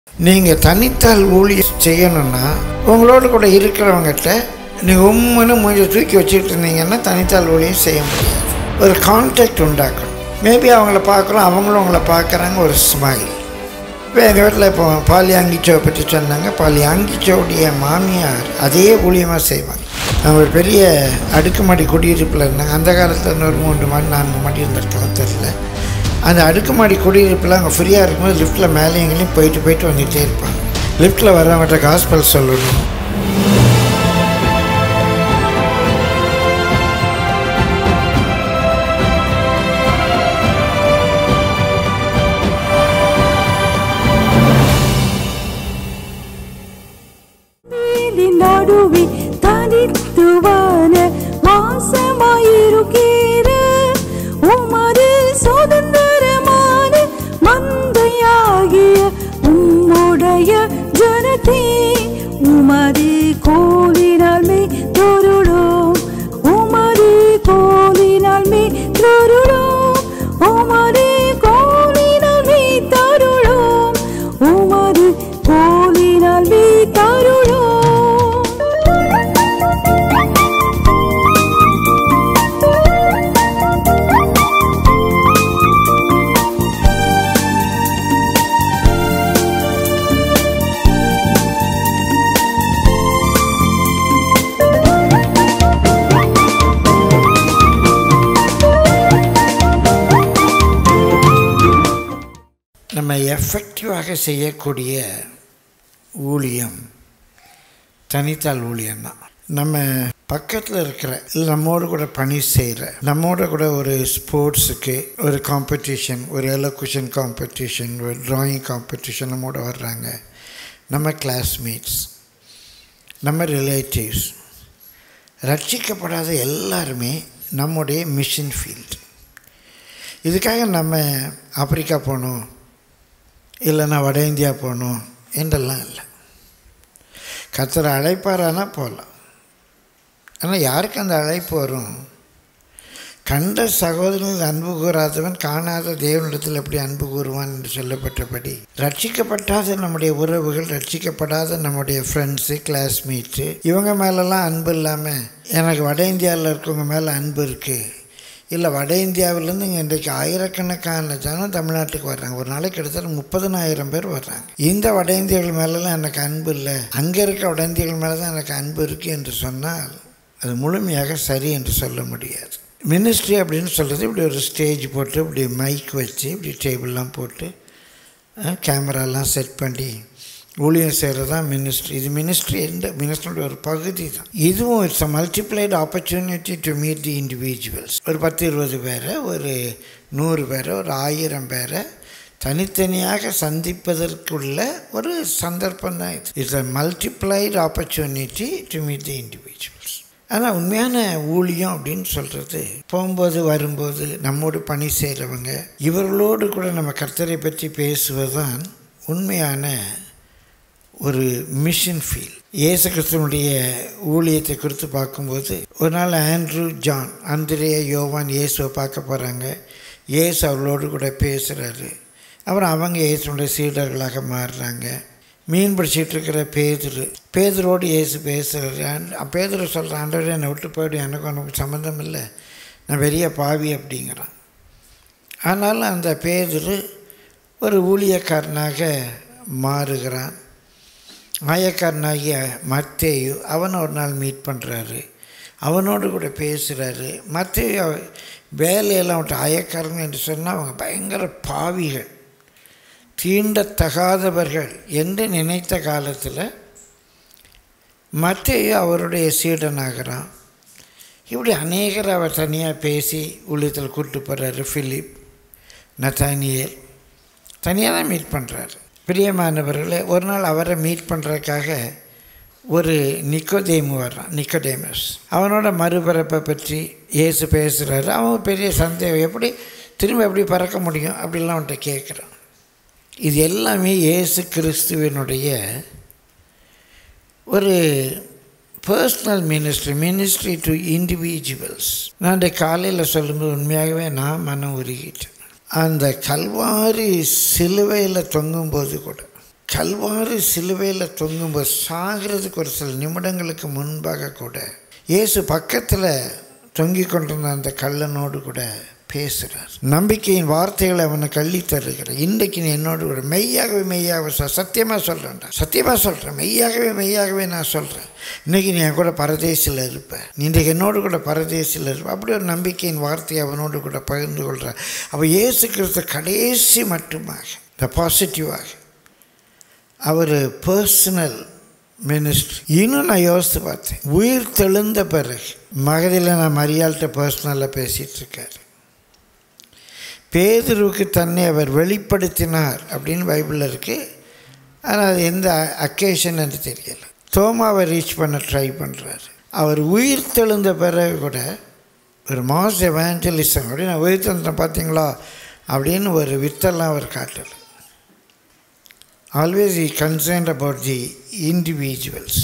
நீங்கள் தனித்தால் ஊழியம் செய்யணும்னா உங்களோட கூட இருக்கிறவங்ககிட்ட நீங்கள் உம்முன்னு மூஞ்சி தூக்கி வச்சுட்டு இருந்தீங்கன்னா தனித்தால் ஊழியம் செய்ய முடியாது ஒரு கான்டாக்ட் உண்டாக்கணும் மேபி அவங்கள பார்க்குறோம் அவங்களும் உங்களை பார்க்குறாங்க ஒரு ஸ்மைல் இப்போ எங்கள் வீட்டில் இப்போ பாலியாங்கிச்சோவை பற்றி சொன்னாங்க பாலியாங்கிச்சோவுடைய மாமியார் அதே ஊழியமாக செய்வாங்க அவங்க ஒரு பெரிய அடுக்குமாடி குடியிருப்பில் இருந்தாங்க அந்த காலத்தில் இன்னொரு மூன்று மாடி நான்கு மாடி இருந்திருக்கலாம் தெரியல அந்த அடுக்குமாடி குடியிருப்பில் அவங்க ஃப்ரீயாக இருக்கும்போது லிஃப்ட்டில் மேலே எங்கேயும் போயிட்டு போயிட்டு வந்துகிட்டே இருப்பாங்க லிஃப்ட்டில் வரவங்கள்ட்ட காஸ்பல் சொல்லணும் நீலின் நடுவே தனித்துவான மாசமாயிருக்கிற உமது சுதந்திரமான மந்தையாகிய உம்முடைய ஜனத்தே உமது கோலினால் மே தொருளோம் உமது கோலினால் மே தொருளோம் உமது கோலினால் மே தருளோம் உமது கோலினால் மே தருளோம் நம்ம எஃபெக்டிவாக செய்யக்கூடிய ஊழியம் தனித்தால் ஊழியம் தான் நம்ம பக்கத்தில் இருக்கிற இல்லை நம்மோடு கூட பணி செய்கிற நம்மோட கூட ஒரு ஸ்போர்ட்ஸுக்கு ஒரு காம்படிஷன் ஒரு எலோகுஷன் காம்படிஷன் ஒரு ட்ராயிங் காம்படிஷன் நம்மோட வர்றாங்க நம்ம கிளாஸ்மேட்ஸ் நம்ம ரிலேட்டிவ்ஸ் ரட்சிக்கப்படாத எல்லாருமே நம்முடைய மிஷன் ஃபீல்டு இதுக்காக நம்ம ஆப்பிரிக்கா போகணும் இல்லைன்னா வட இந்தியா போகணும் என்றெல்லாம் இல்லை கத்தரை அழைப்பாரானா போகலாம் ஆனால் யாருக்கு அந்த அழைப்பு வரும் கண்ட சகோதரர்கள் அன்பு கூறாதவன் காணாத தேவனிடத்தில் எப்படி அன்பு கூறுவான் என்று சொல்லப்பட்டபடி ரட்சிக்கப்படாத நம்முடைய உறவுகள் ரட்சிக்கப்படாத நம்முடைய ஃப்ரெண்ட்ஸு கிளாஸ்மேட்ஸு இவங்க மேலெல்லாம் அன்பு இல்லாமல் எனக்கு வட இந்தியாவில் இருக்கவங்க மேலே அன்பு இருக்குது இல்லை வட இந்தியாவிலேருந்து இங்கே இன்றைக்கு ஆயிரக்கணக்கான ஜனம் தமிழ்நாட்டுக்கு வர்றாங்க ஒரு நாளைக்கு கிட்டத்தட்ட முப்பதனாயிரம் பேர் வர்றாங்க இந்த வட இந்தியர்கள் மேலெல்லாம் எனக்கு அன்பு இல்லை அங்கே இருக்க வட இந்தியர்கள் மேலே தான் எனக்கு அன்பு இருக்குது என்று சொன்னால் அது முழுமையாக சரி என்று சொல்ல முடியாது மினிஸ்ட்ரி அப்படின்னு சொல்கிறது இப்படி ஒரு ஸ்டேஜ் போட்டு இப்படி மைக் வச்சு இப்படி டேபிள்லாம் போட்டு கேமராலாம் செட் பண்ணி ஊழியம் செய்கிறது தான் மினிஸ்ட்ரி இது மினிஸ்ட்ரி எந்த மினிஸ்ட்ரியோட ஒரு பகுதி தான் இதுவும் it's a multiplied opportunity to meet the individuals ஒரு பத்து இருபது பேரை ஒரு நூறு பேரை ஒரு ஆயிரம் பேரை தனித்தனியாக சந்திப்பதற்குள்ள ஒரு சந்தர்ப்பம் தான் இது it's a multiplied opportunity to meet the individuals ஆனால் உண்மையான ஊழியம் அப்படின்னு சொல்கிறது போகும்போது வரும்போது நம்மோடு பணி செய்கிறவங்க இவர்களோடு கூட நம்ம கர்த்தரை பற்றி பேசுவது தான் உண்மையான ஒரு மிஷன் ஃபீல் இயேசு கிறிஸ்துவனுடைய ஊழியத்தை குறித்து பார்க்கும்போது ஒரு நாள் ஆண்ட்ரூ ஜான் அந்திரேய யோவான் இயேசுவை பார்க்க போகிறாங்க இயேசு அவர்களோடு கூட பேசுகிறாரு அப்புறம் அவங்க இயேசுடைய சீடர்களாக மாறுறாங்க மீன் பிடிச்சிட்டு இருக்கிற பேதுரு பேதுரோடு இயேசு பேசுகிறாரு பேதுரு சொல்கிற ஆண்டவரே என்னை விட்டு போய்டும் எனக்கு உனக்கு சம்மந்தம் இல்லை நான் பெரிய பாவி அப்படிங்கிறான் ஆனாலும் அந்த பேதுரு ஒரு ஊழியக்காரனாக மாறுகிறான் ஆயக்காரனாகிய மத்தேயு அவனை ஒரு நாள் மீட் பண்ணுறாரு அவனோடு கூட பேசுகிறாரு மத்தேயு வேலையெல்லாம் விட்டு ஆயக்காரங்க என்று சொன்னால் அவங்க பயங்கர பாவிகள் தீண்டத்தகாதவர்கள் என்று நினைத்த காலத்தில் மத்தேயு அவருடைய சீடனாகிறான் இப்படி அநேகர் அவர் தனியாக பேசி உள்ளத்தில் கூப்பிட்டு போகிறாரு ஃபிலிப் நத்தானியல் தனியாக தான் மீட் பண்ணுறாரு பிரியமானவர்களே ஒரு நாள் அவரை மீட் பண்ணுறதுக்காக ஒரு நிக்கோதேமு வர்றான் நிக்கோடேமஸ் அவனோட மறுபிறப்பை பற்றி இயேசு பேசுகிறாரு அவன் பெரிய சந்தேகம் எப்படி திரும்ப எப்படி பறக்க முடியும் அப்படிலாம் அவன்கிட்ட கேட்குறான் இது எல்லாமே இயேசு கிறிஸ்துவனுடைய ஒரு personal ministry ministry to individuals நான் இந்த காலையில் சொல்லும்போது உண்மையாகவே நான் மனம் உருகிட்டேன் அந்த கல்வாரி சிலுவையில் தொங்கும்போது கூட கல்வாறு சிலுவையில் தொங்கும்போது சாகிறதுக்கு ஒரு சில நிமிடங்களுக்கு முன்பாக கூட இயேசு பக்கத்தில் தொங்கிக் கொண்டிருந்த அந்த கள்ளனோடு கூட பேசுகிறார் நம்பிக்கையின் வார்த்தைகளை அவனை கள்ளி தருகிறார் இன்றைக்கு நீ என்னோடு கூட மெய்யாகவே மெய்யாகவே சொல் சத்தியமாக சொல்கிறேன்டா சத்தியமாக சொல்கிறேன் மெய்யாகவே மெய்யாகவே நான் சொல்கிறேன் இன்றைக்கி நீ என் கூட பரதேசில் இருப்ப நீ இன்றைக்கு என்னோடு கூட பரதேசில் இருப்ப அப்படி ஒரு நம்பிக்கையின் வார்த்தையை அவனோடு கூட பகிர்ந்து கொள்கிறார் அப்போ இயேசு கிறிஸ்து கடைசி மட்டுமாக இந்த பாசிட்டிவாக அவர் பர்சனல் மினிஸ்ட்ரி இன்னும் நான் யோசித்து பார்த்தேன் உயிர் தெழுந்த பிறகு மகதியில் நான் மரியாள்கிட்ட பர்சனலாக பேசிகிட்டு இருக்காரு பேதுருவுக்கு தன்னை அவர் வெளிப்படுத்தினார் அப்படின்னு பைபிளில் இருக்குது ஆனால் அது எந்த அக்கேஷன் என்று தெரியல தோமாவை ரீச் பண்ண ட்ரை பண்ணுறாரு அவர் உயிர் தெழுந்த பிறகு கூட ஒரு மாஸ் எவாஞ்சலிசம் அப்படின்னு நான் உயிர் தெழுந்தேன் பார்த்தீங்களா அப்படின்னு ஒரு வித்தெல்லாம் அவர் காட்டலை always he concerned about the individuals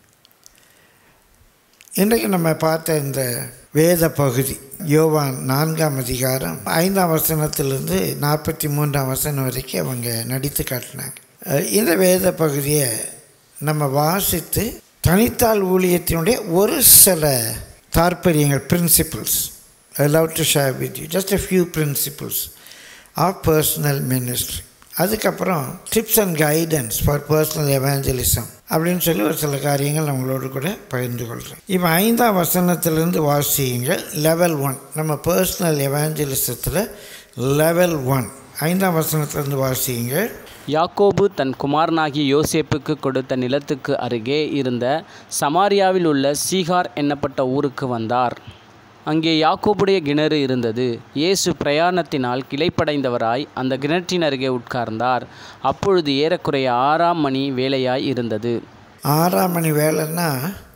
இன்றைக்கு நம்ம பார்த்த இந்த வேத பகுதி யோவான் நான்காம் அதிகாரம் ஐந்தாம் வசனத்திலிருந்து நாற்பத்தி மூன்றாம் வசனம் வரைக்கும் அவங்க நடித்து காட்டினாங்க அஹ் இந்த வேத பகுதியை நம்ம வாசித்து தனித்தாள் ஊழியத்தினுடைய ஒரு சில தாற்பயங்கள் principles I love to share with you just a few principles of personal ministry அதுக்கப்புறம் tips and guidance for personal evangelism அப்படின்னு சொல்லி ஒரு சில காரியங்கள் நான் உங்களோடு கூட பகிர்ந்து கொள்கிறேன் இப்போ ஐந்தாம் வசனத்திலிருந்து வாசியுங்க லெவல் ஒன் நம்ம பர்சனல் எவாஞ்சலிசத்தில் லெவல் ஒன் ஐந்தாம் வசனத்திலிருந்து வாசியுங்க யாக்கோபு தன் குமாரனாகிய யோசேப்புக்கு கொடுத்த நிலத்துக்கு அருகே இருந்த சமாரியாவில் உள்ள சீகார் என்னப்பட்ட ஊருக்கு வந்தார் அங்கே யாக்கோபுடைய கிணறு இருந்தது இயேசு பிரயாணத்தினால் கிளைப்படைந்தவராய் அந்த கிணற்றின் அருகே உட்கார்ந்தார் அப்பொழுது ஏறக்குறைய ஆறாம் மணி வேலையாய் இருந்தது ஆறாம் மணி வேலைன்னா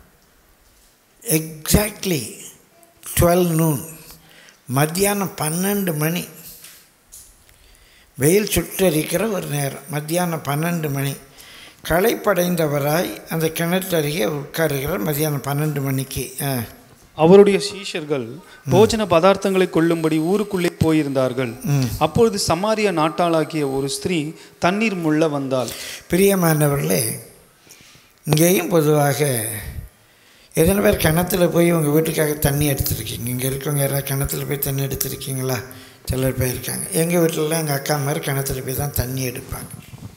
எக்ஸாக்ட்லி டுவெல் நூன் மத்தியானம் பன்னெண்டு மணி வெயில் சுட்டரிக்கிற ஒரு நேரம் மத்தியானம் பன்னெண்டு மணி களைப்படைந்தவராய் அந்த கிணற்று அருகே உட்காருகிறார் மத்தியானம் பன்னெண்டு மணிக்கு ஆ அவருடைய சீஷர்கள் போஜன பதார்த்தங்களை கொள்ளும்படி ஊருக்குள்ளே போயிருந்தார்கள் அப்பொழுது சமாரிய நாட்டாளாகிய ஒரு ஸ்திரீ தண்ணீர் முள்ள வந்தாள் பிரியமானவர்களே இங்கேயும் பொதுவாக எத்தனை பேர் கிணத்துல போய் உங்கள் வீட்டுக்காக தண்ணி எடுத்துருக்கீங்க இங்கே இருக்கவங்க யாராவது கிணத்துல போய் தண்ணி எடுத்துருக்கீங்களா சிலர் பேர் இருக்காங்க எங்கள் வீட்டிலலாம் எங்கள் அக்கா மாதிரி கிணத்துல போய் தான் தண்ணி எடுப்பாங்க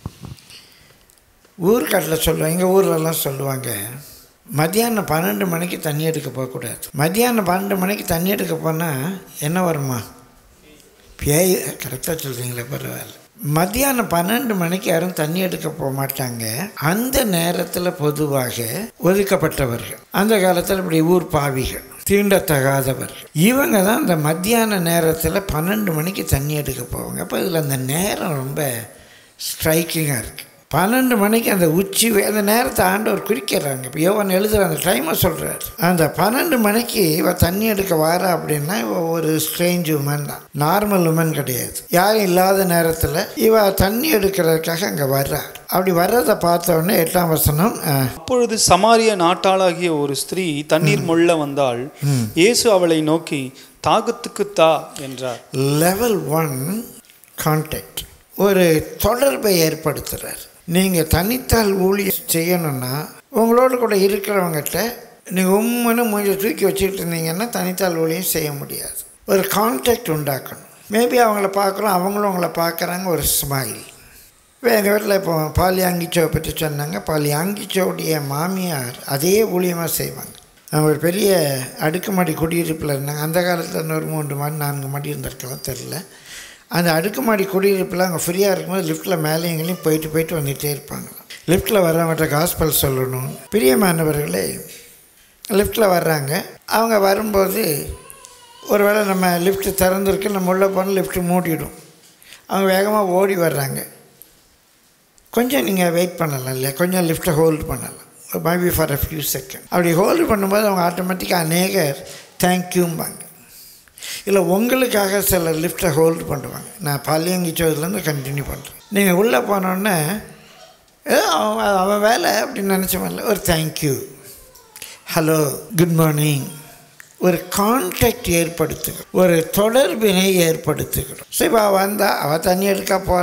ஊர்க்காட்டில் சொல்லுவாங்க எங்கள் ஊர்லலாம் சொல்லுவாங்க மத்தியானம் பன்னெண்டு மணிக்கு தண்ணி எடுக்க போகக்கூடாது மத்தியானம் பன்னெண்டு மணிக்கு தண்ணி எடுக்க போனால் என்ன வருமா பேய் கரெக்டாக சொல்கிறீங்களே பரவாயில்ல மத்தியானம் பன்னெண்டு மணிக்கு யாரும் தண்ணி எடுக்க போக மாட்டாங்க அந்த நேரத்தில் பொதுவாக ஒதுக்கப்பட்டவர்கள் அந்த காலத்தில் இப்படி ஊர் பாவிகள் தீண்டத்தகாதவர்கள் இவங்க தான் அந்த மத்தியான நேரத்தில் பன்னெண்டு மணிக்கு தண்ணி எடுக்க போவாங்க அப்போ இதில் அந்த நேரம் ரொம்ப ஸ்ட்ரைக்கிங்காக இருக்குது பன்னெண்டு மணிக்கு அந்த உச்சி வே- அந்த நேரத்தை ஆண்டவர் குறிக்கிறாங்க இப்போ யோவன் எழுதுகிற அந்த டைமை சொல்கிறார் அந்த பன்னெண்டு மணிக்கு இவ தண்ணி எடுக்க வாரா அப்படின்னா இவ ஒரு ஸ்ட்ரேஞ்ச் உமன் தான் நார்மல் உமன் கிடையாது யாரும் இல்லாத நேரத்தில் இவ தண்ணி எடுக்கிறதுக்காக அங்கே வர்றா அப்படி வர்றதை பார்த்த உடனே எட்டாம் வசனம் ஆ, அப்பொழுது சமாரிய நாட்டாளாகிய ஒரு ஸ்திரீ தண்ணீர் முள்ள வந்தாள் இயேசு அவளை நோக்கி தாகத்துக்கு தா என்றார் லெவல் ஒன் கான்டாக்ட் ஒரு தொடர்பை ஏற்படுத்துகிறார் நீங்கள் தனித்தால் ஊழியம் செய்யணும்னா உங்களோட கூட இருக்கிறவங்ககிட்ட நீங்கள் உண்மைன்னு மூஞ்சி தூக்கி வச்சுக்கிட்டு இருந்தீங்கன்னா தனித்தால் ஊழியம் செய்ய முடியாது ஒரு கான்டாக்ட் உண்டாக்கணும் மேபி அவங்கள பார்க்குறோம் அவங்களும் உங்களை பார்க்குறாங்க ஒரு ஸ்மைல் இப்போ எங்கள் வீட்டில் இப்போ பாலியாங்கிச்சோவை பற்றி சொன்னாங்க பாலியாங்கிச்சோவுடைய மாமியார் அதே ஊழியமாக செய்வாங்க அவங்க ஒரு பெரிய அடுக்குமாடி குடியிருப்பில் இருந்தாங்க அந்த காலத்தில் இன்னொரு மூன்று மாடி நான்கு மாடி இருந்திருக்கலாம் தெரில அந்த அடுக்குமாடி குடியிருப்பில் அவங்க ஃப்ரீயாக இருக்கும்போது லிஃப்ட்டில் மேலே எங்கேயும் போயிட்டு போயிட்டு வந்துகிட்டே இருப்பாங்க லிஃப்ட்டில் வர்றவங்கள்ட்ட காஸ்பல் சொல்லணும் பிரியமானவர்களே லிஃப்ட்டில் வர்றாங்க அவங்க வரும்போது ஒருவேளை நம்ம லிஃப்ட் திறந்துருக்கு நம்ம உள்ளே போனால் லிஃப்ட் மூடிடும் அவங்க வேகமாக ஓடி வர்றாங்க கொஞ்சம் நீங்கள் வெயிட் பண்ணலாம் இல்லையா கொஞ்சம் லிஃப்ட்டை ஹோல்ட் பண்ணலாம் maybe for a few second அப்படி ஹோல்டு பண்ணும்போது அவங்க ஆட்டோமேட்டிக்காக அநேகர் தேங்க்யூம்பாங்க இல்லை உங்களுக்காக சில லிஃப்ட்டை ஹோல்டு பண்ணுவாங்க நான் பாலியங்கிச்சோதுலேருந்து கண்டினியூ பண்ணுறேன் நீங்கள் உள்ளே போனோடனே ஏதோ அவன் அவன் வேலை அப்படின்னு நினச்சவன்ல ஒரு தேங்க்யூ ஹலோ குட் மார்னிங் ஒரு கான்டாக்ட் ஏற்படுத்துகிறோம் ஒரு தொடர்பினை ஏற்படுத்துகிறோம் ஸோ இப்போ அவள் வந்தா அவள் தண்ணி எடுக்க போகிறா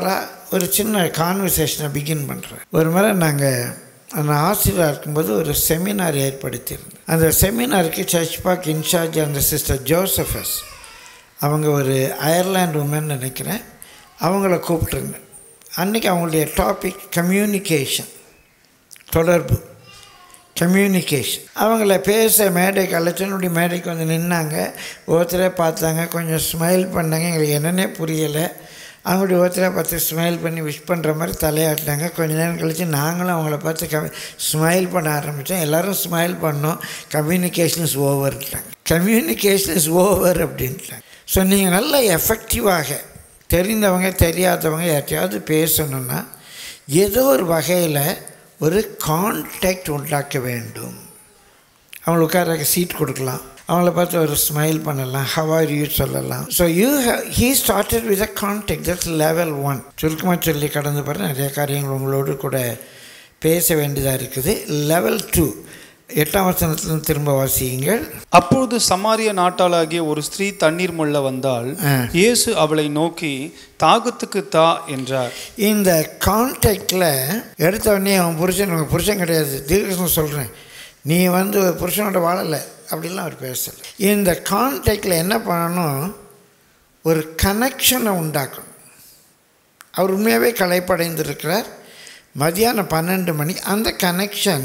ஒரு சின்ன கான்வர்சேஷனை பிகின் பண்ணுறேன் ஒரு முறை நாங்கள் அந்த ஆசிரியராக இருக்கும்போது ஒரு செமினார் ஏற்படுத்தியிருந்தோம் அந்த செமினாருக்கு சர்ச் பார்க் இன்சார்ஜ் அந்த சிஸ்டர் ஜோசஃபஸ் அவங்க ஒரு அயர்லாந்து உமன் நினைக்கிறேன் அவங்கள கூப்பிட்டுருந்தேன் அன்றைக்கி அவங்களுடைய டாபிக் கம்யூனிகேஷன் தொடர்பு கம்யூனிகேஷன் அவங்கள பேச மேடைக்கு அழைச்சனுடைய மேடைக்கு வந்து நின்னாங்க ஒருத்தரை பார்த்தாங்க கொஞ்சம் ஸ்மைல் பண்ணாங்க எங்களுக்கு என்னன்னே புரியலை அவங்களுடைய ஒருத்தரை பார்த்து ஸ்மைல் பண்ணி விஷ் பண்ணுற மாதிரி தலையாட்டினாங்க கொஞ்ச நேரம் கழித்து நாங்களும் அவங்கள பார்த்து க ஸ்மைல் பண்ண ஆரம்பித்தோம் எல்லோரும் ஸ்மைல் பண்ணோம் கம்யூனிகேஷன் இஸ் ஓவர்ட்டாங்க கம்யூனிகேஷன் இஸ் ஓவர் அப்படின்ட்டாங்க ஸோ நீங்கள் நல்ல எஃபெக்டிவாக தெரிந்தவங்க தெரியாதவங்க யார்ட்டையாவது பேசணுன்னா ஏதோ ஒரு வகையில் ஒரு கான்டாக்ட் உண்டாக்க வேண்டும் அவங்களுக்கு உட்கார சீட் கொடுக்கலாம் அவங்கள பார்த்து ஒரு ஸ்மைல் பண்ணலாம் ஹவார் யூ சொல்லலாம் so you he started with a contact that's level one சுருக்கமாக சொல்லி கடந்து பாரு நிறைய காரியங்கள் உங்களோடு கூட பேச வேண்டியதாக இருக்குது லெவல் டூ எட்டாம் வசனத்துலேருந்து திரும்ப வாசியுங்கள் அப்பொழுது சமாரிய நாட்டாளாகிய ஒரு ஸ்திரீ தண்ணீர் மொள்ள வந்தால் ஆ. இயேசு அவளை நோக்கி தாகத்துக்கு தா என்றார் இந்த கான்டாக்டில் எடுத்த உடனே அவன் புருஷன் உங்கள் புருஷன் கிடையாது தீர்க்கசம் சொல்கிறேன் நீ வந்து ஒரு புருஷனோட வாழலை அப்படிலாம் அவர் பேசலை இந்த கான்டாக்டில் என்ன பண்ணணும் ஒரு கனெக்ஷனை உண்டாக்கணும் அவர் உண்மையாகவே களைப்படைந்திருக்கிறார் மதியானம் பன்னெண்டு மணி அந்த கனெக்ஷன்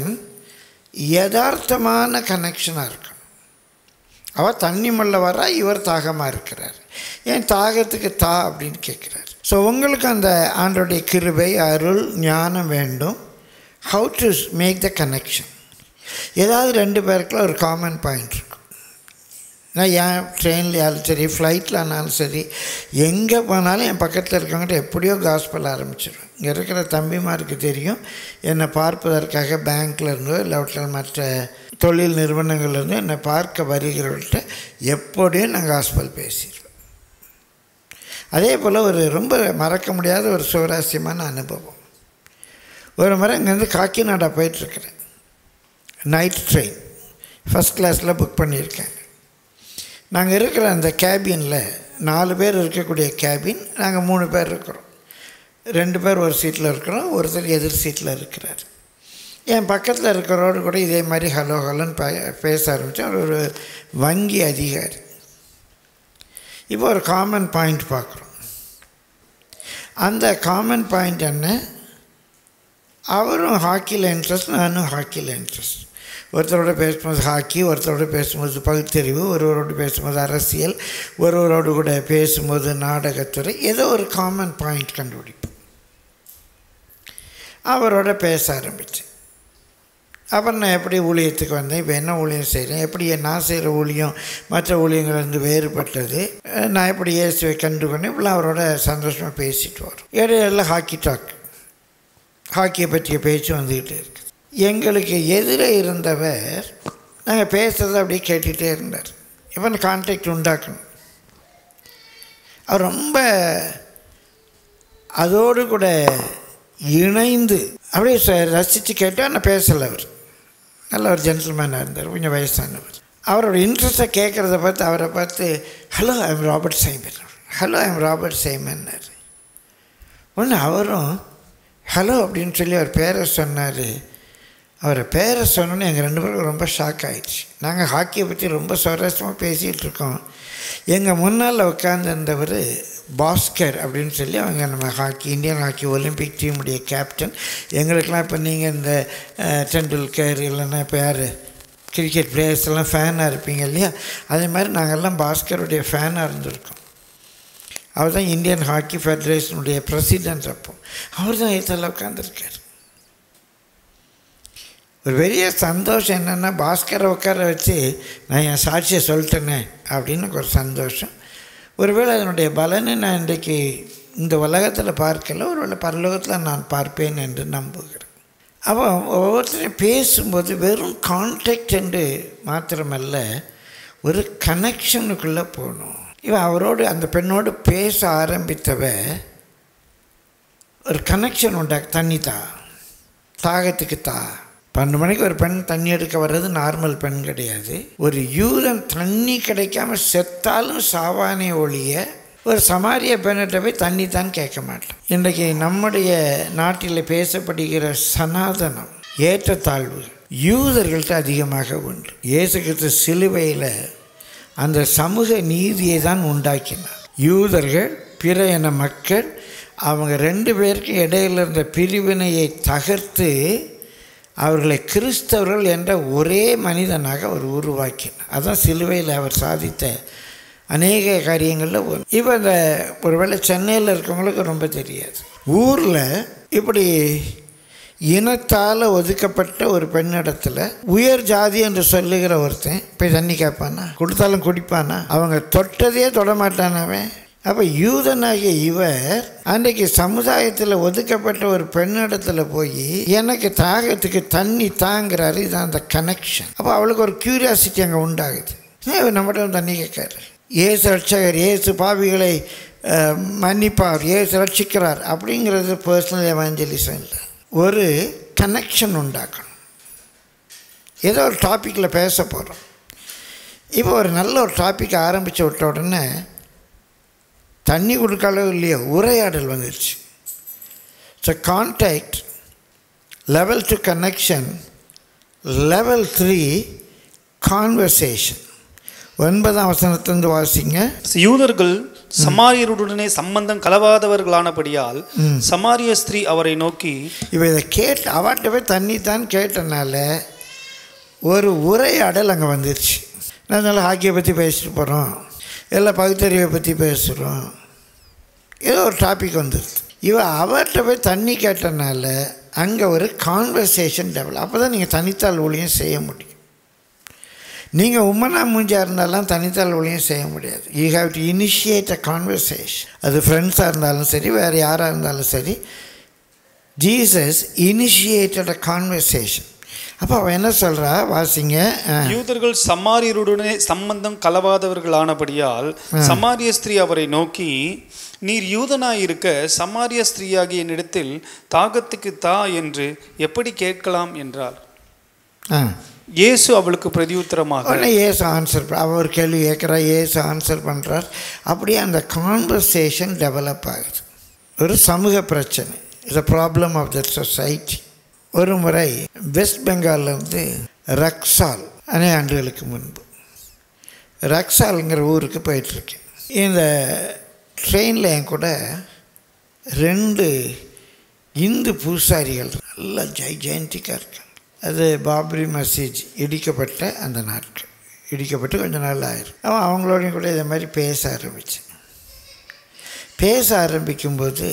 யதார்த்தமான கனெக்ஷனாக இருக்கணும் அவள் தண்ணி மல்ல வரா இவர் தாகமாக இருக்கிறார் ஏன் தாகத்துக்கு தா அப்படின்னு கேட்குறாரு ஸோ உங்களுக்கு அந்த ஆண்டோடைய கிருபை அருள் ஞானம் வேண்டும் how to make the connection ஏதாவது ரெண்டு பேருக்குள்ள ஒரு காமன் பாயிண்ட் இருக்கும் நான் ஏன் ட்ரெயினில் யாரும் சரி ஃப்ளைட்டில் ஆனாலும் சரி எங்கே போனாலும் என் பக்கத்தில் இருக்கவங்ககிட்ட எப்படியோ காஸ்பல் ஆரம்பிச்சிடுவேன் இங்கே இருக்கிற தம்பிமாருக்கு தெரியும் என்னை பார்ப்பதற்காக பேங்க்கில் இருந்தோ இல்லை மற்ற தொழில் நிறுவனங்கள்ல இருந்தோ என்னை பார்க்க வருகிறவர்கிட்ட எப்படியும் நான் காஸ்பல் பேசிடுவேன் அதே போல் ஒரு ரொம்ப மறக்க முடியாத ஒரு சுவராசியமான அனுபவம் ஒரு முறை இங்கேருந்து காக்கிநாடா போயிட்டுருக்கிறேன் நைட் ட்ரெயின் ஃபஸ்ட் கிளாஸில் புக் பண்ணியிருக்கேன் நாங்கள் இருக்கிற அந்த கேபினில் நாலு பேர் இருக்கக்கூடிய கேபின் நாங்கள் மூணு பேர் இருக்கிறோம் ரெண்டு பேர் ஒரு சீட்டில் இருக்கிறோம் ஒருத்தர் எதிர் சீட்டில் இருக்கிறார் என் பக்கத்தில் இருக்கிறவரோடு கூட இதே மாதிரி ஹலோ ஹலோன்னு பே பேச ஆரம்பித்தேன் அவர் ஒரு வங்கி அதிகாரி இப்போ ஒரு காமன் பாயிண்ட் பார்க்குறோம் அந்த காமன் பாயிண்ட் என்ன அவரும் ஹாக்கியில் இன்ட்ரெஸ்ட் நானும் ஹாக்கியில் இன்ட்ரெஸ்ட் ஒருத்தரோட பேசும்போது ஹாக்கி ஒருத்தரோட பேசும்போது பகுத்தறிவு ஒருவரோடு பேசும்போது அரசியல் ஒருவரோடு கூட பேசும்போது நாடகத்துறை ஏதோ ஒரு காமன் பாயிண்ட் கண்டுபிடிப்போம் அவரோட பேச ஆரம்பித்தேன் அப்புறம் நான் எப்படி ஊழியத்துக்கு வந்தேன் இப்போ என்ன ஊழியம் செய்கிறேன் எப்படி நான் செய்கிற ஊழியம் மற்ற ஊழியங்கள் வந்து வேறுபட்டது அஹ் நான் எப்படி இயேசுவை கண்டு பண்ணேன் இப்படிலாம் அவரோட சந்தோஷமாக பேசிட்டு வரோம் இடையில ஹாக்கி டாக் ஹாக்கியை பற்றிய பேச்சு வந்துக்கிட்டே இருக்குது எங்களுக்கு எதிரே இருந்தவர் நாங்கள் பேசுகிறத அப்படியே கேட்டுகிட்டே இருந்தார் இப்போ அந்த கான்டாக்ட் உண்டாக்கணும் அவர் ரொம்ப அதோடு கூட இணைந்து அப்படியே ச- ரசித்து கேட்டால் நான் பேசலை அவர் நல்ல ஒரு ஜென்டில்மேனாக இருந்தார் கொஞ்சம் வயசானவர் அவரோட இன்ட்ரெஸ்ட்டை கேட்குறத பார்த்து அவரை பார்த்து hello I am Robert Simon hello I am Robert சைமன்னார் ஒன்று அவரும் ஹலோ அப்படின்னு சொல்லி அவர் பேரை சொன்னார் அவரை பேரை சொன்னோன்னே எங்கள் ரெண்டு பேரும் ரொம்ப ஷாக் ஆயிடுச்சு நாங்கள் ஹாக்கியை பற்றி ரொம்ப சுவாரஸ்யமாக பேசிகிட்டு இருக்கோம் எங்கள் முன்னால் உட்காந்துருந்தவர் பாஸ்கர் அப்படின்னு சொல்லி அவங்க நம்ம ஹாக்கி இந்தியன் ஹாக்கி ஒலிம்பிக் டீமுடைய கேப்டன் எங்களுக்கெல்லாம் இப்போ நீங்கள் இந்த அஹ், டெண்டுல்கர் இல்லைன்னா இப்போ யார் கிரிக்கெட் பிளேயர்ஸ் எல்லாம் ஃபேனாக இருப்பீங்க இல்லையா அதே மாதிரி நாங்கள்லாம் பாஸ்கருடைய ஃபேனாக இருந்திருக்கோம் அவர் தான் இந்தியன் ஹாக்கி ஃபெடரேஷனுடைய பிரசிடென்ட் அப்போ அவர் தான் இடத்துல உட்காந்துருக்கார் ஒரு பெரிய சந்தோஷம் என்னென்னா பாஸ்கரை உட்கார வச்சு நான் என் சாட்சியை சொல்லிட்டேனே அப்படின்னு எனக்கு ஒரு சந்தோஷம் ஒருவேளை அதனுடைய பலனை நான் இன்றைக்கு இந்த உலகத்தில் பார்க்கல ஒருவேளை பரலோகத்தில் நான் பார்ப்பேன் என்று நம்புகிறேன் அப்போ ஒவ்வொருத்தரையும் பேசும்போது வெறும் கான்டாக்ட் என்று மாத்திரமல்ல ஒரு கனெக்ஷனுக்குள்ளே போகணும் இவன் அவரோடு அந்த பெண்ணோடு பேச ஆரம்பித்தவ ஒரு கனெக்ஷன் உண்டா தண்ணி தா தாகத்துக்கு தா பன்னெண்டு மணிக்கு ஒரு பெண் தண்ணி எடுக்க வர்றது நார்மல் பெண் கிடையாது ஒரு யூதன் தண்ணி கிடைக்காம செத்தாலும் சாவானே ஒழிய ஒரு சமாரிய பெண்ணிட்ட போய் தண்ணி தான் கேட்க மாட்டோம் இன்றைக்கு நம்முடைய நாட்டில் பேசப்படுகிற சனாதனம் ஏற்றத்தாழ்வு யூதர்கள்ட்ட அதிகமாக உண்டு இயேசு கிறிஸ்து சிலுவையில் அந்த சமூக நீதியை தான் உண்டாக்கினார் யூதர்கள் பிற இன மக்கள் அவங்க ரெண்டு பேருக்கு இடையில இருந்த பிரிவினையை தகர்த்து அவர்களை கிறிஸ்தவர்கள் என்ற ஒரே மனிதனாக அவர் உருவாக்கினார் அதான் சிலுவையில் அவர் சாதித்த அநேக காரியங்களில் ஒன்று இப்போ இந்த ஒருவேளை சென்னையில் இருக்கவங்களுக்கு ரொம்ப தெரியாது ஊரில் இப்படி இனத்தால் ஒதுக்கப்பட்ட ஒரு பெண்ணிடத்தில் உயர் ஜாதி என்று சொல்லுகிற ஒருத்தன் போய் தண்ணி கேட்பானா கொடுத்தாலும் குடிப்பானா அவங்க தொட்டதே தொடமாட்டான் அவன் அப்போ யூதனாகிய இவர் அன்றைக்கு சமுதாயத்தில் ஒதுக்கப்பட்ட ஒரு பெண்ணிடத்தில் போய் எனக்கு தாகத்துக்கு தண்ணி தாங்கிறாரு இதுதான் அந்த கனெக்ஷன் அப்போ அவளுக்கு ஒரு க்யூரியாசிட்டி அங்கே உண்டாகுது ஏன் இவர் நம்மகிட்ட வந்து தண்ணி கேட்காரு ஏசு ரட்சகர் ஏசு பாவிகளை அஹ், மன்னிப்பார் ஏசு ரட்சிக்கிறார் அப்படிங்கிறது பர்சனல் எவாஞ்சலிசம் இல்லை ஒரு கனெக்ஷன் உண்டாக்கணும் ஏதோ ஒரு டாப்பிக்கில் பேச போகிறோம் இப்போ ஒரு நல்ல ஒரு டாபிக் ஆரம்பித்து விட்ட உடனே தண்ணி கொடுக்காலோ இல்லையோ உரையாடல் வந்துருச்சு so contact level two connection level three conversation ஒன்பதாம் வசனத்திலிருந்து வாசிங்க யூதர்கள் சமாரியருடனே சம்பந்தம் கலவாதவர்களானபடியால் சமாரிய ஸ்திரீ அவரை நோக்கி இப்போ இதை கேட்டு அவர்கிட்ட போய் தண்ணி தான் கேட்டனால ஒரு உரையாடல் அங்கே வந்துருச்சு அதனால் ஹாக்கியை பற்றி பேசிட்டு போகிறோம் இல்லை பகுத்தறிவை பற்றி பேசுகிறோம் ஏதோ ஒரு டாபிக் வந்துடுது இவ அவர்கிட்ட போய் தண்ணி கேட்டனால அங்கே ஒரு கான்வர்சேஷன் டெவலப் அப்போ தான் நீங்கள் தனித்தாள் ஊழியம் செய்ய முடியும் நீங்கள் உம்மனா மூஞ்சா இருந்தாலும் தனித்தாள் ஊழியம் செய்ய முடியாது you have to initiate a conversation அது ஃப்ரெண்ட்ஸாக இருந்தாலும் சரி வேறு யாராக இருந்தாலும் சரி ஜீசஸ் இனிஷியேட்டட் அ கான்வர்சேஷன் அப்போ அவன் என்ன சொல்கிறா வாசிங்க ஆ. யூதர்கள் சமாரியருடனே சம்பந்தம் கலவாதவர்களானபடியால் சமாரிய ஸ்திரீ அவரை நோக்கி நீர் யூதனாயிருக்க சமாரிய ஸ்திரீயாகிய என்னிடத்தில் தாகத்துக்கு தா என்று எப்படி கேட்கலாம் என்றார் ஆ இயேசு அவளுக்கு பிரதியுத்தரமாக உடனே ஏசு ஆன்சர் அவர் ஒரு கேள்வி கேட்குறா ஏசு ஆன்சர் பண்ணுறார் அப்படியே அந்த கான்வர்சேஷன் டெவலப் ஆகுது ஒரு சமூக பிரச்சனை is a problem of the society ஒரு முறை வெஸ்ட் பெங்கால்லேருந்து ரக்ஸால் அநே ஆண்டுகளுக்கு முன்பு ரக்ஸால்ங்கிற ஊருக்கு போயிட்டுருக்கேன் இந்த ட்ரெயினில் என் கூட ரெண்டு இந்து பூசாரிகள் நல்லா ஜெய்ஜெயந்திக்காக இருக்காங்க அது பாப்ரி மசீஜ் இடிக்கப்பட்ட அந்த நாட்கள் இடிக்கப்பட்டு கொஞ்ச நாள் ஆயிரும் அவன் அவங்களோடையும் கூட இதை மாதிரி பேச ஆரம்பித்தேன் பேச ஆரம்பிக்கும்போது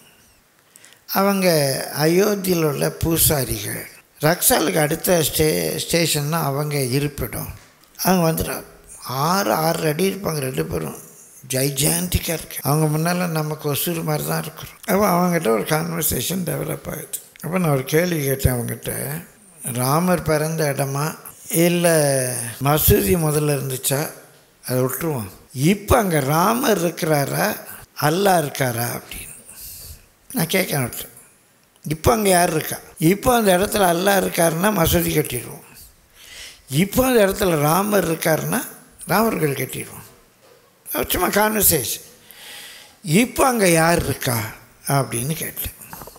அவங்க அயோத்தியில் உள்ள பூசாரிகள் ரக்ஸாலுக்கு அடுத்த ஸ்டே ஸ்டேஷன்னா அவங்க இருப்பிடம் அவங்க வந்துடும் ஆறு ஆறு அடி இருப்பாங்க ரெண்டு பேரும் ஜைஜான்டிக்காக இருக்கு அவங்க முன்னால் நம்ம கொசூர் மாதிரி தான் இருக்கிறோம் அப்போ அவங்ககிட்ட ஒரு கான்வர்சேஷன் டெவலப் ஆகுது அப்போ நான் ஒரு கேள்வி கேட்டேன் அவங்ககிட்ட ராமர் பிறந்த இடமா இல்லை மசூதி முதல்ல இருந்துச்சா அதை விட்டுருவோம் இப்போ அங்கே ராமர் இருக்கிறாரா அல்லாஹ் இருக்காரா அப்படின்னு நான் கேட்க விட்டேன் இப்போ அங்கே யார் இருக்கா இப்போ அந்த இடத்துல அல்லாஹ் இருக்காருன்னா மசூதி கட்டிடுவோம் இப்போ அந்த இடத்துல ராமர் இருக்காருன்னா ராமர்கள் கட்டிடுவோம் சும்மா கான்வர்சேஷன் இப்போ அங்கே யார் இருக்கா அப்படின்னு கேட்டேன்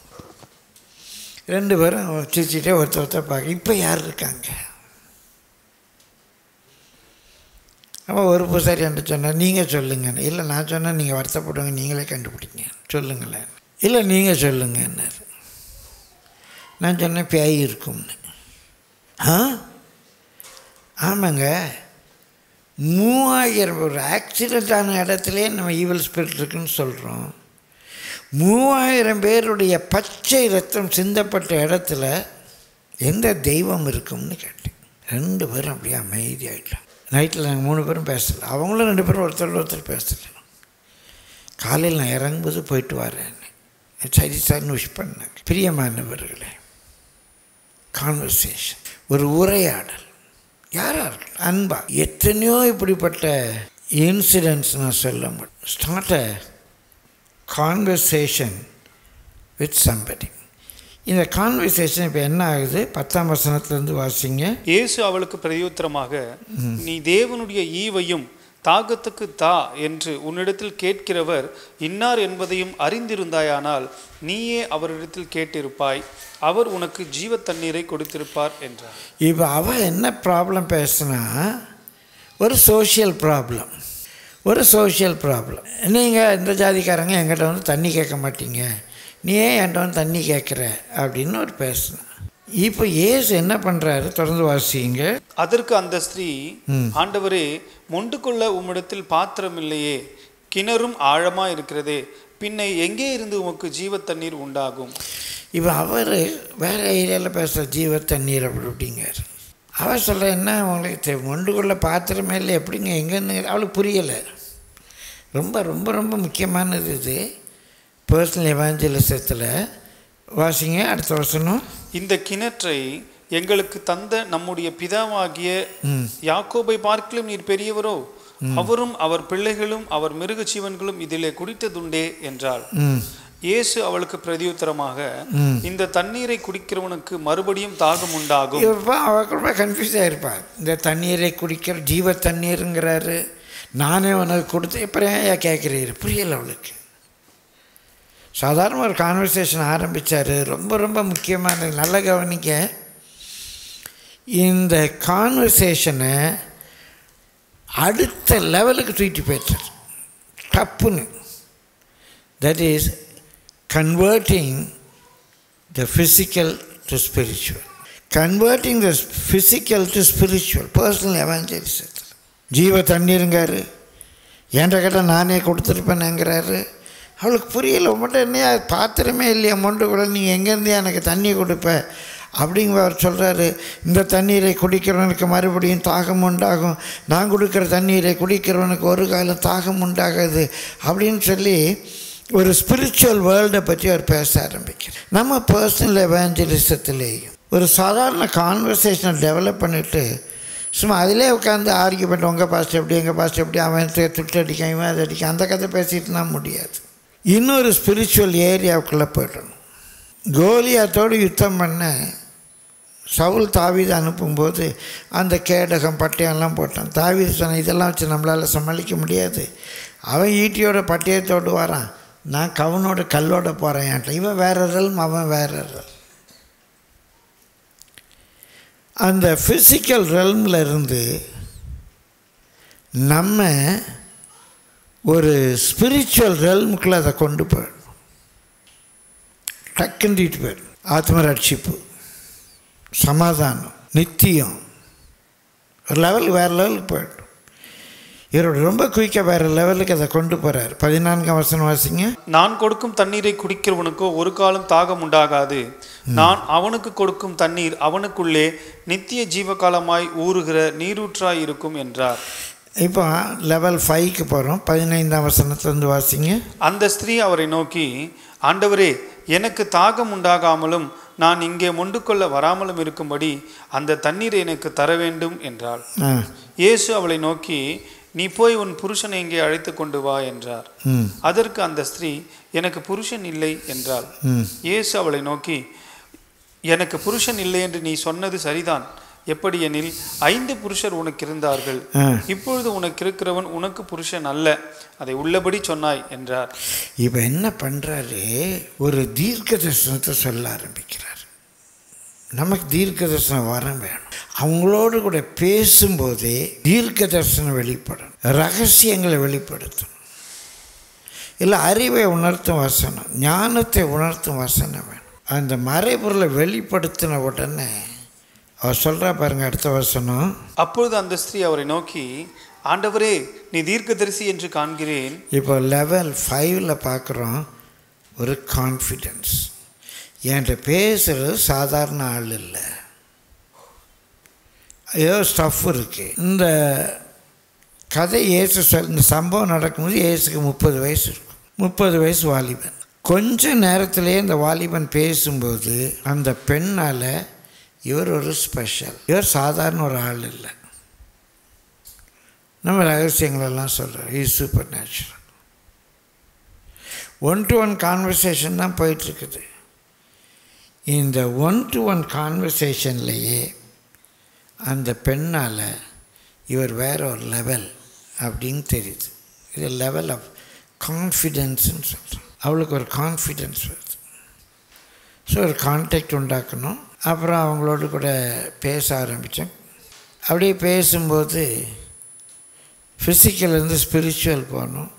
ரெண்டு பேரும் சிரிச்சிட்டே ஒருத்தர் ஒருத்தர் பார்க்க இப்போ யார் இருக்காங்க அவன் ஒரு பூசாரி என்று சொன்னார் நீங்கள் சொல்லுங்கன்னு இல்லை நான் சொன்னேன் நீங்கள் வருத்தப்படுங்க நீங்களே கண்டுபிடிங்க சொல்லுங்களேன் இல்லை நீங்கள் சொல்லுங்கன்னாரு நான் சொன்னேன் பேய் இருக்கும்னு ஆ ஆமாங்க மூவாயிரம் ஒரு ஆக்சிடெண்ட் ஆன இடத்துலே நம்ம ஈவல் ஸ்பிரிட் இருக்குன்னு சொல்கிறோம் மூவாயிரம் பேருடைய பச்சை ரத்தம் சிந்தப்பட்ட இடத்துல எந்த தெய்வம் இருக்கும்னு கேட்டேன் ரெண்டு பேரும் அப்படியே அமைதியாகிட்டோம் நைட்டில் நாங்கள் மூணு பேரும் பேசலை அவங்களும் ரெண்டு பேரும் ஒருத்தர் ஒருத்தர் பேசலை காலையில் நான் இறங்கும்போது போயிட்டு வரேன் சரி சார்னு விஷ் பண்ணாங்க பிரியமானவர்களே கான்வர்சேஷன் ஒரு உரையாடல் யாராக இருக்கட்டும் அன்பா எத்தனையோ இப்படிப்பட்ட இன்சிடென்ட்ஸ் நான் சொல்ல முடியும் start a conversation with somebody இந்த கான்வர்சேஷன் இப்போ என்ன ஆகுது பத்தாம் வசனத்துலேருந்து வாசிங்க இயேசு அவளுக்கு பிரதியுத்தரமாக நீ தேவனுடைய ஈவையும் தாகத்துக்கு தா என்று உன்னிடத்தில் கேட்கிறவர் இன்னார் என்பதையும் அறிந்திருந்தாயானால் நீயே அவரிடத்தில் கேட்டிருப்பாய் அவர் உனக்கு ஜீவ தண்ணீரை கொடுத்திருப்பார் என்றார் இப்போ அவன் என்ன ப்ராப்ளம் பேசுனா ஒரு சோஷியல் ப்ராப்ளம் ஒரு சோஷியல் ப்ராப்ளம் நீங்கள் இந்த ஜாதிக்காரங்க என்கிட்ட வந்து தண்ணி கேட்க மாட்டீங்க நீ ஏன் என்கிட்ட வந்து தண்ணி கேட்குற அப்படின்னு ஒரு பேசுனான் இப்போ ஏசு என்ன பண்ணுறாரு தொடர்ந்து வாசிங்க அதற்கு அந்த ஸ்திரீ ஆண்டவரே மொண்டு கொள்ள உம்மிடத்தில் பாத்திரம் இல்லையே கிணறும் ஆழமா இருக்கிறதே பின்னை எங்கே இருந்து உமக்கு ஜீவ தண்ணீர் உண்டாகும் இப்போ அவர் வேறு ஏரியாவில் பேசுகிற ஜீவ தண்ணீர் அப்படி அப்படிங்கார் அவர் சொல்கிற என்ன உங்களுக்கு தெ- மொண்டுக்குள்ள பாத்திரமே இல்லை எப்படிங்க எங்கேன்னு அவளுக்கு புரியலை ரொம்ப ரொம்ப ரொம்ப முக்கியமானது இது பர்சனல் எவாஞ்சலிசத்தில் வாசிங்க அடுத்த வசனம் இந்த கிணற்றை எங்களுக்கு தந்த நம்முடைய பிதாவாகிய யாக்கோபை பார்க்கலும் நீர் பெரியவரோ அவரும் அவர் பிள்ளைகளும் அவர் மிருக ஜீவன்களும் இதிலே குடித்ததுண்டே என்றாள் ம் இயேசு அவளுக்கு பிரதியுத்தரமாக இந்த தண்ணீரை குடிக்கிறவனுக்கு மறுபடியும் தாகம் உண்டாகும் இப்போ அவள் ரொம்ப கன்ஃபியூஸ் ஆகிருப்பார் இந்த தண்ணீரை குடிக்கிற ஜீவ தண்ணீருங்கிறாரு நானே உனக்கு கொடுத்து அப்புறம் ஏன் கேட்குறீரு புரியலை அவளுக்கு சாதாரண ஒரு கான்வர்சேஷன் ஆரம்பித்தார் ரொம்ப ரொம்ப முக்கியமான நல்ல கவனிக்க இந்த கான்வர்சேஷனை அடுத்த லெவலுக்கு தூக்கிட்டு போயிட்டார் தப்புன்னு that is converting the physical to spiritual. Converting the physical to spiritual, personal evangelism. ஜீவ தண்ணீருங்காரு என்கிட்ட கேட்டால் நானே கொடுத்துருப்பேனுங்கிறாரு அவளுக்கு புரியல உங்கள்கிட்ட என்ன பாத்திரமே இல்லையா மொண்டு கூட நீ எங்கேருந்து எனக்கு தண்ணி கொடுப்ப அப்படிங்கிற அவர் சொல்கிறாரு இந்த தண்ணீரை குடிக்கிறவனுக்கு மறுபடியும் தாகம் உண்டாகும் நான் கொடுக்குற தண்ணீரை குடிக்கிறவனுக்கு ஒரு காலம் தாகம் உண்டாகாது அப்படின்னு சொல்லி ஒரு ஸ்பிரிச்சுவல் வேர்ல்டை பற்றி அவர் பேச ஆரம்பிக்கிறார் நம்ம பர்சனல் எவாஞ்சலிசத்துலேயும் ஒரு சாதாரண கான்வர்சேஷனை டெவலப் பண்ணிவிட்டு சும்மா அதிலே உட்காந்து ஆர்கியூமெண்ட் உங்கள் பாஸ்ட் எப்படி எங்கள் பாஸ்ட் எப்படி அவன் து- துட்டு அடிக்கான் இவன் அதை அடிக்கான் அந்த கதை பேசிட்டுனா முடியாது இன்னொரு ஸ்பிரிச்சுவல் ஏரியாவுக்குள்ளே போய்டணும் கோலியாத்தோடு யுத்தம் பண்ண சவுல் தாவீது அனுப்பும்போது அந்த கேடகம் பட்டயம்லாம் போட்டான் தாவீது சொன்ன இதெல்லாம் வச்சு நம்மளால் சமாளிக்க முடியாது அவன் ஈட்டியோட பட்டயத்தோடு வரான் நான் கவனோட கல்லோட போகிறேன் இவன் வேற ரெல்ம் அவன் வேற ரெல் அந்த ஃபிசிக்கல் ரெல்மில் இருந்து நம்ம ஒரு ஸ்பிரிச்சுவல் ரெல்முக்குள்ளே அதை கொண்டு போயிடணும் டக்குன்றிட்டு போயிடும் ஆத்ம ரட்சிப்பு சமாதானம் நித்தியம் ஒரு லெவல் வேறு லெவலுக்கு போயிடும் இவரோட ரொம்ப குயிக்காக வேறு லெவலுக்கு அதை கொண்டு போகிறார் பதினான்காம் வசனம் வாசிங்க நான் கொடுக்கும் தண்ணீரை குடிக்கிறவனுக்கோ ஒரு காலம் தாகம் உண்டாகாது நான் அவனுக்கு கொடுக்கும் தண்ணீர் அவனுக்குள்ளே நித்திய ஜீவகாலமாய் ஊறுகிற நீரூற்றாய் இருக்கும் என்றார் இப்போ லெவல் ஃபைவ்க்கு போகிறோம் பதினைந்தாம் வசனத்துலேருந்து வாசிங்க அந்த ஸ்திரீ அவரை நோக்கி ஆண்டவரே எனக்கு தாகம் உண்டாகாமலும் நான் இங்கே மொண்டு கொள்ள வராமலும் இருக்கும்படி அந்த தண்ணீரை எனக்கு தர வேண்டும் என்றாள் ஆ இயேசு அவளை நோக்கி நீ போய் உன் புருஷனை இங்கே அழைத்து கொண்டு வா என்றார் ம் அதற்கு அந்த ஸ்திரீ எனக்கு புருஷன் இல்லை என்றாள் ம் இயேசு அவளை நோக்கி எனக்கு புருஷன் இல்லை என்று நீ சொன்னது சரிதான் எப்படியெனில் ஐந்து புருஷர் உனக்கு இருந்தார்கள் ஆ இப்பொழுது உனக்கு இருக்கிறவன் உனக்கு புருஷன் அல்ல அதை உள்ளபடி சொன்னாய் என்றார் இப்போ என்ன பண்ணுறாரு ஒரு தீர்க்க தரிசனத்தை சொல்ல ஆரம்பிக்கிறார் நமக்கு தீர்க்க தரிசனம் வரம் வேணும் அவங்களோடு கூட பேசும்போதே தீர்க்க தரிசனம் வெளிப்படணும் ரகசியங்களை வெளிப்படுத்தணும் இல்லை அறிவை உணர்த்தும் வசனம் ஞானத்தை உணர்த்தும் வசனம் வேணும் அந்த மறைபொருளை வெளிப்படுத்தின உடனே அவர் சொல்கிறா பாருங்க அடுத்த வசனம் அப்பொழுது அந்த ஸ்திரீ அவரை நோக்கி ஆண்டவரே நீ தீர்க்கதரிசி என்று காண்கிறேன் இப்போ லெவல் ஃபைவ்ல பார்க்குறோம் ஒரு கான்ஃபிடென்ஸ் என்கிட்ட பேசுகிறது சாதாரண ஆள் இல்லை ஏதோ ஸ்டஃப் இருக்குது இந்த கதை இயேசு சொல் இந்த சம்பவம் நடக்கும்போது இயேசுக்கு முப்பது வயசு இருக்கும் முப்பது வயசு வாலிபன் கொஞ்ச நேரத்திலேயே இந்த வாலிபன் பேசும்போது அந்த பெண்ணால் இவர் ஒரு ஸ்பெஷல் இவர் சாதாரண ஒரு ஆள் இல்லை நம்ம ரகசியங்களெல்லாம் சொல்கிறோம் இது super natural one to one conversation தான் போயிட்டுருக்குது இந்த ஒன் டு ஒன் கான்வர்சேஷன்லேயே அந்த பெண்ணால் இவர் வேற ஒரு லெவல் அப்படின்னு தெரியுது இது லெவல் ஆஃப் கான்ஃபிடென்ஸ்னு சொல்கிறோம் அவளுக்கு ஒரு கான்ஃபிடென்ஸ் வருது ஸோ ஒரு கான்டாக்ட் உண்டாக்கணும் அப்புறம் அவங்களோட கூட பேச ஆரம்பித்தேன் அப்படியே பேசும்போது ஃபிசிக்கல்லேருந்து ஸ்பிரிச்சுவல் போகணும்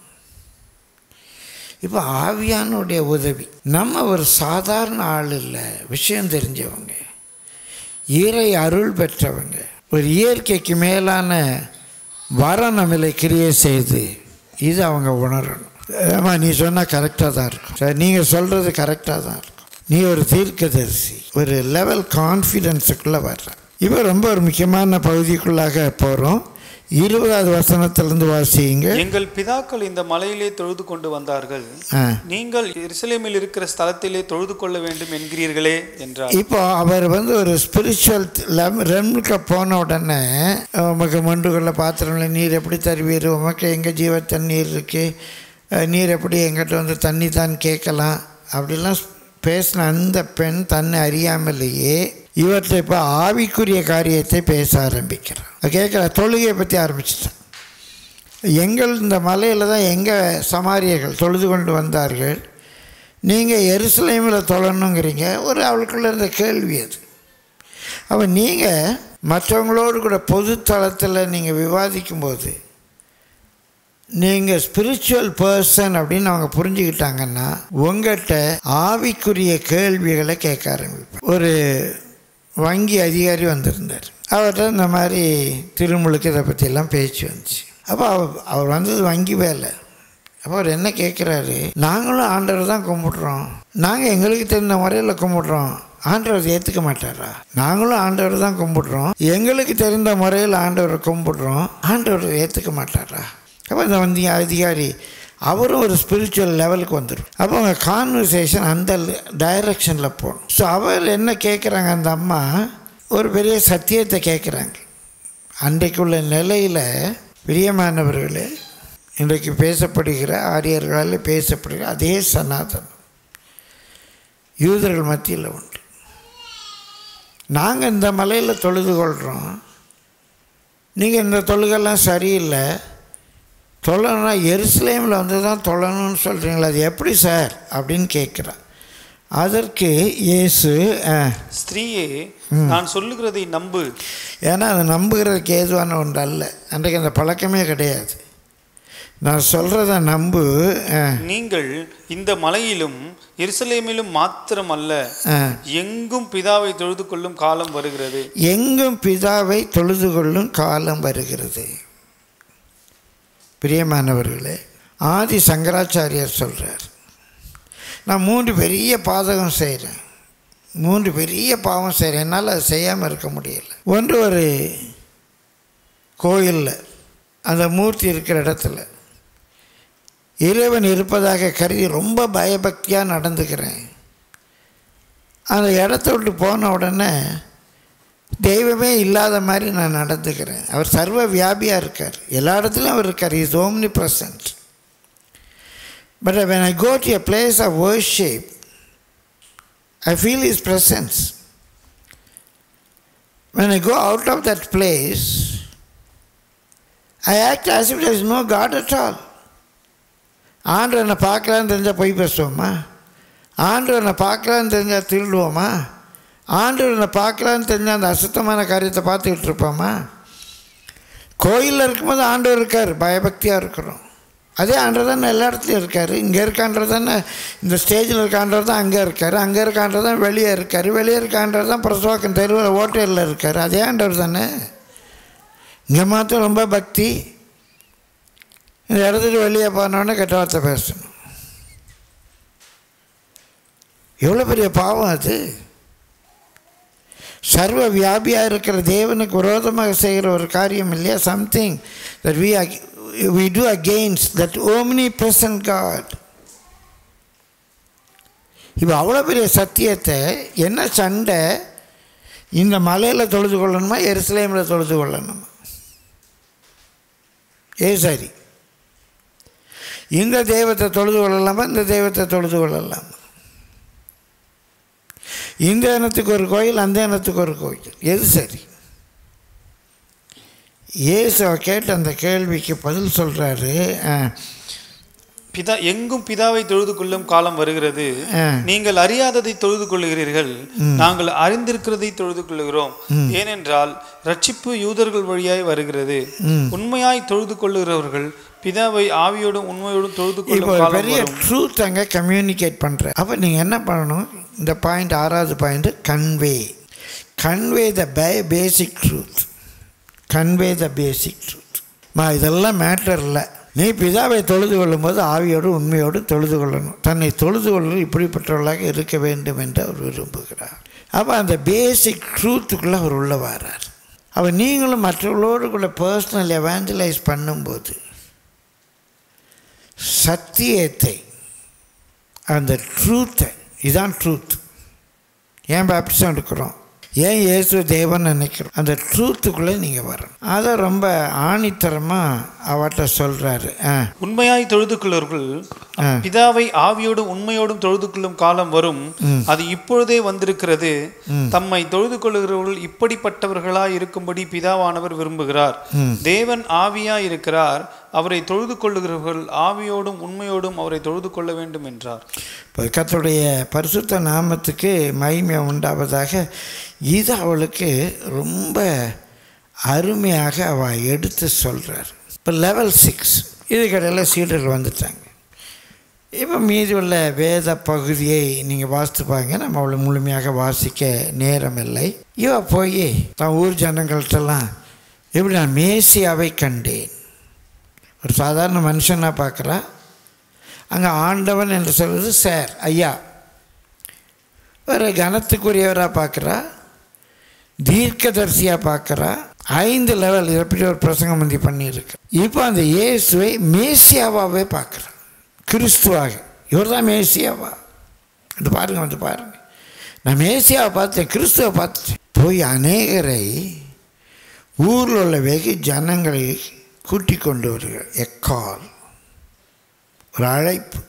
இப்போ ஆவியானுடைய உதவி நம்ம ஒரு சாதாரண ஆள் இல்லை விஷயம் தெரிஞ்சவங்க இறை அருள் பெற்றவங்க ஒரு இயற்கைக்கு மேலான வர நம்மளை கிரியை செய்து இது அவங்க உணரணும் ஆமாம் நீ சொன்னால் கரெக்டாக தான் இருக்கும் சரி நீங்கள் சொல்கிறது கரெக்டாக தான் இருக்கும் நீ ஒரு தீர்க்கதரிசி ஒரு லெவல் கான்ஃபிடென்ஸுக்குள்ளே வர்ற இப்போ ரொம்ப ஒரு முக்கியமான பகுதிக்குள்ளாக போகிறோம் இருபதாவது வசனத்திலிருந்து வாசிங்க எங்கள் பிதாக்கள் இந்த மலையிலே தொழுது கொண்டு வந்தார்கள் ஆ நீங்கள் எருசலேமில் இருக்கிற ஸ்தலத்திலே தொழுது கொள்ள வேண்டும் என்கிறீர்களே என்றார் இப்போ அவர் வந்து ஒரு ஸ்பிரிச்சுவல் ரெம்லுக்கு போன உடனே உமக்கு மண்டுகளில் பாத்திரங்கள நீர் எப்படி தருவீர் உமக்கு எங்கே ஜீவ தண்ணீர் இருக்கு அஹ், நீர் எப்படி எங்கிட்ட வந்து தண்ணி தான் கேட்கலாம் அப்படிலாம் பேசின அந்த பெண் தன்னை அறியாமலேயே இவற்றை இப்போ ஆவிக்குரிய காரியத்தை பேச ஆரம்பிக்கிறார் கேட்குற தொழுகையை பற்றி ஆரம்பிச்சிட்டேன் எங்கள் இந்த மலையில் தான் எங்கள் சமாரியர்கள் தொழுது கொண்டு வந்தார்கள் நீங்கள் எருசலேமில் தொழணுங்கிறீங்க ஒரு அவளுக்குள்ள இருந்த கேள்வி அது அப்போ நீங்கள் மற்றவங்களோடு கூட பொது தளத்தில் நீங்கள் விவாதிக்கும்போது நீங்கள் ஸ்பிரிச்சுவல் பர்சன் அப்படின்னு அவங்க புரிஞ்சுக்கிட்டாங்கன்னா உங்கள்கிட்ட ஆவிக்குரிய கேள்விகளை கேட்க ஆரம்பிப்பேன் ஒரு வங்கி அதிகாரி வந்திருந்தார் அவர்கிட்ட இந்த மாதிரி திருமுழுக்கு இதை பற்றியெல்லாம் பேச்சு வந்துச்சு அப்போ அவர் அவர் வந்தது வங்கி வேலை அப்போ அவர் என்ன கேட்குறாரு நாங்களும் ஆண்டவர் தான் கும்பிட்றோம் நாங்கள் எங்களுக்கு தெரிந்த முறையில் கும்பிட்றோம் ஆண்டவர் ஏற்றுக்க மாட்டாரா நாங்களும் ஆண்டவர் தான் கும்பிட்றோம் எங்களுக்கு தெரிந்த முறையில் ஆண்டவரை கும்பிட்றோம் ஆண்டவர் ஏற்றுக்க மாட்டாரா அப்போ இந்த வந்து அதிகாரி அவரும் ஒரு ஸ்பிரிச்சுவல் லெவலுக்கு வந்துடும் அப்போ அவங்க கான்வர்சேஷன் அந்த டைரக்ஷனில் போகணும் ஸோ அவர் என்ன கேட்குறாங்க அந்த அம்மா ஒரு பெரிய சத்தியத்தை கேட்குறாங்க அன்றைக்குள்ள நிலையில் பிரியமானவர்களே இன்றைக்கு பேசப்படுகிற ஆரியர்களால் பேசப்படுகிற அதே சனாதனம் யூதர்கள் மத்தியில் உண்டு நாங்கள் இந்த மலையில் தொழுது கொள்கிறோம் நீங்கள் இந்த தொழுகெல்லாம் சரியில்லை தொழணும்னா எருசலேமில் வந்து தான் தொழணும்னு சொல்கிறீங்களா அது எப்படி சார் அப்படின்னு கேட்குறான் அதற்கு இயேசு ஆ, ஸ்திரீயே நான் சொல்லுகிறதை நம்பு ஏன்னா அது நம்புகிறதுக்கு ஏதுவான ஒன்று அல்ல அன்றைக்கு அந்த பழக்கமே கிடையாது நான் சொல்கிறத நம்பு ஆ, நீங்கள் இந்த மலையிலும் எருசலேமிலும் மாத்திரம் அல்ல ஆ. எங்கும் பிதாவை தொழுது கொள்ளும் காலம் வருகிறது எங்கும் பிதாவை தொழுது கொள்ளும் காலம் வருகிறது பிரியமானவர்களே ஆதி சங்கராச்சாரியார் சொல்கிறார் நான் மூன்று பெரிய பாதகம் செய்கிறேன் மூன்று பெரிய பாவம் செய்கிறேன் என்னால் அதை செய்யாமல் இருக்க முடியல ஒன்று ஒரு கோயிலில் அந்த மூர்த்தி இருக்கிற இடத்துல இறைவன் இருப்பதாக கருதி ரொம்ப பயபக்தியாக நடந்துக்கிறேன் அந்த இடத்த விட்டு போன உடனே தெய்வமே இல்லாத மாதிரி நான் நடந்துக்கிறேன் அவர் சர்வ வியாபியாக இருக்கார் எல்லா இடத்துலையும் அவர் இருக்கார் is omni present but when I go to a place of worship I feel His presence. When I go out of that place, I act as if there is no God at all. ஆண்டு என்னை பார்க்கலான்னு தெரிஞ்சால் பொய் பேசுவோமா ஆண்டு என்னை பார்க்கலான்னு தெரிஞ்சால் திருடுவோமா ஆண்டு என்னை பார்க்கலான்னு தெரிஞ்சால் அந்த அசுத்தமான காரியத்தை பார்த்துக்கிட்டு இருப்போமா கோயிலில் இருக்கும்போது ஆண்டவர் இருக்கார் பயபக்தியாக இருக்கிறோம் அதே ஆண்டவர் தான் எல்லா இடத்துலையும் இருக்கார் இங்கே இருக்காண்டவர் தானே இந்த ஸ்டேஜில் இருக்க ஆண்டவர் தான் அங்கே இருக்கார் அங்கே இருக்க ஆண்டவர் தான் வெளியே இருக்கார் வெளியே இருக்க ஆண்டவர் தான் பிரசவாக்கம் தெருவில் ஓட்டையில் இருக்கார் அதே ஆண்டவர் தானே இங்கே மாத்திரம் ரொம்ப பக்தி இந்த இடத்துக்கு வெளியே போனோடனே கெட்ட வார்த்தை பேசணும் எவ்வளோ பெரிய பாவம் அது சர்வ வியாபியாக இருக்கிற தேவனுக்கு விரோதமாக செய்கிற ஒரு காரியம் இல்லையா something that we we do against that omni present God இப்போ அவ்வளோ பெரிய சத்தியத்தை என்ன சண்டை இந்த மலையில் தொழுது கொள்ளணுமா எருசலேமில் தொழுது கொள்ளணுமா ஏ சரி இந்த தெய்வத்தை தொழுது கொள்ளலாமா இந்த தெய்வத்தை தொழுது கொள்ளலாமா இந்த இனத்துக்கு ஒரு கோயில் அந்த இனத்துக்கு ஒரு கோயில் எது சரி இயேசு அவர் கேட்ட அந்த கேள்விக்கு பதில் சொல்கிறாரு பிதா எங்கும் பிதாவை தொழுது கொள்ளும் காலம் வருகிறது நீங்கள் அறியாததை தொழுது கொள்ளுகிறீர்கள் நாங்கள் அறிந்திருக்கிறதை தொழுது கொள்ளுகிறோம் ஏனென்றால் ரட்சிப்பு யூதர்கள் வழியாய் வருகிறது உண்மையாய் தொழுது கொள்ளுகிறவர்கள் பிதாவை ஆவியோடும் உண்மையோடும் தொழுது இப்போ கொள்ளும் ஒரு காலம் பெரிய வரும் ட்ரூத் அங்கே கம்யூனிகேட் பண்ணுற அப்போ நீங்கள் என்ன பண்ணணும் இந்த பாயிண்ட் ஆறாவது பாயிண்ட் கன்வே கன்வே த பே basic truth convey the basic truth மா இதெல்லாம் மேட்டர் இல்லை நீ பிதாவை தொழுது கொள்ளும்போது ஆவியோடு உண்மையோடு தொழுது கொள்ளணும் தன்னை தொழுது கொள்வது இப்படிப்பட்டவர்களாக இருக்க வேண்டும் என்று அவர் விரும்புகிறார் அப்போ அந்த பேசிக் ட்ரூத்துக்குள்ளே அவர் உள்ள வரார் அப்போ நீங்களும் மற்றவர்களோடு கூட பர்சனல் எவாஞ்சலைஸ் பண்ணும்போது சத்தியத்தை அந்த ட்ரூத்தை இதான் ட்ரூத் ஏன் பேப்டிசம் எடுக்கிறோம் ஏன் இயேசு தேவன் நினைக்கிறோம் அந்த ட்ரூத்துக்குள்ளே நீங்கள் வரணும் அதை ரொம்ப ஆணித்தரமாக அவர்கிட்ட சொல்கிறாரு ஆ உண்மையாய் தொழுது கொள்ளுவர்கள் ஆ. பிதாவை ஆவியோடும் உண்மையோடும் தொழுது கொள்ளும் காலம் வரும் அது இப்பொழுதே வந்திருக்கிறது தம்மை தொழுது கொள்ளுகிறவர்கள் இப்படிப்பட்டவர்களாய் இருக்கும்படி பிதாவானவர் விரும்புகிறார் தேவன் ஆவியாய் இருக்கிறார் அவரை தொழுது கொள்ளுகிறவர்கள் ஆவியோடும் உண்மையோடும் அவரை தொழுது கொள்ள வேண்டும் என்றார் இப்போ கர்த்தருடைய பரிசுத்த நாமத்துக்கு மகிமை உண்டாவதாக இது அவளுக்கு ரொம்ப அருமையாக அவள் எடுத்து சொல்கிறார் இப்போ லெவல் சிக்ஸ் இதுக்கடையில் சீடர்கள் வந்துட்டாங்க இப்போ மீதி உள்ள வேத பகுதியை நீங்கள் வாசித்து பாருங்க நம்ம அவளை முழுமையாக வாசிக்க நேரம் இல்லை இவ போய் தான் ஊர் ஜனங்கள்கிட்டலாம் இப்படி நான் மேசியாவை கண்டேன் ஒரு சாதாரண மனுஷனாக பார்க்குறா அங்கே ஆண்டவன் என்று சொல்வது சார் ஐயா ஒரு கனத்துக்குரியவராக பார்க்குறா தீர்க்கதரிசியாக பார்க்குறா ஐந்து லெவல் எப்படி ஒரு பிரசங்கம் வந்து பண்ணியிருக்கு இப்போ அந்த இயேசுவை மேசியாவாகவே பார்க்குறா கிறிஸ்துவாக இவர் தான் மேசியாவா வந்து பாருங்க வந்து பாருங்க நான் மேசியாவை பார்த்தேன் கிறிஸ்துவை பார்த்துட்டேன் போய் அநேகரை ஊரில் உள்ள வெகு ஜனங்களை கூட்டி கொண்டு வருகிறார் எக்கால் ஒரு அழைப்பு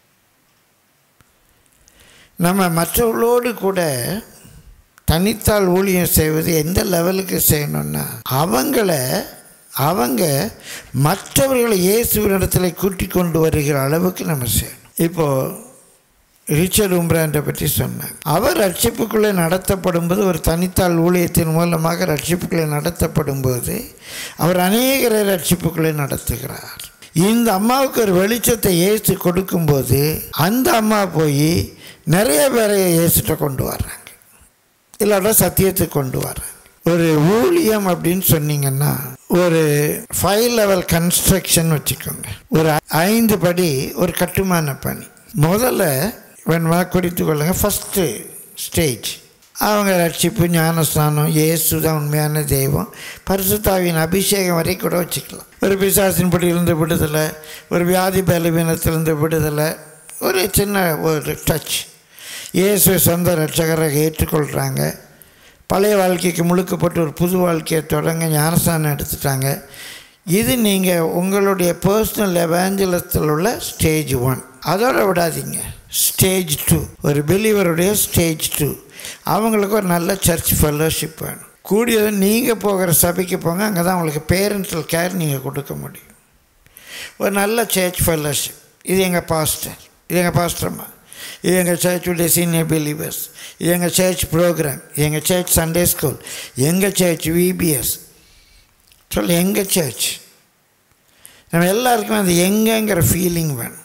நம்ம மற்றவர்களோடு கூட தனித்தால் ஊழியம் செய்வது எந்த லெவலுக்கு செய்யணும்னா அவங்கள அவங்க மற்றவர்களை இயேசுவினிடத்தில் கூட்டி கொண்டு வருகிற அளவுக்கு நம்ம செய்யணும் இப்போது ரிச்சர்ட் உம்ராண்டை பற்றி சொன்னாங்க அவர் ரட்சிப்புக்குள்ளே நடத்தப்படும் போது ஒரு தனித்தாள் ஊழியத்தின் மூலமாக ரட்சிப்புக்குள்ளே நடத்தப்படும் போது அவர் அநேகரை ரட்சிப்புக்குள்ளே நடத்துகிறார் இந்த அம்மாவுக்கு ஒரு வெளிச்சத்தை ஏசு கொடுக்கும்போது அந்த அம்மா போய் நிறைய பேரை இயேசுட்ட கொண்டு வர்றாங்க இல்லாட்டா சத்தியத்துக்கு கொண்டு வர்றாங்க ஒரு ஊழியம் அப்படின்னு சொன்னீங்கன்னா ஒரு ஃபைவ் லெவல் கன்ஸ்ட்ரக்ஷன் வச்சுக்கோங்க ஒரு ஐந்து படி ஒரு கட்டுமான பணி முதல்ல வேணுமா குறித்து கொள்ளுங்க ஃபஸ்ட்டு ஸ்டேஜ் அவங்க ரட்சிப்பு ஞானஸ்தானம் இயேசு தான் உண்மையான தெய்வம் பரிசுத்தாவின் அபிஷேகம் வரை கூட வச்சுக்கலாம் ஒரு பிசாசின் படியிலிருந்து விடுதலை ஒரு வியாதி பலவீனத்திலிருந்து விடுதலை ஒரு சின்ன ஒரு டச் இயேசுவை சொந்த ரட்சகராக ஏற்றுக்கொள்கிறாங்க பழைய வாழ்க்கைக்கு முழுக்கப்பட்டு ஒரு புது வாழ்க்கையை தொடங்க ஞானஸ்தானம் எடுத்துட்டாங்க இது நீங்கள் உங்களுடைய பர்சனல் எவாஞ்சலத்தில் உள்ள ஸ்டேஜ் ஒன் அதோட விடாதீங்க ஸ்டேஜ் டூ ஒரு பிலீவருடைய ஸ்டேஜ் டூ அவங்களுக்கு ஒரு நல்ல சர்ச் ஃபெல்லோஷிப் வேணும் கூடியது நீங்கள் போகிற சபைக்கு போங்க அங்கே தான் உங்களுக்கு பேரண்டல் கேர் நீங்கள் கொடுக்க முடியும் ஒரு நல்ல சர்ச் ஃபெல்லோஷிப் இது எங்கள் பாஸ்டர் இது எங்கள் பாஸ்டர்மா இது எங்கள் சர்ச்சுடைய சீனியர் பிலீவர்ஸ் இது எங்கள் சர்ச் ப்ரோக்ராம் இது எங்கள் சர்ச் சண்டே ஸ்கூல் எங்கள் சர்ச் விபிஎஸ் சொல்ல எங்கள் சர்ச் நம்ம எல்லாருக்கும் அந்த எங்கங்கிற ஃபீலிங் வேணும்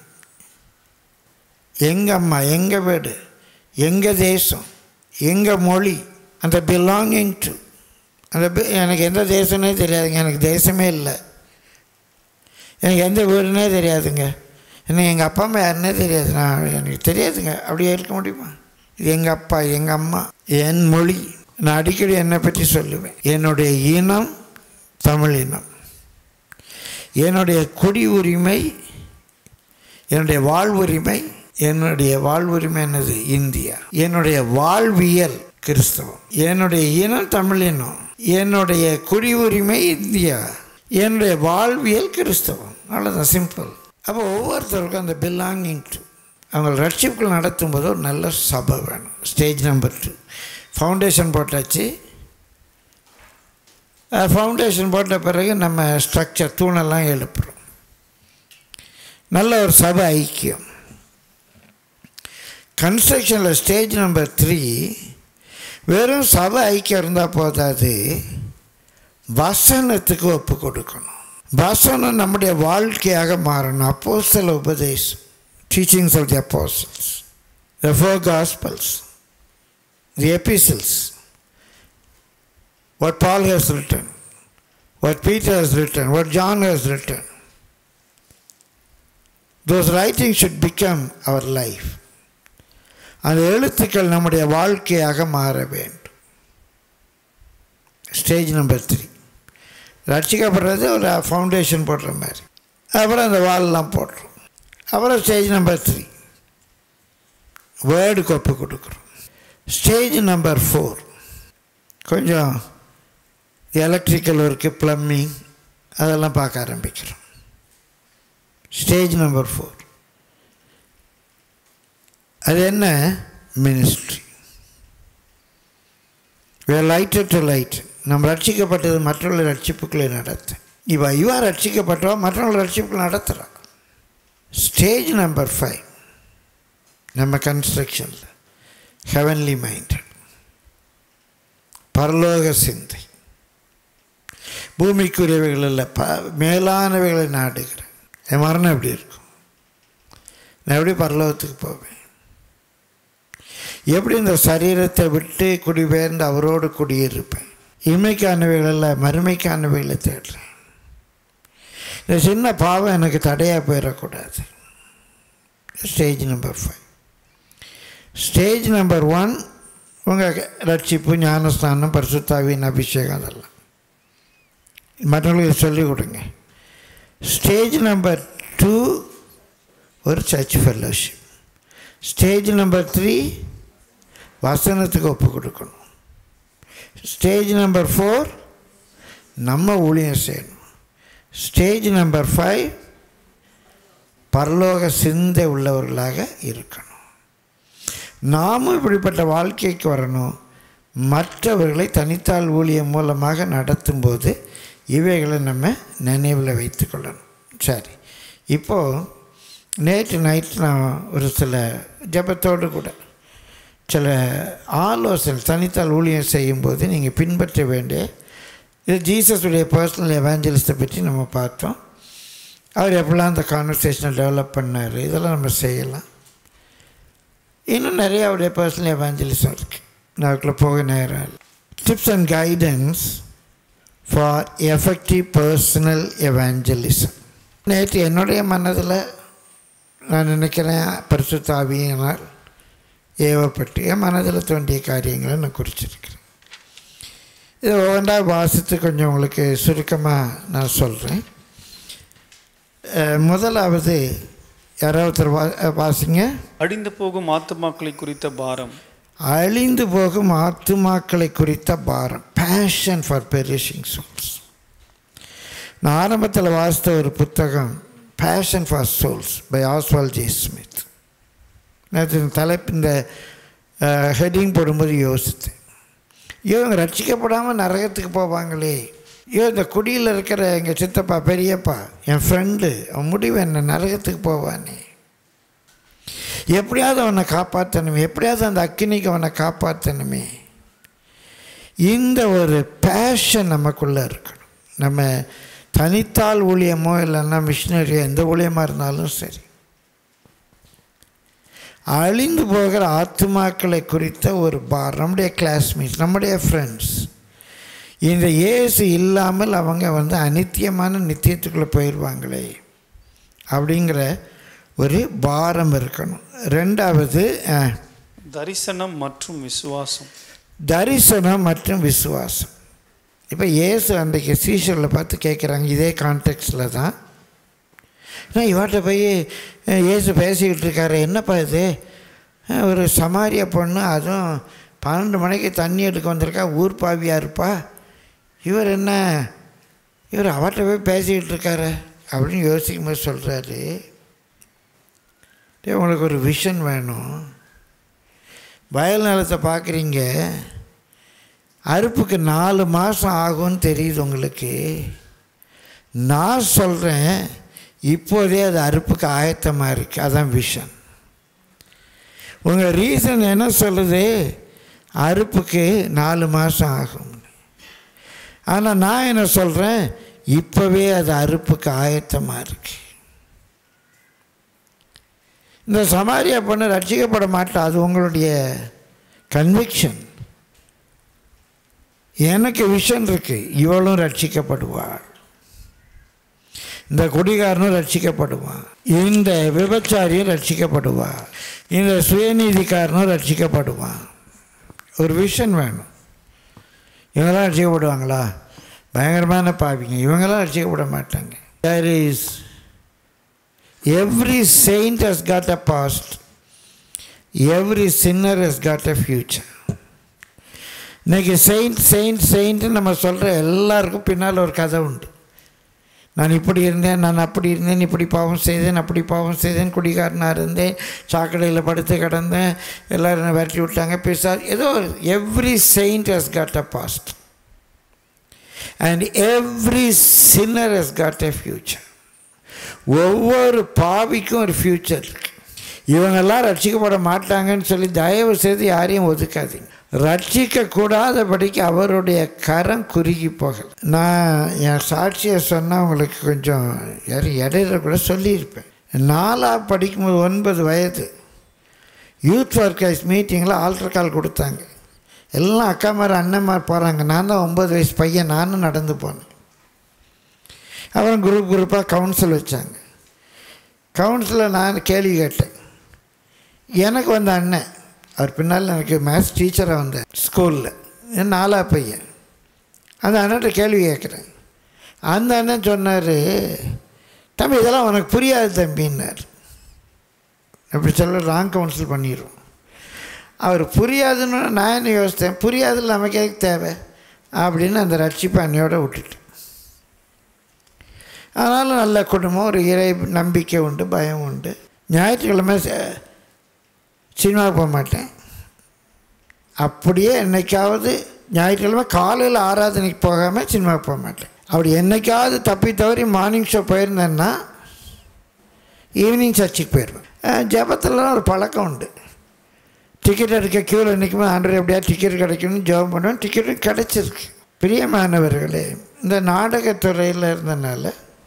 எங்கள் அம்மா எங்கள் வீடு எங்கள் தேசம் எங்கள் மொழி அந்த பிலாங்கிங் டு அந்த bi- எனக்கு எந்த தேசம்னே தெரியாதுங்க எனக்கு தேசமே இல்லை எனக்கு எந்த வீடுனே தெரியாதுங்க எனக்கு எங்கள் அப்பா அம்மா யாருன்னே தெரியாது நான் எனக்கு தெரியாதுங்க அப்படியே இருக்க முடியுமா இது எங்கள் அப்பா எங்கள் அம்மா என் மொழி நான் அடிக்கடி என்னை பற்றி சொல்லுவேன் என்னுடைய இனம் தமிழ் இனம் என்னுடைய குடி உரிமை என்னுடைய வாழ்வுரிமை என்னுடைய வாழ்வுரிமை என்னது இந்தியா என்னுடைய வாழ்வியல் கிறிஸ்தவம் என்னுடைய இனம் தமிழ் இனம் என்னுடைய குடி உரிமை இந்தியா என்னுடைய வாழ்வியல் கிறிஸ்தவம் அவ்வளோதான் சிம்பிள் அப்போ ஒவ்வொருத்தருக்கும் அந்த பிலாங்கிங் டு அவங்க ரட்சிப்புகள் நடத்தும் போது ஒரு நல்ல சபை வேணும் ஸ்டேஜ் நம்பர் டூ ஃபவுண்டேஷன் போட்டாச்சு ஃபவுண்டேஷன் போட்ட பிறகு நம்ம ஸ்ட்ரக்சர் தூணெல்லாம் எழுப்புறோம் நல்ல ஒரு சபை ஐக்கியம் கன்ஸ்ட்ரக்ஷனில் ஸ்டேஜ் நம்பர் த்ரீ வெறும் சபை ஐக்கியம் இருந்தால் போதாது வசனத்துக்கு ஒப்பு கொடுக்கணும் வசனம் நம்முடைய வாழ்க்கையாக மாறணும் அப்போஸ்தல உபதேசம் teachings of the apostles the four gospels the epistles what Paul has written, what Peter has written, what John has written. Those writings should become our life. அந்த எழுத்துக்கள் நம்முடைய வாழ்க்கையாக மாற வேண்டும் ஸ்டேஜ் நம்பர் த்ரீ ரட்சிக்கப்படுறது ஒரு ஃபவுண்டேஷன் போடுற மாதிரி அப்புறம் அந்த வால்லாம் போடுறோம் அப்புறம் ஸ்டேஜ் நம்பர் த்ரீ வேர்டுக்கு ஒப்பு கொடுக்குறோம் ஸ்டேஜ் நம்பர் ஃபோர் கொஞ்சம் எலக்ட்ரிக்கல் ஒர்க்கு ப்ளம்பிங் அதெல்லாம் பார்க்க ஆரம்பிக்கிறோம் ஸ்டேஜ் நம்பர் ஃபோர் அது என்ன மினிஸ்ட்ரி லைட்டர் டு லைட் நம்ம ரட்சிக்கப்பட்டது மற்றவர்கள் ரட்சிப்புக்களை நடத்த இவ இவா ரட்சிக்கப்பட்டவா மற்றவர்கள் ரட்சிப்புக்களை நடத்துகிறான் ஸ்டேஜ் நம்பர் ஃபைவ் நம்ம கன்ஸ்ட்ரக்ஷனில் ஹெவன்லி மைண்டட் பரலோக சிந்தை பூமிக்குரியவைகள் இல்லை ப மேலானவைகளை நாடுகிறேன் என் மரணம் எப்படி இருக்கும் நான் எப்படி பரலோகத்துக்கு போவேன் எப்படி இந்த சரீரத்தை விட்டு குடிபெயர்ந்து அவரோடு குடியிருப்பேன் இமைக்கானவைகள் இல்லை மறுமைக்கானவைகளை தேடுறேன் இந்த சின்ன பாவம் எனக்கு தடையாக போயிடக்கூடாது stage number five stage number one உங்கள் ரட்சிப்பு ஞானஸ்தானம் பரிசுத்தாவின் அபிஷேகம் அதெல்லாம் மற்றவங்களுக்கு சொல்லிக் கொடுங்க ஸ்டேஜ் நம்பர் டூ ஒரு church fellowship stage number three வசனத்துக்கு ஒப்பு கொடுக்கணும் ஸ்டேஜ் நம்பர் ஃபோர் நம்ம ஊழியம் செய்யணும் ஸ்டேஜ் நம்பர் ஃபைவ் பரலோக சிந்தை உள்ளவர்களாக இருக்கணும் நாமும் இப்படிப்பட்ட வாழ்க்கைக்கு வரணும் மற்றவர்களை தனித்தாள் ஊழியம் மூலமாக நடத்தும்போது இவைகளை நம்ம நினைவில் வைத்துக்கொள்ளணும் சரி இப்போது நேற்று நைட்டு நான் ஒரு சில ஜபத்தோடு கூட சில ஆலோசனை தனித்தாள் ஊழியம் செய்யும்போது நீங்கள் பின்பற்ற வேண்டிய இது ஜீசஸுடைய பர்சனல் எவாஞ்சலிஸ்ட்டை பற்றி நம்ம பார்த்தோம் அவர் எப்படிலாம் அந்த கான்வர்சேஷனை டெவலப் பண்ணார் இதெல்லாம் நம்ம செய்யலாம் இன்னும் நிறைய அவருடைய பர்சனல் எவாஞ்சலிசம் இருக்குது நான் அதுக்குள்ளே போக நேரம் இல்லை tips and guidance for effective personal evangelism நேற்று என்னுடைய மனதில் நான் நினைக்கிறேன் பரிசுத்தாவியினால் ஏவப்பட்டு என் மனதில் தோன்றிய காரியங்களை நான் குறிச்சிருக்கிறேன் இதை ஒவ்வொன்றா வாசித்து கொஞ்சம் உங்களுக்கு சுருக்கமாக நான் சொல்கிறேன் முதலாவது யாராவது ஒருத்தர் வா வாசிங்க அடிந்து போகும் ஆத்துமாக்களை குறித்த பாரம் அழிந்து போகும் ஆத்துமாக்களை குறித்த பாரம் பேஷன் ஃபார் பெரிஷிங் சோல்ஸ் நான் ஆரம்பத்தில் வாசித்த ஒரு புத்தகம் passion for souls by Oswald J Smith நேற்று இந்த தலைப்பு இந்த ஹெட்டிங் போடும்போது யோசித்தேன் ஐயோ இவங்க ரட்சிக்கப்படாமல் நரகத்துக்கு போவாங்களே ஐயோ இந்த குடியில் இருக்கிற எங்கள் சித்தப்பா பெரியப்பா என் ஃப்ரெண்டு அவன் முடிவு என்ன நரகத்துக்கு போவானே எப்படியாவது அவனை காப்பாற்றணுமே எப்படியாவது அந்த அக்கினிக்கு அவனை காப்பாற்றணுமே இந்த ஒரு பேஷன் நமக்குள்ளே இருக்கணும் நம்ம தனித்தால் ஊழியமோ இல்லைன்னா மிஷினரியோ எந்த ஊழியமாக இருந்தாலும் சரி அழிந்து போகிற ஆத்துமாக்களை குறித்த ஒரு பார் நம்முடைய கிளாஸ்மேட்ஸ் நம்முடைய ஃப்ரெண்ட்ஸ் இந்த இயேசு இல்லாமல் அவங்க வந்து அனித்தியமான நித்தியத்துக்குள்ளே போயிடுவாங்களே அப்படிங்கிற ஒரு பாரம் இருக்கணும் ரெண்டாவது அஹ், தரிசனம் மற்றும் விசுவாசம் தரிசனம் மற்றும் விசுவாசம் இப்போ இயேசு அன்றைக்கு சீஷரில் பார்த்து கேட்குறாங்க இதே கான்டெக்ட்ஸில் தான் நான் இவாட்ட போய் அஹ், இயேசு பேசிக்கிட்டு இருக்காரு என்னப்பா இது அஹ், ஒரு சமாரிய பொண்ணு அதுவும் பன்னெண்டு மணிக்கு தண்ணி எடுக்க வந்திருக்கா ஊர் பாவியாக இருப்பா இவர் என்ன இவர் அவர்கிட்ட போய் பேசிக்கிட்டு இருக்காரு அப்படின்னு யோசிக்கும் போது சொல்கிறாரு டேய், உங்களுக்கு ஒரு விஷன் வேணும் வயல் நிலத்தை பார்க்குறீங்க அறுப்புக்கு நாலு மாதம் ஆகும்னு தெரியுது உங்களுக்கு நான் சொல்கிறேன் இப்போதே அது அறுப்புக்கு ஆயத்தமாக இருக்குது அதான் விஷன் உங்கள் ரீசன் என்ன சொல்லுது அறுப்புக்கு நாலு மாதம் ஆகும் ஆனால் நான் என்ன சொல்கிறேன் இப்போவே அது அறுப்புக்கு ஆயத்தமாக இருக்கு இந்த சமாரியா பொண்ணு ரட்சிக்கப்பட மாட்டா அது உங்களுடைய கன்விக்ஷன் எனக்கு விஷன் இருக்கு இவளும் ரட்சிக்கப்படுவாள் இந்த குடிகாரனும் ரட்சிக்கப்படுவான் இந்த விபச்சாரியும் ரட்சிக்கப்படுவான் இந்த சுயநீதிக்காரனும் ரட்சிக்கப்படுவான் ஒரு விஷன் வேணும் இவங்களாம் ரட்சிக்கப்படுவாங்களா பயங்கரமான பாவிங்க இவங்களாம் ரட்சிக்கப்பட மாட்டாங்க there is every saint has got a past every sinner has got a future இன்னைக்கு செயின்ட் செயின்ட் செயின்ட்டு நம்ம சொல்கிற எல்லாருக்கும் பின்னால் ஒரு கதை உண்டு நான் இப்படி இருந்தேன் நான் அப்படி இருந்தேன் இப்படி பாவம் செய்தேன் அப்படி பாவம் செய்தேன் குடிகாரனாக இருந்தேன் சாக்கடையில் படுத்து கிடந்தேன் எல்லோரும் என்னை விரட்டி விட்டாங்க பிசா ஏதோ every saint has got a past and every sinner has got a future ஒவ்வொரு பாவிக்கும் ஒரு ஃப்யூச்சர் இருக்கு இவங்கெல்லாம் ரட்சிக்கப்பட மாட்டாங்கன்னு சொல்லி தயவு செய்து யாரையும் ஒதுக்காதீங்க ரட்சிக்க கூடாதபடிக்கு அவருடைய கரம் குறுகி போகல நான் என் சாட்சியை சொன்னால் உங்களுக்கு கொஞ்சம் யாரும் இடையில கூட சொல்லியிருப்பேன் நாலா படிக்கும்போது ஒன்பது வயது யூத் ஒர்க்கர்ஸ் மீட்டிங்கில் ஆல்டர் கால் கொடுத்தாங்க எல்லாம் அக்காமார் அண்ணன்மார் போகிறாங்க நான் தான் ஒம்பது வயசு பையன் நானும் நடந்து போனேன் அப்புறம் குரூப் குரூப்பாக கவுன்சில் வச்சாங்க கவுன்சிலில் நான் கேள்வி கேட்டேன் எனக்கு வந்த அண்ணன் அவர் பின்னால் எனக்கு மேத்ஸ் டீச்சராக வந்தார் ஸ்கூலில் நாலா பையன் அந்த அண்ணன்ட்ட கேள்வி கேட்குறேன் அந்த அண்ணன் சொன்னார் தம்பி இதெல்லாம் உனக்கு புரியாது தம்பின்னார் அப்படி சொல்ல ராங் கவுன்சில் பண்ணிடுவோம் அவர் புரியாதுன்னு நான் என்ன யோசித்தேன் புரியாதுன்னு நமக்கு எதுக்கு தேவை அப்படின்னு அந்த ரட்சிப்பு அன்னையோட விட்டுட்டேன் ஆனாலும் நல்ல குடும்பம் ஒரு இறை நம்பிக்கை உண்டு பயம் உண்டு ஞாயிற்றுக்கிழமை ச- சினிமாவுக்கு போக மாட்டேன் அப்படியே என்னைக்காவது ஞாயிற்றுக்கிழமை காலையில் ஆராதனைக்கு போகாமல் சினிமாவுக்கு போக மாட்டேன் அப்படி என்னைக்காவது தப்பி தவறி மார்னிங் ஷோ போயிருந்தேன்னா ஈவினிங் சர்ச்சுக்கு போயிடுவேன் அஹ் ஜெபத்துலலாம் ஒரு பழக்கம் உண்டு டிக்கெட் எடுக்க க்யூவில் நிற்கும்போது ஆண்டர் எப்படியா டிக்கெட் கிடைக்கணும்னு ஜெபம் பண்ணுவேன் டிக்கெட்டும் கிடச்சிருக்கு பிரியமானவர்களே இந்த நாடகத்துறையில் இருந்தனால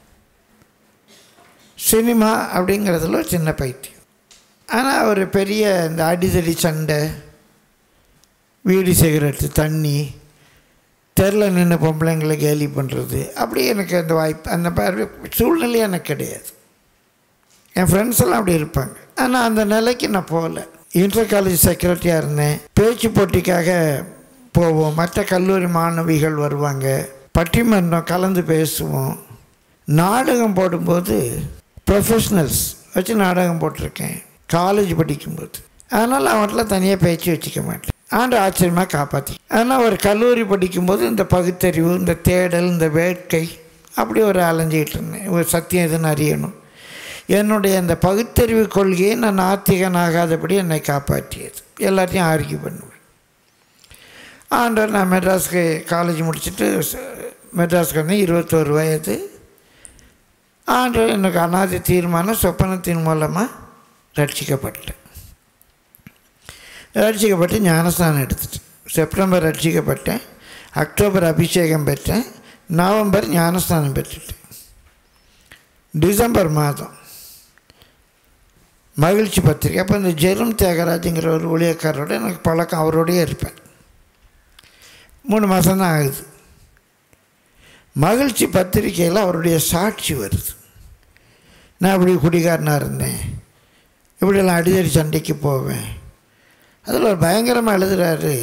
சினிமா அப்படிங்கிறதுல ஒரு சின்ன பைத்தியம் ஆனால் ஒரு பெரிய இந்த அடிதடி சண்டை வீடு சிகரெட்டு தண்ணி தெருல நின்று பொம்பளைங்களை கேலி பண்ணுறது அப்படி எனக்கு அந்த வாய்ப்பு அந்த பார்வை சூழ்நிலை எனக்கு கிடையாது என் ஃப்ரெண்ட்ஸ் எல்லாம் அப்படி இருப்பாங்க ஆனால் அந்த நிலைக்கு நான் போகல இன்டர் காலேஜ் செக்ரட்டரியாக இருந்தேன் பேச்சு போட்டிக்காக போவோம் மற்ற கல்லூரி மாணவிகள் வருவாங்க பட்டிமன்றம் கலந்து பேசுவோம் நாடகம் போடும்போது ப்ரொஃபஷ்னல்ஸ் வச்சு நாடகம் போட்டிருக்கேன் காலேஜ் படிக்கும்போது அதனால் அவன்கிட்ட தனியாக பேச்சு வச்சுக்க மாட்டேன் ஆண்டு ஆச்சரியமாக காப்பாற்றி ஆனால் ஒரு கல்லூரி படிக்கும்போது இந்த பகுத்தறிவு இந்த தேடல் இந்த வேட்கை அப்படி ஒரு அலைஞ்சிக்கிட்டு இருந்தேன் ஒரு சத்தியம் எதுன்னு அறியணும் என்னுடைய அந்த பகுத்தறிவு கொள்கையை நான் நாத்திகன் ஆகாதபடி என்னை காப்பாற்றியது எல்லாத்தையும் ஆர்கியூ பண்ணுவேன் ஆண்டவர் நான் மெட்ராஸ்க்கு காலேஜ் முடிச்சுட்டு ச- மெட்ராஸ்க்கு வந்தேன் இருபத்தோரு வயது ஆண்டவர் எனக்கு அனாதி தீர்மானம் சொப்பனத்தின் மூலமாக ரட்சிக்கப்பட்டேன் ரட்சிக்கப்பட்டு ஞானஸ்தானம் எடுத்துட்டேன் செப்டம்பர் ரட்சிக்கப்பட்டேன் அக்டோபர் அபிஷேகம் பெற்றேன் நவம்பர் ஞானஸ்தானம் பெற்றுட்டேன் டிசம்பர் மாதம் மகிழ்ச்சி பத்திரிக்கை அப்போ இந்த ஜெரும் தியாகராஜுங்கிற ஒரு ஊழியக்காரரோட எனக்கு பழக்கம் அவரோடயே இருப்பேன் மூணு மாதம்தான் ஆகுது மகிழ்ச்சி பத்திரிக்கையில் அவருடைய சாட்சி வருது நான் இப்படி குடிகாரனாக இருந்தேன் இப்படியெல்லாம் அடிதடி சண்டைக்கு போவேன் அதில் ஒரு பயங்கரமாக எழுதுறாரு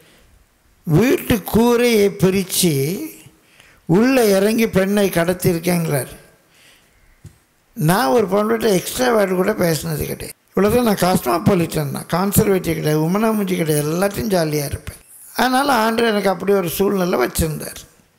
வீட்டு கூரையை பிரித்து உள்ளே இறங்கி பெண்ணை கடத்தியிருக்கேங்கிறார் நான் ஒரு பொண்ணுகிட்ட எக்ஸ்ட்ரா வேர்டு கூட பேசினது கிடையாது இவ்வளோதான் நான் காஸ்மாபாலிட்டன் தான் கான்சர்வேட்டிவ் கிடையாது உமனாமுஞ்சி கிடையாது எல்லாத்தையும் ஜாலியாக இருப்பேன் அதனால் ஆண்டு எனக்கு அப்படி ஒரு சூழ்நிலை வச்சுருந்தார்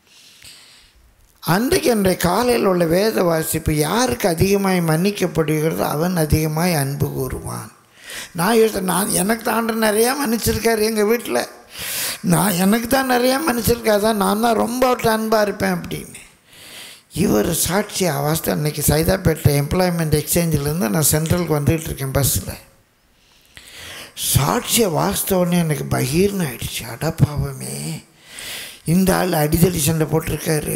அன்றைக்கு என்னுடைய காலையில் உள்ள வேத வாசிப்பு யாருக்கு அதிகமாய் மன்னிக்கப்படுகிறதோ அவன் அதிகமாய் அன்பு கூறுவான் நான் யோசித்தேன் நான் எனக்கு தாண்ட நிறையா மன்னிச்சிருக்காரு எங்கள் வீட்டில் நான் எனக்கு தான் நிறையா மன்னிச்சிருக்காதான் நான் தான் ரொம்ப அவர்கிட்ட அன்பாக இருப்பேன் அப்படின்னு இவர் சாட்சி அவஸ்தை அன்றைக்கி சைதாப்பேட்டை எம்ப்ளாய்மெண்ட் எக்ஸ்சேஞ்சிலேருந்து நான் சென்ட்ரலுக்கு வந்துகிட்டு இருக்கேன் பஸ்ஸில் சாட்சியை வாசித்த உடனே எனக்கு பகீர்னு ஆயிடுச்சு அடப்பாவமே இந்த ஆள் அடிதடி சண்டை போட்டிருக்காரு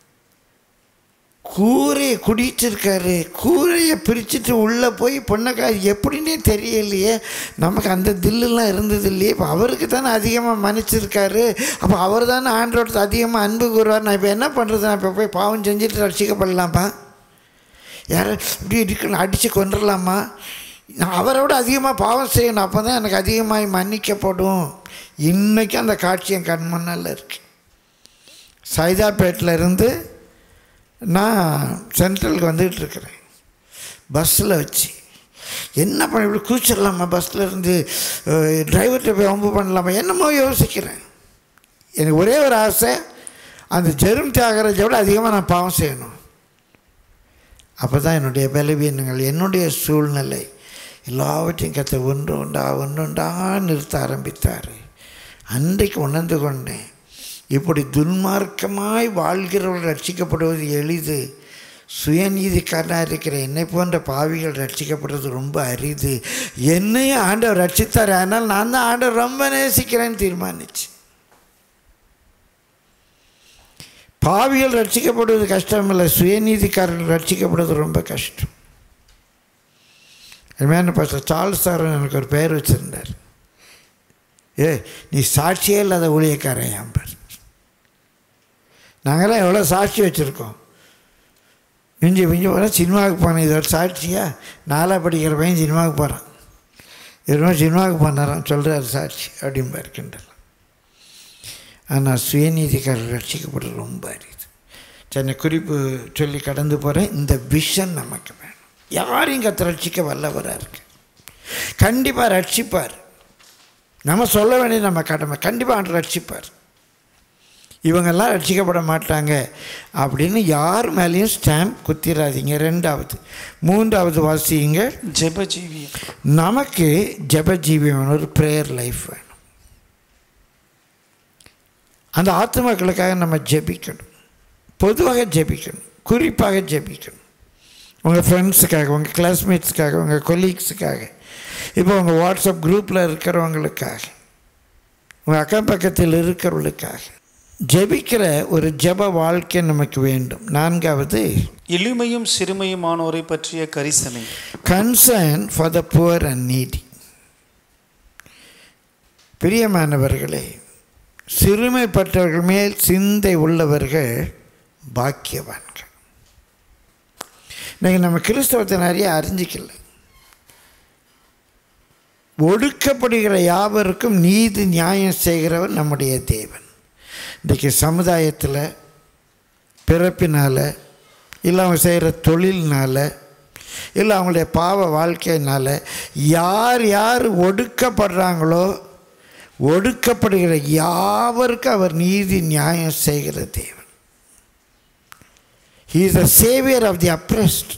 கூரையை குடிச்சிருக்காரு கூரையை பிரிச்சுட்டு உள்ளே போய் பொண்ணக்கா எப்படின்னே தெரியலையே நமக்கு அந்த தில்லுலாம் இருந்தது இல்லையே இப்போ அவருக்கு தானே அதிகமாக மன்னிச்சிருக்காரு அப்போ அவர் தானே ஆண்டோட அதிகமாக அன்பு கூறுவார் நான் இப்போ என்ன பண்ணுறது நான் இப்போ போய் பாவம் செஞ்சுட்டு ரட்சிக்கப்படலாமா யாரை இப்படி இருக்கணும் அடித்து கொண்டுடலாமா நான் அவரை விட அதிகமாக பாவம் செய்யணும் அப்போ தான் எனக்கு அதிகமாக மன்னிக்கப்படும் இன்றைக்கும் அந்த காட்சி என் கண் முன்னால் இருக்குது சைதாப்பேட்டில் இருந்து நான் சென்ட்ரலுக்கு வந்துகிட்டு இருக்கிறேன் பஸ்ஸில் வச்சு என்ன பண்ண இப்படி கூச்சிடலாமா பஸ்ஸில் இருந்து டிரைவர்கிட்ட போய் வம்பு பண்ணலாமா என்னமோ யோசிக்கிறேன் எனக்கு ஒரே ஒரு ஆசை அந்த ஜெரும் தியாகராஜை விட அதிகமாக நான் பாவம் செய்யணும் அப்போ தான் என்னுடைய பலவீனங்கள் என்னுடைய சூழ்நிலை எல்லாவற்றையும் கற்று ஒன்று உண்டா ஒன்று உண்டா நிறுத்த ஆரம்பித்தார் அன்றைக்கு உணர்ந்து கொண்டேன் இப்படி துன்மார்க்கமாய் வாழ்கிறவர்கள் ரட்சிக்கப்படுவது எளிது சுயநீதிக்காரனாக இருக்கிற என்னை போன்ற பாவிகள் ரட்சிக்கப்படுறது ரொம்ப அரிது என்னையும் ஆண்டவர் ரட்சித்தார் ஆனால் நான் தான் ஆண்டவர் ரொம்ப நேசிக்கிறேன்னு தீர்மானிச்சு பாவிகள் ரட்சிக்கப்படுவது கஷ்டம் இல்லை சுயநீதிக்காரர்கள் ரட்சிக்கப்படுவது ரொம்ப கஷ்டம் என்ன பாஸ்டர் சார்ல்ஸ் சார் எனக்கு ஒரு பெயர் வச்சுருந்தார் ஏ நீ சாட்சியே இல்லாத ஊழியக்காரன் என் பேர் நாங்களாம் எவ்வளோ சாட்சி வச்சுருக்கோம் மிஞ்சி மிஞ்சி போனால் சினிமாவுக்கு போனேன் இது ஒரு சாட்சியா நாலாக படிக்கிற பையன் சினிமாவுக்கு போகிறான் இவரும் சினிமாவுக்கு போனாரான் சொல்கிறார் சாட்சி அப்படின்பா இருக்கின்றன ஆனால் சுயநீதிக்காரர் ரட்சிக்கப்படுறது ரொம்ப அரிது சென்னை குறிப்பு சொல்லி கடந்து போகிறேன் இந்த விஷன் நமக்கு வேணும் யாரையும் கற்று ரட்சிக்க வல்லவராக இருக்கு கண்டிப்பாக ரட்சிப்பார் நம்ம சொல்ல வேண்டிய நம்ம கடமை கண்டிப்பாக ஆண்டு ரட்சிப்பார் இவங்கெல்லாம் ரட்சிக்கப்பட மாட்டாங்க அப்படின்னு யார் மேலேயும் ஸ்டாம்ப் குத்திராதீங்க ரெண்டாவது மூன்றாவது வாசிங்க ஜெபஜீவியம் நமக்கு ஜபஜீவியம் வேணும் ஒரு ப்ரேயர் லைஃப் வேணும் அந்த ஆத்மாக்களுக்காக நம்ம ஜெபிக்கணும் பொதுவாக ஜெபிக்கணும் குறிப்பாக ஜெபிக்கணும் உங்கள் ஃப்ரெண்ட்ஸுக்காக உங்கள் கிளாஸ்மேட்ஸுக்காக உங்கள் கொலீக்ஸுக்காக இப்போ உங்கள் வாட்ஸ்அப் குரூப்பில் இருக்கிறவங்களுக்காக உங்கள் அக்கம் பக்கத்தில் இருக்கிறவங்களுக்காக ஜெபிக்கிற ஒரு ஜெப வாழ்க்கை நமக்கு வேண்டும் நான்காவது எளிமையும் சிறுமையுமானோரை பற்றிய கரிசனை concern for the poor and needy பிரியமானவர்களே சிறுமைப்பட்டவர்கள் மேல் சிந்தை உள்ளவர்கள் பாக்கியவான்கள் இன்னைக்கு நம்ம கிறிஸ்தவத்தை நிறைய அறிஞ்சிக்கல ஒடுக்கப்படுகிற யாவருக்கும் நீதி நியாயம் செய்கிறவர் நம்முடைய தேவன் இன்றைக்கி சமுதாயத்தில் பிறப்பினால் இல்லை அவங்க செய்கிற தொழில்னால் இல்லை அவங்களுடைய பாவ வாழ்க்கையினால் யார் யார் ஒடுக்கப்படுறாங்களோ ஒடுக்கப்படுகிற யாவருக்கும் அவர் நீதி நியாயம் செய்கிற தேவன் he is the saviour of the oppressed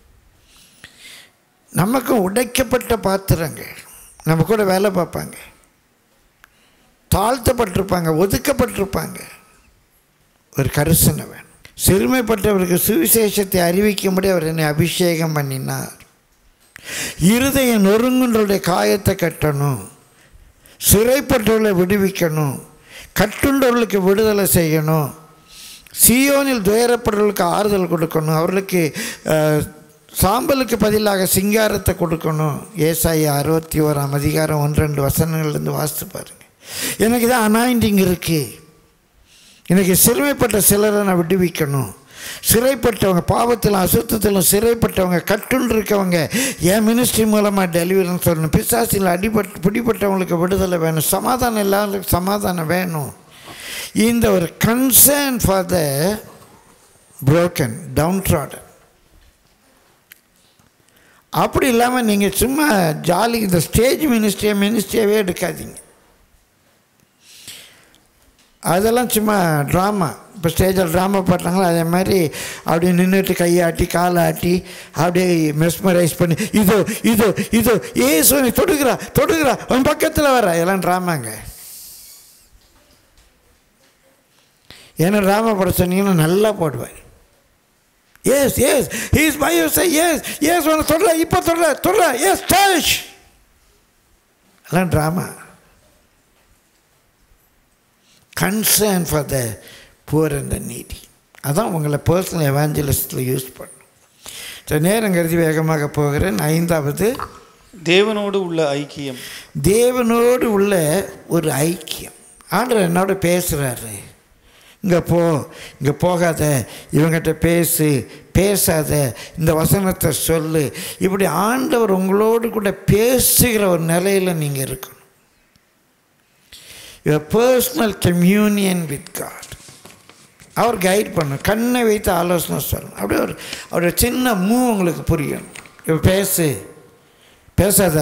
நமக்கும் உடைக்கப்பட்ட பாத்திரங்கள் நம்ம கூட வேலை பார்ப்பாங்க தாழ்த்தப்பட்டிருப்பாங்க ஒதுக்கப்பட்டிருப்பாங்க ஒரு கரிசனை வேணும் சிறுமைப்பட்டவருக்கு சுவிசேஷத்தை அறிவிக்கும்படி அவர் என்னை அபிஷேகம் பண்ணினார் இருதயம் நொறுங்குன்றோடைய காயத்தை கட்டணும் சிறைப்பட்டவர்களை விடுவிக்கணும் கட்டுண்டவர்களுக்கு விடுதலை செய்யணும் சியோனில் துயரப்படுறவர்களுக்கு ஆறுதல் கொடுக்கணும் அவர்களுக்கு அஹ், சாம்பலுக்கு பதிலாக சிங்காரத்தை கொடுக்கணும் ஏசாயி அறுபத்தி ஓராம் அதிகாரம் ஒன்று ரெண்டு வசனங்கள்லேருந்து வாசித்து பாருங்க எனக்கு தான் அனாயிண்டிங் இருக்குது எனக்கு சிறுமைப்பட்ட சிலரை நான் விடுவிக்கணும் சிறைப்பட்டவங்க பாவத்திலும் அசுத்தத்திலும் சிறைப்பட்டவங்க கட்டுன்னு இருக்கவங்க என் மினிஸ்ட்ரி மூலமாக டெலிவரின்னு சொல்லணும் பிசாசில் அடிபட்டு பிடிப்பட்டவங்களுக்கு விடுதலை வேணும் சமாதானம் எல்லாருக்கும் சமாதானம் வேணும் இந்த ஒரு concern for the broken downtrodden அப்படி இல்லாமல் நீங்கள் சும்மா ஜாலி இந்த ஸ்டேஜ் மினிஸ்ட்ரியை மினிஸ்ட்ரியாவே எடுக்காதீங்க அதெல்லாம் சும்மா ட்ராமா இப்போ ஸ்டேஜில் ட்ராமா பாட்டாங்களோ அதே மாதிரி அப்படியே நின்றுட்டு கையாட்டி காலாட்டி அப்படியே மெஸ்மரைஸ் பண்ணி இதோ இதோ இதோ ஏ சோனி தொடுகிறா தொடுகிறா உன் பக்கத்தில் வர எல்லாம் ட்ராமாங்க ஏன்னா ராம படம் சொன்னீங்கன்னா நல்லா போடுவேன் yes yes he's by you say yes yes உன தொடர இப்போ தொடர தொடர எஸ் டச் எல்லாம் drama concern for the poor and the needy அதான் உங்களை பர்சனல் எவாஞ்சலிஸ்டில் யூஸ் பண்ணும் ஸோ நேரம் கருதி வேகமாக போகிறேன் ஐந்தாவது தேவனோடு உள்ள ஐக்கியம் தேவனோடு உள்ள ஒரு ஐக்கியம் ஆண்டவர் என்னோட பேசுகிறாரு இங்கே போ இங்கே போகாத இவங்கிட்ட பேசு பேசாத இந்த வசனத்தை சொல்லு இப்படி ஆண்டவர் உங்களோடு கூட பேசுகிற ஒரு நிலையில் நீங்கள் இருக்கணும் your personal communion with God அவர் கைட் பண்ணணும் கண்ணை வைத்து ஆலோசனை சொல்லணும் அப்படியே ஒரு அவருடைய சின்ன மூ உங்களுக்கு புரியணும் இப்போ பேசு பேசாத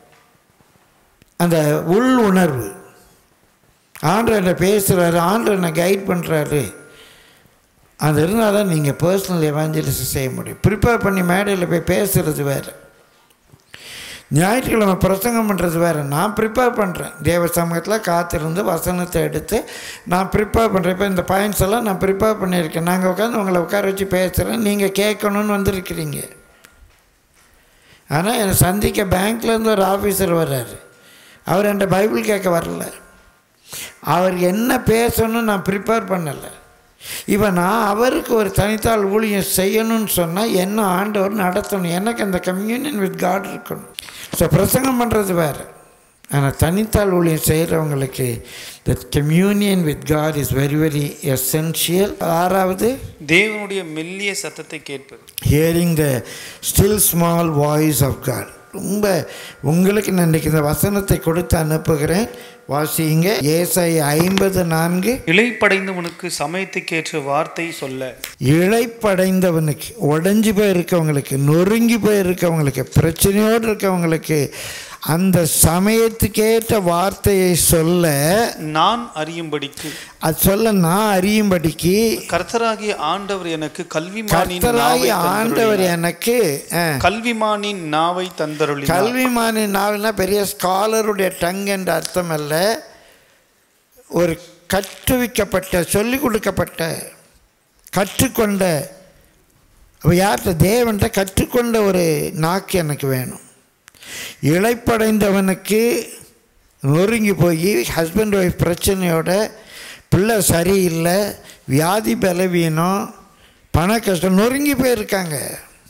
அந்த உள் உணர்வு ஆண்டவர் என்ன பேசுகிறாரு ஆண்டவர் என்ன கைட் பண்ணுறாரு அது இருந்தால் தான் நீங்கள் பர்சனல் எவாஞ்சலிஸ்ட் செய்ய முடியும் ப்ரிப்பேர் பண்ணி மேடையில் போய் பேசுகிறது வேறு ஞாயிற்றுக்கிழமை பிரசங்கம் பண்ணுறது வேறு நான் ப்ரிப்பேர் பண்ணுறேன் தேவ சமூகத்தில் காத்திருந்து வசனத்தை எடுத்து நான் ப்ரிப்பேர் பண்ணுறேன் இப்போ இந்த பாயிண்ட்ஸ் எல்லாம் நான் ப்ரிப்பேர் பண்ணியிருக்கேன் நாங்கள் உட்காந்து உங்களை உட்கார வச்சு பேசுகிறேன் நீங்கள் கேட்கணுன்னு வந்திருக்கிறீங்க ஆனால் என்னை சந்திக்க பேங்க்லேருந்து ஒரு ஆஃபீஸர் வர்றாரு அவர் என்கிட்ட பைபிள் கேட்க வரல அவர் என்ன பேசணும்னு நான் ப்ரிப்பேர் பண்ணலை இப்போ நான் அவருக்கு ஒரு தனித்தாள் ஊழியம் செய்யணும்னு சொன்னால் என்ன ஆண்டவர் நடத்தணும் எனக்கு அந்த கம்யூனியன் வித் காட் இருக்கணும் ஸோ பிரசங்கம் பண்ணுறது வேறு ஆனால் தனித்தாள் ஊழியம் செய்கிறவங்களுக்கு the communion with God is very very essential ஆறாவது தேவனுடைய மெல்லிய சத்தத்தை கேட்பது hearing the still small voice of God ரொம்ப உங்களுக்கு நான் இன்றைக்கி இந்த வசனத்தை கொடுத்து அனுப்புகிறேன் வாசிங்க ஏசாய் ஐம்பது நான்கு இலைப்படைந்தவனுக்கு சமயத்துக்கேற்ற வார்த்தை சொல்ல இழைப்படைந்தவனுக்கு உடஞ்சி போய் இருக்கவங்களுக்கு நொறுங்கி போய் இருக்கவங்களுக்கு பிரச்சனையோடு இருக்கவங்களுக்கு அந்த சமயத்துக்கேற்ற வார்த்தையை சொல்ல நான் அறியும்படிக்கு அது சொல்ல நான் அறியும்படிக்கு கர்த்தராகிய ஆண்டவர் எனக்கு கல்விமானின் கர்த்தராகி நாவை ஆண்டவர் தந்தருளினார். எனக்கு ஆ, கல்விமானின் நாவை தந்தருளினார் கல்விமானி நாவல்னா பெரிய ஸ்காலருடைய டங் என்ற அர்த்தம் அல்ல ஒரு கற்றுவிக்கப்பட்ட சொல்லிக் கொடுக்கப்பட்ட கற்றுக்கொண்ட அப்போ யார்கிட்ட தேவன்கிட்ட கற்றுக்கொண்ட ஒரு நாக்கு எனக்கு வேணும் இழைப்படைந்தவனுக்கு நொறுங்கி போய் ஹஸ்பண்ட் ஒய்ஃப் பிரச்சனையோட பிள்ளை சரியில்லை வியாதி பலவீனம் பண கஷ்டம் நொறுங்கி போயிருக்காங்க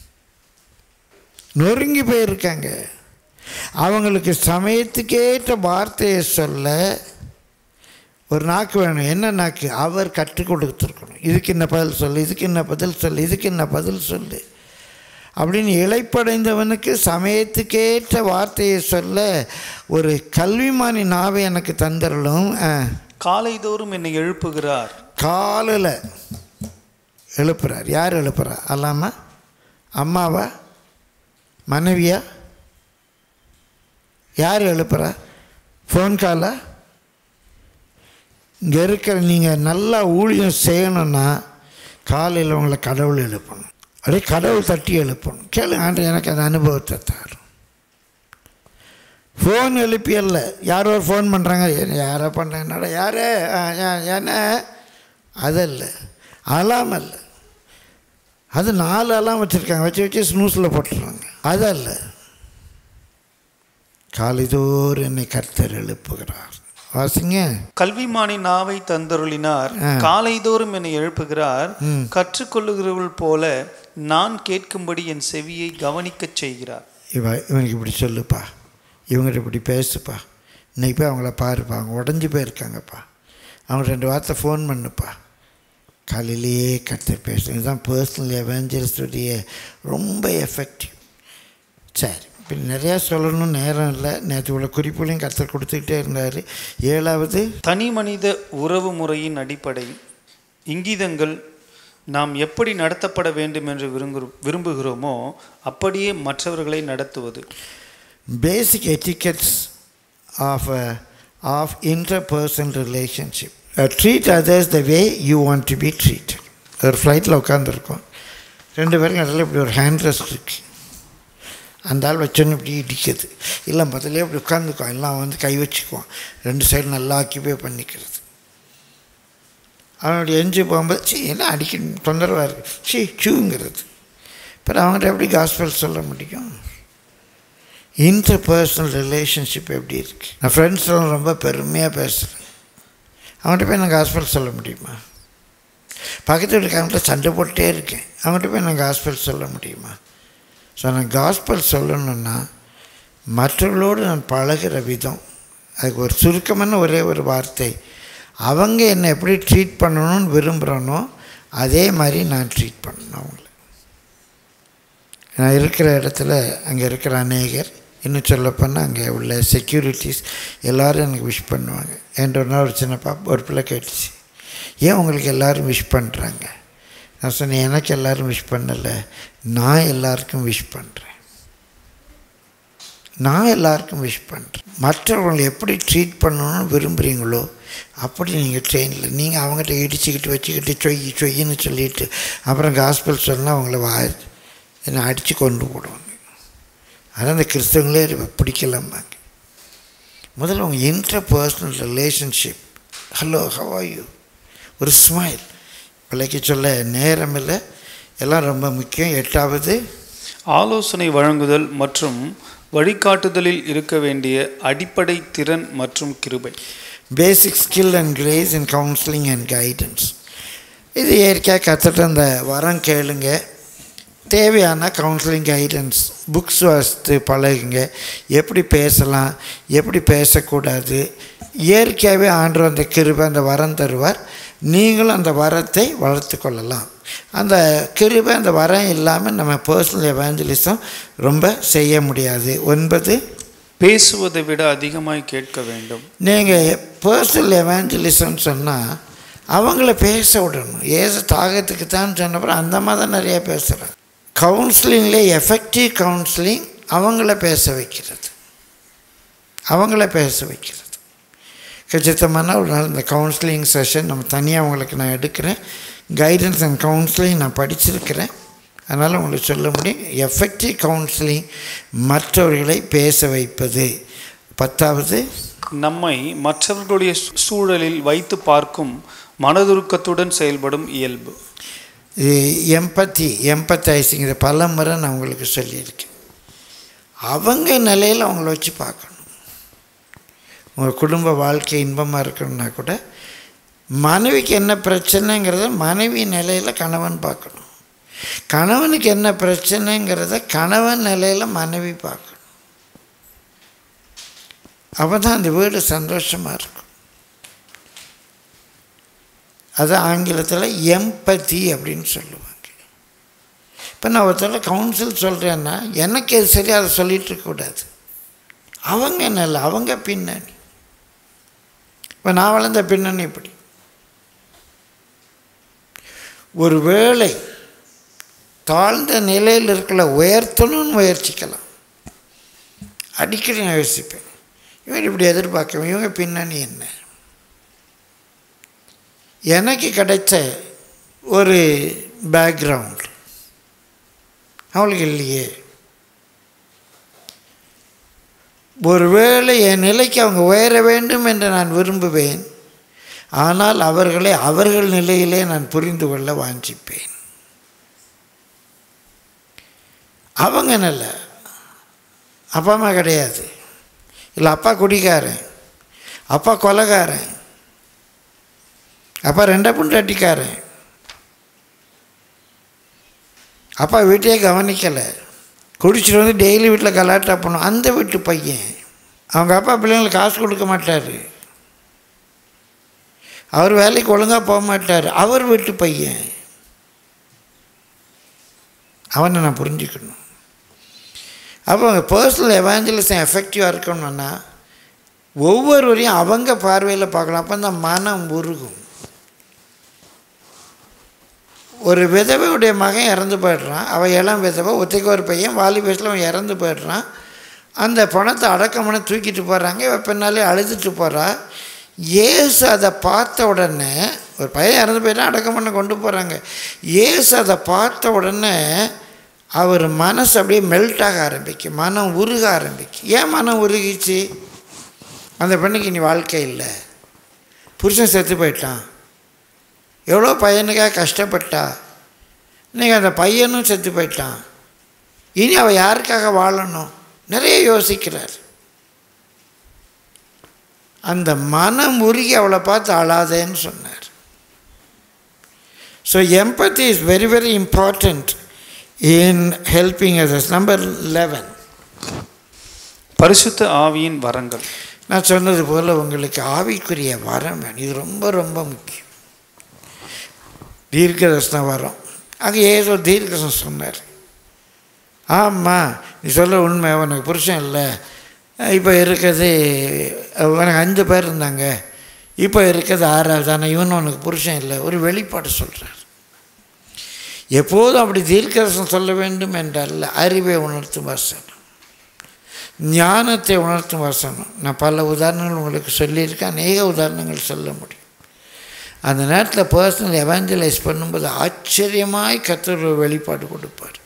நொறுங்கி போயிருக்காங்க அவங்களுக்கு சமயத்துக்கேற்ற வார்த்தையை சொல்ல ஒரு நாக்கு வேணும் என்ன நாக்கு அவர் கற்றுக் கொடுத்துருக்கணும் இதுக்கு என்ன பதில் சொல்லு இதுக்கு என்ன பதில் சொல்லு இதுக்கு என்ன பதில் சொல்லு அப்படின்னு இழைப்படைந்தவனுக்கு சமயத்துக்கேற்ற வார்த்தையை சொல்ல ஒரு கல்விமானி நாவை எனக்கு தந்தரலும் காலைதோறும் என்னை எழுப்புகிறார் காலில் எழுப்புறார் யார் எழுப்புறா அல்லாமா அம்மாவா மனைவியா யார் எழுப்புறா ஃபோன் காலா இங்கே இருக்கிற நீங்கள் நல்லா ஊழியம் செய்யணும்னா காலையில் உங்களை கடவுள் எழுப்பணும் அப்படியே கடவுள் தட்டி எழுப்பணும் கேளு ஆண்டு எனக்கு அந்த அனுபவத்தை தாரும் ஃபோன் எழுப்பியல்ல யாரோ ஃபோன் பண்ணுறாங்க யாரோ பண்ணுறாங்க என்னடா யாரு ஆ, யா- என்ன அதல்ல அலாம் அல்ல அது நாலு அலாம் வச்சுருக்காங்க வச்சு வச்சு ஸ்னூஸில் போட்டுருவாங்க அதல்ல காலைதோறும் என்னை கர்த்தர் எழுப்புகிறார் வாசிங்க கல்விமானின் நாவை தந்தருளினார் ஆ. காலைதோறும் என்னை எழுப்புகிறார் ம். கற்றுக்கொள்ளுகிறவள் போல நான் கேட்கும்படி என் செவியை கவனிக்கச் செய்கிறார் இவ இவனுக்கு இப்படி சொல்லுப்பா இவங்ககிட்ட இப்படி பேசுப்பா இன்னைக்கு போய் அவங்கள பாருப்பா அவங்க உடஞ்சி போயிருக்காங்கப்பா அவங்க ரெண்டு வார்த்தை ஃபோன் பண்ணுப்பா காலையிலேயே கர்த்தர் பேசும் இதுதான் பர்சனல் எவெஞ்சலிஸ்டுடைய ரொம்ப எஃபெக்டிவ் சரி இப்போ நிறையா சொல்லணும் நேரம் இல்லை நேற்று உள்ள குறிப்புகளையும் கர்த்தர் கொடுத்துக்கிட்டே இருந்தார் ஏழாவது தனி மனித உறவு முறையின் அடிப்படை இங்கிதங்கள் நாம் எப்படி நடத்தப்பட வேண்டும் என்று விரும்பு விரும்புகிறோமோ அப்படியே மற்றவர்களை நடத்துவது basic etiquettes of uh, of interpersonal relationship. Uh, treat others the way you want to be treated. ஒரு ஃப்ளைட்டில் உட்காந்துருக்கோம் ரெண்டு பேரும் இடையில இப்படி ஒரு ஹேண்ட் ரெஸ்ட் இருக்கு அந்த ஆள் வச்சோன்னு இப்படி இடிக்குது இல்லை முதல்ல இப்படி உட்காந்துக்குவோம் எல்லாம் வந்து கை வச்சுக்குவோம் ரெண்டு சைடு நல்லா ஆக்கிபே பண்ணிக்கிறது அவனுடைய எஞ்சி போகும்போது சீ என்ன அடிக்க தொந்தரவாக இருக்குது சீ சூங்கிறது அப்புறம் அவங்கள்ட்ட எப்படி காஸ்பல் சொல்ல முடியும் இன்டர் பர்சனல் ரிலேஷன்ஷிப் எப்படி இருக்குது நான் ஃப்ரெண்ட்ஸ்லாம் ரொம்ப பெருமையாக பேசுகிறேன் அவன்கிட்ட போய் நான் காஸ்பல் சொல்ல முடியுமா பக்கத்து வீட்டுக்காரங்கிட்ட சண்டை போட்டே இருக்கேன் அவங்ககிட்ட போய் நான் காஸ்பல் சொல்ல முடியுமா ஸோ நான் காஸ்பல் சொல்லணுன்னா மற்றவர்களோடு நான் பழகிற விதம் அதுக்கு ஒரு சுருக்கமான ஒரே ஒரு வார்த்தை அவங்க என்னை எப்படி ட்ரீட் பண்ணணும்னு விரும்புகிறனோ அதே மாதிரி நான் ட்ரீட் பண்ணணும் அவங்கள நான் இருக்கிற இடத்துல அங்கே இருக்கிற அநேகர் இன்னும் சொல்லப்போனால் அங்கே உள்ள செக்யூரிட்டிஸ் எல்லோரும் எனக்கு விஷ் பண்ணுவாங்க என்கிட்ட ஒரு நாள் ஒரு சின்ன பாப்பா ஒரு பிள்ளை கேட்டுச்சு ஏன் உங்களுக்கு எல்லோரும் விஷ் பண்ணுறாங்க நான் சொன்னேன் எனக்கு எல்லோரும் விஷ் பண்ணலை நான் எல்லாருக்கும் விஷ் பண்ணுறேன் நான் எல்லாருக்கும் விஷ் பண்ணுறேன் மற்றவங்களை எப்படி ட்ரீட் பண்ணணும்னு விரும்புகிறீங்களோ அப்படி நீங்கள் ட்ரெயினில் நீங்கள் அவங்ககிட்ட இடிச்சுக்கிட்டு வச்சுக்கிட்டு சொய் சொய்ன்னு சொல்லிட்டு அப்புறம் காஸ்பல் சொன்னால் அவங்கள வா என்னை அடித்து கொண்டு போடுவாங்க அதான் அந்த கிறிஸ்தவங்களே பிடிக்கலம்பாங்க முதல்ல உங்கள் interpersonal relationship hello how are you ஒரு ஸ்மைல் பிள்ளைக்கு சொல்ல நேரம் இல்லை எல்லாம் ரொம்ப முக்கியம் எட்டாவது ஆலோசனை வழங்குதல் மற்றும் வழிகாட்டுதலில் இருக்க வேண்டிய அடிப்படை திறன் மற்றும் கிருபை basic skill and grace in counselling and guidance இது இயற்கையாக கற்றுட்டு அந்த வரம் கேளுங்க தேவையான கவுன்சிலிங் கைடன்ஸ் புக்ஸ் வாசித்து பழகுங்க எப்படி பேசலாம் எப்படி பேசக்கூடாது இயற்கையாகவே ஆண்டு அந்த கிருபை அந்த வரம் தருவார் நீங்களும் அந்த வரத்தை வளர்த்து கொள்ளலாம் அந்த கிருபை அந்த வரம் இல்லாமல் நம்ம பர்சனல் எவாஞ்சலிசம் ரொம்ப செய்ய முடியாது ஒன்பது பேசுவதை விட அதிகமாய் கேட்க வேண்டும் நீங்கள் பர்சனல் எவாஞ்சலிசம் சொன்னால் அவங்கள பேச விடணும் ஏச தாகத்துக்கு தான் சொன்னப்பறம் அந்த மாதிரி தான் நிறைய பேசுகிறாங்க கவுன்சிலிங்லே எஃபெக்டிவ் கவுன்சிலிங் அவங்கள பேச வைக்கிறது அவங்கள பேச வைக்கிறது கச்சித்தமான ஒரு நாள் இந்த கவுன்சிலிங் செஷன் நம்ம தனியாக உங்களுக்கு நான் எடுக்கிறேன் கைடன்ஸ் அண்ட் கவுன்சிலிங் நான் படிச்சிருக்கிறேன் அதனால் உங்களுக்கு சொல்ல முடியும் எஃபெக்டிவ் கவுன்சிலிங் மற்றவர்களை பேச வைப்பது பத்தாவது நம்மை மற்றவர்களுடைய சூழலில் வைத்து பார்க்கும் மனதுருக்கத்துடன் செயல்படும் இயல்பு எம்பத்தி எம்பத்தைசிங் இதை பல முறை நான் உங்களுக்கு சொல்லியிருக்கேன் அவங்க நிலையில் அவங்கள வச்சு பார்க்கணும் உங்கள் குடும்ப வாழ்க்கை இன்பமாக இருக்கணும்னா கூட மனைவிக்கு என்ன பிரச்சனைங்கிறத மனைவி நிலையில் கணவன் பார்க்கணும் கணவனுக்கு என்ன பிரச்சனைங்கிறத கணவன் நிலையில் மனைவி பார்க்கணும் அப்போ தான் அந்த வீடு சந்தோஷமாக இருக்கும் அது ஆங்கிலத்தில் எம்பத்தி அப்படின்னு சொல்லுவாங்க இப்போ நான் ஒருத்தர் கவுன்சில் சொல்கிறேன்னா எனக்கு எது சரி அதை சொல்லிட்டு இருக்கக்கூடாது அவங்க நல்ல அவங்க பின்னணி இப்போ நான் வளர்ந்த பின்னணி இப்படி ஒரு வேளை தாழ்ந்த நிலையில் இருக்கல உயர்த்தணும்னு முயற்சிக்கலாம் அடிக்கடி நான் யோசிப்பேன் இவன் இப்படி எதிர்பார்க்க இவங்க பின்னணி என்ன எனக்கு கிடைச்ச ஒரு பேக்ரவுண்ட் அவளுக்கு இல்லையே ஒருவேளை என் நிலைக்கு அவங்க உயர வேண்டும் என்று நான் விரும்புவேன் ஆனால் அவர்களை அவர்கள் நிலையிலே நான் புரிந்து கொள்ள வாஞ்சிப்பேன் அவங்க நல்ல அப்பா அம்மா கிடையாது இல்லை அப்பா குடிக்காரன் அப்பா கொலைகாரன் அப்பா ரெண்டை புண்டாட்டிக்காரன் அப்பா வீட்டையே கவனிக்கலை குடிச்சிட்டு வந்து டெய்லி வீட்டில் கலாட்டா பண்ணும் அந்த வீட்டு பையன் அவங்க அப்பா பிள்ளைங்களுக்கு காசு கொடுக்க மாட்டார் அவர் வேலைக்கு ஒழுங்காக போக மாட்டார் அவர் வீட்டு பையன் அவனை நான் புரிஞ்சுக்கணும் அப்போ பர்சனல் எவாஞ்சலிசம் எஃபெக்டிவாக இருக்கணும்னா ஒவ்வொருவரையும் அவங்க பார்வையில் பார்க்கலாம் அப்போ அந்த மனம் உருகும் ஒரு விதவையுடைய மகன் இறந்து போயிடுறான் அவள் இளம் விதவை ஒத்தைக்கு ஒரு பையன் வாலி வயசில் அவன் இறந்து போயிடுறான் அந்த பணத்தை அடக்கம் பண்ண தூக்கிட்டு போகிறாங்க இவ பின்னாலே அழுதுட்டு போகிறா ஏசு அதை பார்த்த உடனே ஒரு பையன் இறந்து போயிட்டா அடக்கம் பண்ண கொண்டு போகிறாங்க ஏசு அதை பார்த்த உடனே அவர் மனசு அப்படியே மெல்ட் ஆக ஆரம்பிக்கும் மனம் உருக ஆரம்பிக்கும் ஏன் மனம் உருகிச்சு அந்த பெண்ணுக்கு இனி வாழ்க்கை இல்லை புருஷன் செத்து போயிட்டான் எவ்வளோ பையனுக்காக கஷ்டப்பட்டா இன்னைக்கு அந்த பையனும் செத்து போயிட்டான் இனி அவள் யாருக்காக வாழணும் நிறைய யோசிக்கிறார் அந்த மனம் உருகி அவளை பார்த்து அழாதேன்னு சொன்னார் so empathy is very very important in helping others number eleven பரிசுத்த ஆவியின் வரங்கள் நான் சொன்னது போல் உங்களுக்கு ஆவிக்குரிய வரம் வேணும் இது ரொம்ப ரொம்ப முக்கியம் தீர்க்கதர்சனம் வரம் அங்கே ஏதோ தீர்க்கதர்சனம் சொன்னார் ஆமாம் நீ சொல்ல உண்மை உனக்கு புருஷன் இல்லை இப்போ இருக்கிறது உனக்கு அஞ்சு பேர் இருந்தாங்க இப்போ இருக்கிறது ஆறாவது ஆனால் இவன் உனக்கு புருஷன் இல்லை ஒரு வெளிப்பாடு சொல்கிறார் எப்போதும் அப்படி தீர்க்கதர்சனம் சொல்ல வேண்டும் என்றல்ல அறிவை உணர்த்தும் வசனம் ஞானத்தை உணர்த்தும் வசனம் நான் பல உதாரணங்கள் உங்களுக்கு சொல்லியிருக்கேன் அநேக உதாரணங்கள் சொல்ல முடியும் அந்த நேரத்தில் பர்சனல் எவாஞ்சலைஸ் பண்ணும்போது ஆச்சரியமாய் கத்தர் ஒரு வெளிப்பாடு கொடுப்பார்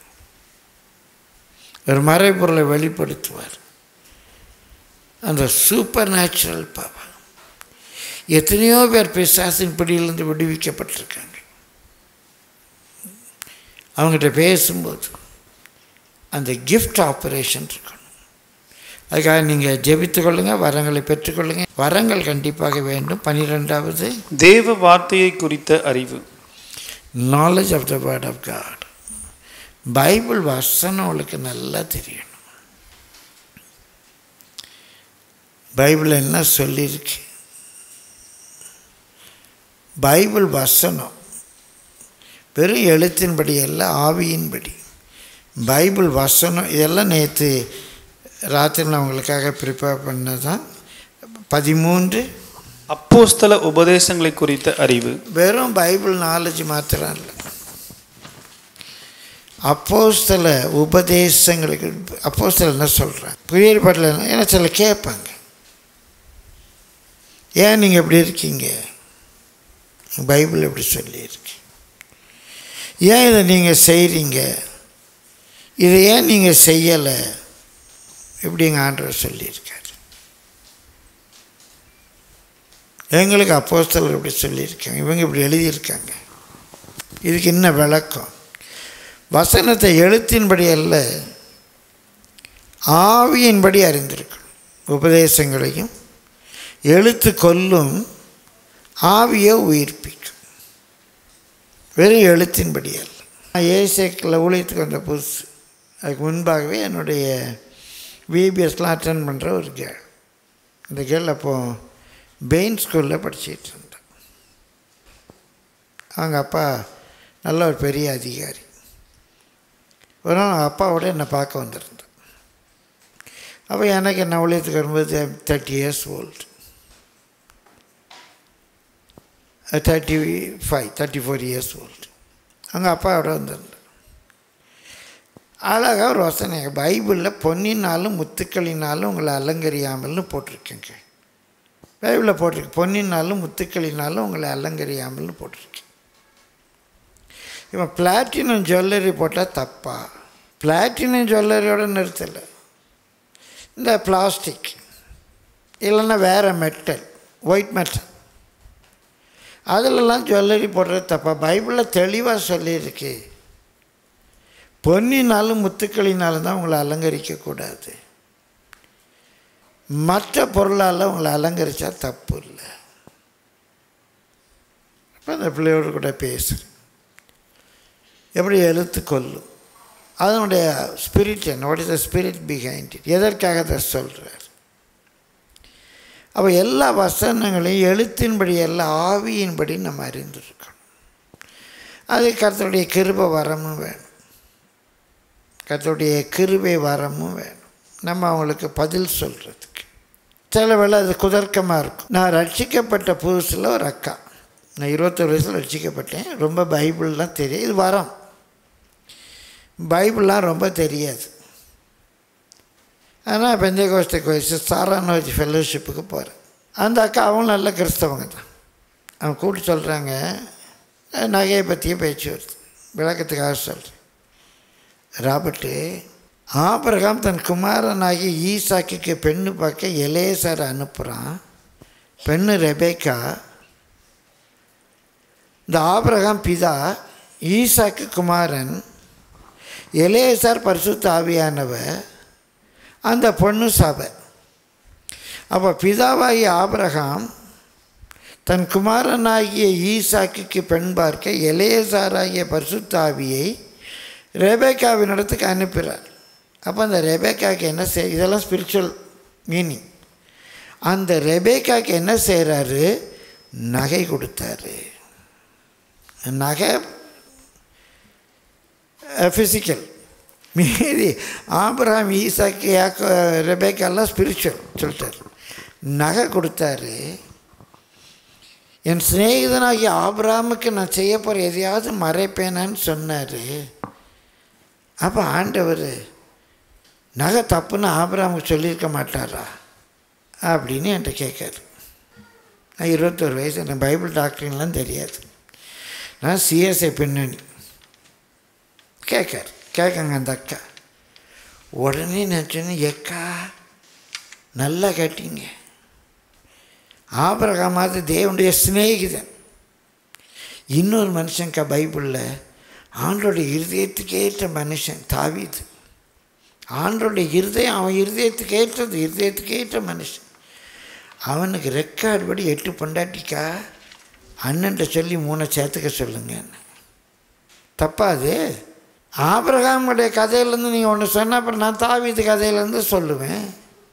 ஒரு மறைபொருளை வெளிப்படுத்துவார் அந்த சூப்பர் நேச்சுரல் பவர் எத்தனையோ பேர் பிசாசின் பிடியிலிருந்து விடுவிக்கப்பட்டிருக்காங்க அவங்ககிட்ட பேசும்போது அந்த கிஃப்ட் ஆப்ரேஷன் இருக்கணும் அதுக்காக நீங்கள் ஜெபித்து கொள்ளுங்கள் வரங்களை பெற்றுக்கொள்ளுங்கள் வரங்கள் கண்டிப்பாக வேண்டும் பன்னிரெண்டாவது தேவ வார்த்தையை குறித்த அறிவு knowledge of the word of God Bible வசனம் உங்களுக்கு நல்லா தெரியணும் பைபிள் என்ன சொல்லியிருக்கு பைபிள் வசனம் வெறும் எழுத்தின்படி அல்ல ஆவியின்படி பைபிள் வசனம் இதெல்லாம் நேற்று ராத்திரி நான் உங்களுக்காக ப்ரிப்பேர் பண்ணதான் பதிமூன்று அப்போஸ்தல உபதேசங்களை குறித்த அறிவு வெறும் பைபிள் நாலேஜ் மாத்திரம் இல்லை அப்போஸ்தல உபதேசங்களுக்கு அப்போஸ்தல என்ன சொல்கிறேன் புதிய ஏற்பாட்டில் என்ன ஏன்னா சில கேட்பாங்க ஏன் நீங்கள் இப்படி இருக்கீங்க பைபிள் எப்படி சொல்லியிருக்கு ஏன் இதை நீங்கள் செய்கிறீங்க இதை ஏன் நீங்கள் செய்யலை இப்படி எங்கள் ஆண்டவர் சொல்லியிருக்காரு எங்களுக்கு அப்போஸ்தலர் இப்படி சொல்லியிருக்காங்க இவங்க இப்படி எழுதியிருக்காங்க இதுக்கு என்ன விளக்கம் வசனத்தை எழுத்தின்படி அல்ல ஆவியின்படி அறிந்திருக்கணும் உபதேசங்களையும் எழுத்து கொல்லும் ஆவியை உயிர்ப்பிக்கும் வெறும் எழுத்தின்படி அல்ல நான் ஏசேக்கில் ஊழியத்துக்கு வந்த புதுசு அதுக்கு முன்பாகவே என்னுடைய விபிஎஸ்லாம் அட்டன் பண்ணுற ஒரு கேள் இந்த கேள் அப்போது பெயின் ஸ்கூலில் படிச்சிட்டு இருந்தேன் அவங்க அப்பா நல்ல ஒரு பெரிய அதிகாரி ஒரு நாள் அவங்க அப்பாவோட என்னை பார்க்க வந்திருந்தேன் அப்போ எனக்கு என்ன ஊழியத்துக்கு வரும்போது thirty years old thirty five thirty four years old அவங்க அப்பாவோட வந்திருந்தேன் அழகாக ஒரு வசனம் பைபிளில் பொன்னினாலும் முத்துக்களினாலும் உங்களை அலங்கரியாமல்னு போட்டிருக்கேங்க பைபிளில் போட்டிருக்கு பொன்னினாலும் முத்துக்களினாலும் உங்களை அலங்கரியாமல்னு போட்டிருக்கு இவன் பிளாட்டினம் ஜுவல்லரி போட்டால் தப்பா பிளாட்டினம் ஜுவல்லரியோட நிறுத்தலை இந்த பிளாஸ்டிக் இல்லைன்னா வேறு மெட்டல் ஒயிட் மெட்டல் அதிலெல்லாம் ஜுவல்லரி போடுறது தப்பா பைபிளில் தெளிவாக சொல்லியிருக்கு பொன்னினாலும் முத்துக்களினாலும் தான் உங்களை அலங்கரிக்கக்கூடாது மற்ற பொருளால் உங்களை அலங்கரித்தா தப்பு இல்லை அப்போ அந்த பிள்ளையோடு கூட பேசுகிறேன் எப்படி எழுத்து கொல்லும் அதனுடைய ஸ்பிரிட் என்ன what is the spirit behind it எதற்காக அதை சொல்கிறார் அப்போ எல்லா வசனங்களையும் எழுத்தின்படி எல்லாம் ஆவியின்படி நம்ம அறிந்திருக்கணும் அது கர்த்தருடைய கிருப வரமும் வேணும் கர்த்தருடைய கிருபை வரமும் வேணும் நம்ம அவங்களுக்கு பதில் சொல்கிறதுக்கு சில வேளை அது குதர்க்கமாக இருக்கும் நான் ரட்சிக்கப்பட்ட புதுசில் ஒரு அக்கா நான் இருபத்தொரு வயசில் ரட்சிக்கப்பட்டேன் ரொம்ப பைபிள்லாம் தெரியும் இது வரம் பைபிள்லாம் ரொம்ப தெரியாது ஆனால் பெந்தைய கோஷ்ட கோயிச்சு சாரானோஜி ஃபெல்லோஷிப்புக்கு போகிறேன் அந்த அக்கா அவங்களும் நல்ல கிறிஸ்தவங்க தான் அவங்க கூப்பிட்டு சொல்கிறாங்க நகையை பற்றியே பேச்சு வருது விளக்கத்துக்காக சொல்கிறேன் ராபர்ட்டு ஆபிரகாம் தன் குமாரனாகி ஈசாக்கிக்கு பெண்ணு பார்க்க எலேசரை அனுப்புகிறான் பெண்ணு ரெபேக்கா இந்த ஆபிரகாம் பிதா ஈசாக்கு குமாரன் எலேசார் பரிசுத்த ஆவியானவர் அந்த பொண்ணு சபை அப்போ பிதாவாகிய ஆபிரகாம் தன் குமாரனாகிய ஈசாக்குக்கு பெண் பார்க்க எலேசாராகிய பரிசுத்தாவியை ரெபேக்காவின் இடத்துக்கு அனுப்புகிறார் அப்போ அந்த ரெபேக்காக்கு என்ன செய் இதெல்லாம் ஸ்பிரிச்சுவல் மீனிங் அந்த ரெபேக்காக்கு என்ன செய்கிறாரு நகை கொடுத்தாரு நகை ஃபிசிக்கல் மீறி ஆபிரகாம் ஈசாக்கு யாக்கோ ரெபேக்கெல்லாம் ஸ்பிரிச்சுவல் சொல்லிட்டார் நகை கொடுத்தாரு என் சிநேகிதனாகிய ஆபிரகாமுக்கு நான் செய்ய போகிற எதையாவது மறைப்பேனான்னு சொன்னார் அப்போ ஆண்டவர் நகை தப்புன்னு ஆபிரகாமுக்கு சொல்லியிருக்க மாட்டாரா அப்படின்னு என்கிட்ட கேட்காரு நான் இருபத்தொரு வயசு எனக்கு பைபிள் டாக்டரின்லாம் தெரியாது நான் சிஎஸ்ஐ பின்னணி கேட்கார் கேட்கங்க அந்த அக்கா உடனே நான் சொன்னேன் எக்கா நல்லா கேட்டீங்க ஆபரகமாவது தேவனுடைய சிநேகிதன் இன்னொரு மனுஷன்க்கா பைபிளில் ஆண்டோடைய இருதயத்துக்கு ஏற்ற மனுஷன் தாவீது ஆண்டோடைய இருதயம் அவன் இருதயத்துக்கு ஏற்றது இருதயத்துக்கு ஏற்ற மனுஷன் அவனுக்கு ரெக்கார்டு படி எட்டு பொண்டாட்டிக்கா அண்ணன்ட்ட சொல்லி மூணை சேர்த்துக்க சொல்லுங்க தப்பாது ஆபிரகாமுடைய கதையிலேருந்து நீங்கள் ஒன்று சொன்னால் அப்புறம் நான் தாவீது கதையிலேருந்து சொல்லுவேன்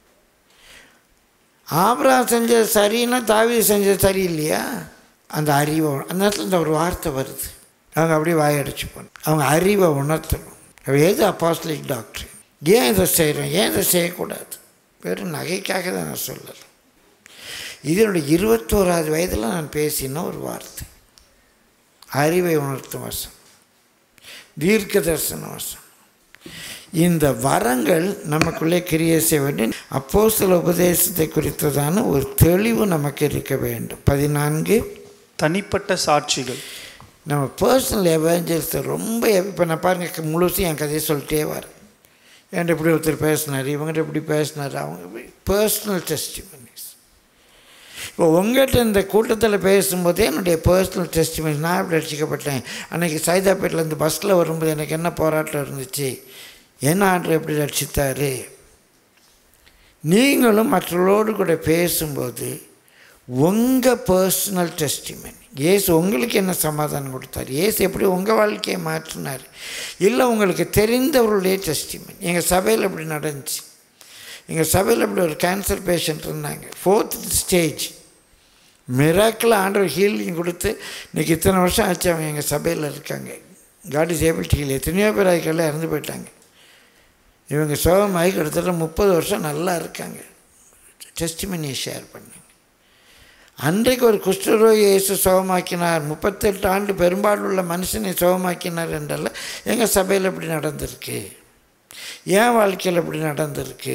ஆபிரகாம் செஞ்சது சரின்னா தாவீது செஞ்சது சரியில்லையா அந்த அறிவை அந்த நேரத்தில் இந்த ஒரு வார்த்தை வருது அவங்க அப்படியே வாயடைச்சு போகணும் அவங்க அறிவை உணர்த்தணும் அவ எது அப்பாஸ்லிக் டாக்டர் ஏன் இதை செய்கிறோம் ஏன் இதை செய்யக்கூடாது வெறும் நகைக்காக தான் நான் சொல்லலை இதனுடைய இருபத்தோராது வயதில் நான் பேசின ஒரு வார்த்தை அறிவை உணர்த்தும் வசம் தீர்க்க தரிசன வசம் இந்த வரங்கள் நமக்குள்ளே கிரியை செய்ய வேண்டும் அப்போ சில உபதேசத்தை குறித்ததான ஒரு தெளிவு நமக்கு இருக்க வேண்டும் பதினான்கு தனிப்பட்ட சாட்சிகள் நம்ம பர்சனல் எவஞ்சல்ஸை ரொம்ப இப்போ நான் பாருங்கள் முழுசும் என் கதையை சொல்லிட்டே வரேன் என்கிட்ட இப்படி ஒருத்தர் பேசினார் இவங்ககிட்ட இப்படி பேசினார் அவங்க பர்சனல் டெஸ்டிமனிஸ் இப்போ உங்கள்கிட்ட இந்த கூட்டத்தில் பேசும்போதே என்னுடைய பர்சனல் டெஸ்டிமனிஸ் நான் இப்படி ரட்சிக்கப்பட்டேன் அன்றைக்கி சைதாப்பேட்டிலேருந்து பஸ்ஸில் வரும்போது எனக்கு என்ன போராட்டம் இருந்துச்சு என்ன ஆண்டு எப்படி ரட்சித்தார் நீங்களும் மற்றவர்களோடு கூட பேசும்போது உங்கள் பர்சனல் டெஸ்டிமனி ஏசு உங்களுக்கு என்ன சமாதானம் கொடுத்தார் ஏசு எப்படி உங்கள் வாழ்க்கையை மாற்றினார் இல்லை உங்களுக்கு தெரிந்தவர்களுடைய டெஸ்டிமனி எங்கள் சபையில் இப்படி நடந்துச்சு எங்கள் சபையில் இப்படி ஒரு கேன்சர் பேஷண்ட் இருந்தாங்க ஃபோர்த் ஸ்டேஜ் மிராக்கில் ஆண்டவர் ஹீலிங் கொடுத்து இன்றைக்கி இத்தனை வருஷம் ஆச்சு அவங்க எங்கள் சபையில் இருக்காங்க காட் இஸ் ஏபிள் ஹீல் எத்தனையோ பேர் அதுக்கெல்லாம் இறந்து போயிட்டாங்க இவங்க சோகமாகி கிட்டத்தட்ட முப்பது வருஷம் நல்லா இருக்காங்க டெஸ்டிமனியை ஷேர் பண்ணாங்க அன்றைக்கு ஒரு குஷ்டரோகி இயேசு சுகமாக்கினார் முப்பத்தெட்டு ஆண்டு பெரும்பாலுள்ள மனுஷனை சுகமாக்கினார் என்றல்ல எங்கள் சபையில் இப்படி நடந்திருக்கு என் வாழ்க்கையில் இப்படி நடந்திருக்கு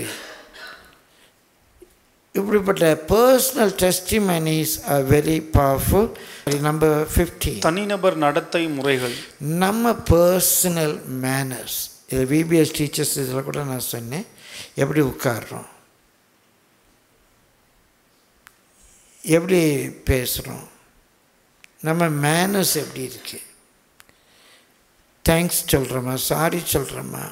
இப்படிப்பட்ட personal testimonies are very powerful number fifty தனிநபர் நடத்தை முறைகள் நம்ம பர்சனல் மேனர்ஸ் இது விபிஎஸ் டீச்சர்ஸ் இதில் கூட நான் சொன்னேன் எப்படி உட்காடுறோம் எப்படி பேசுகிறோம் நம்ம மேனர்ஸ் எப்படி இருக்கு தேங்க்ஸ் சொல்கிறோமா சாரி சொல்கிறோமா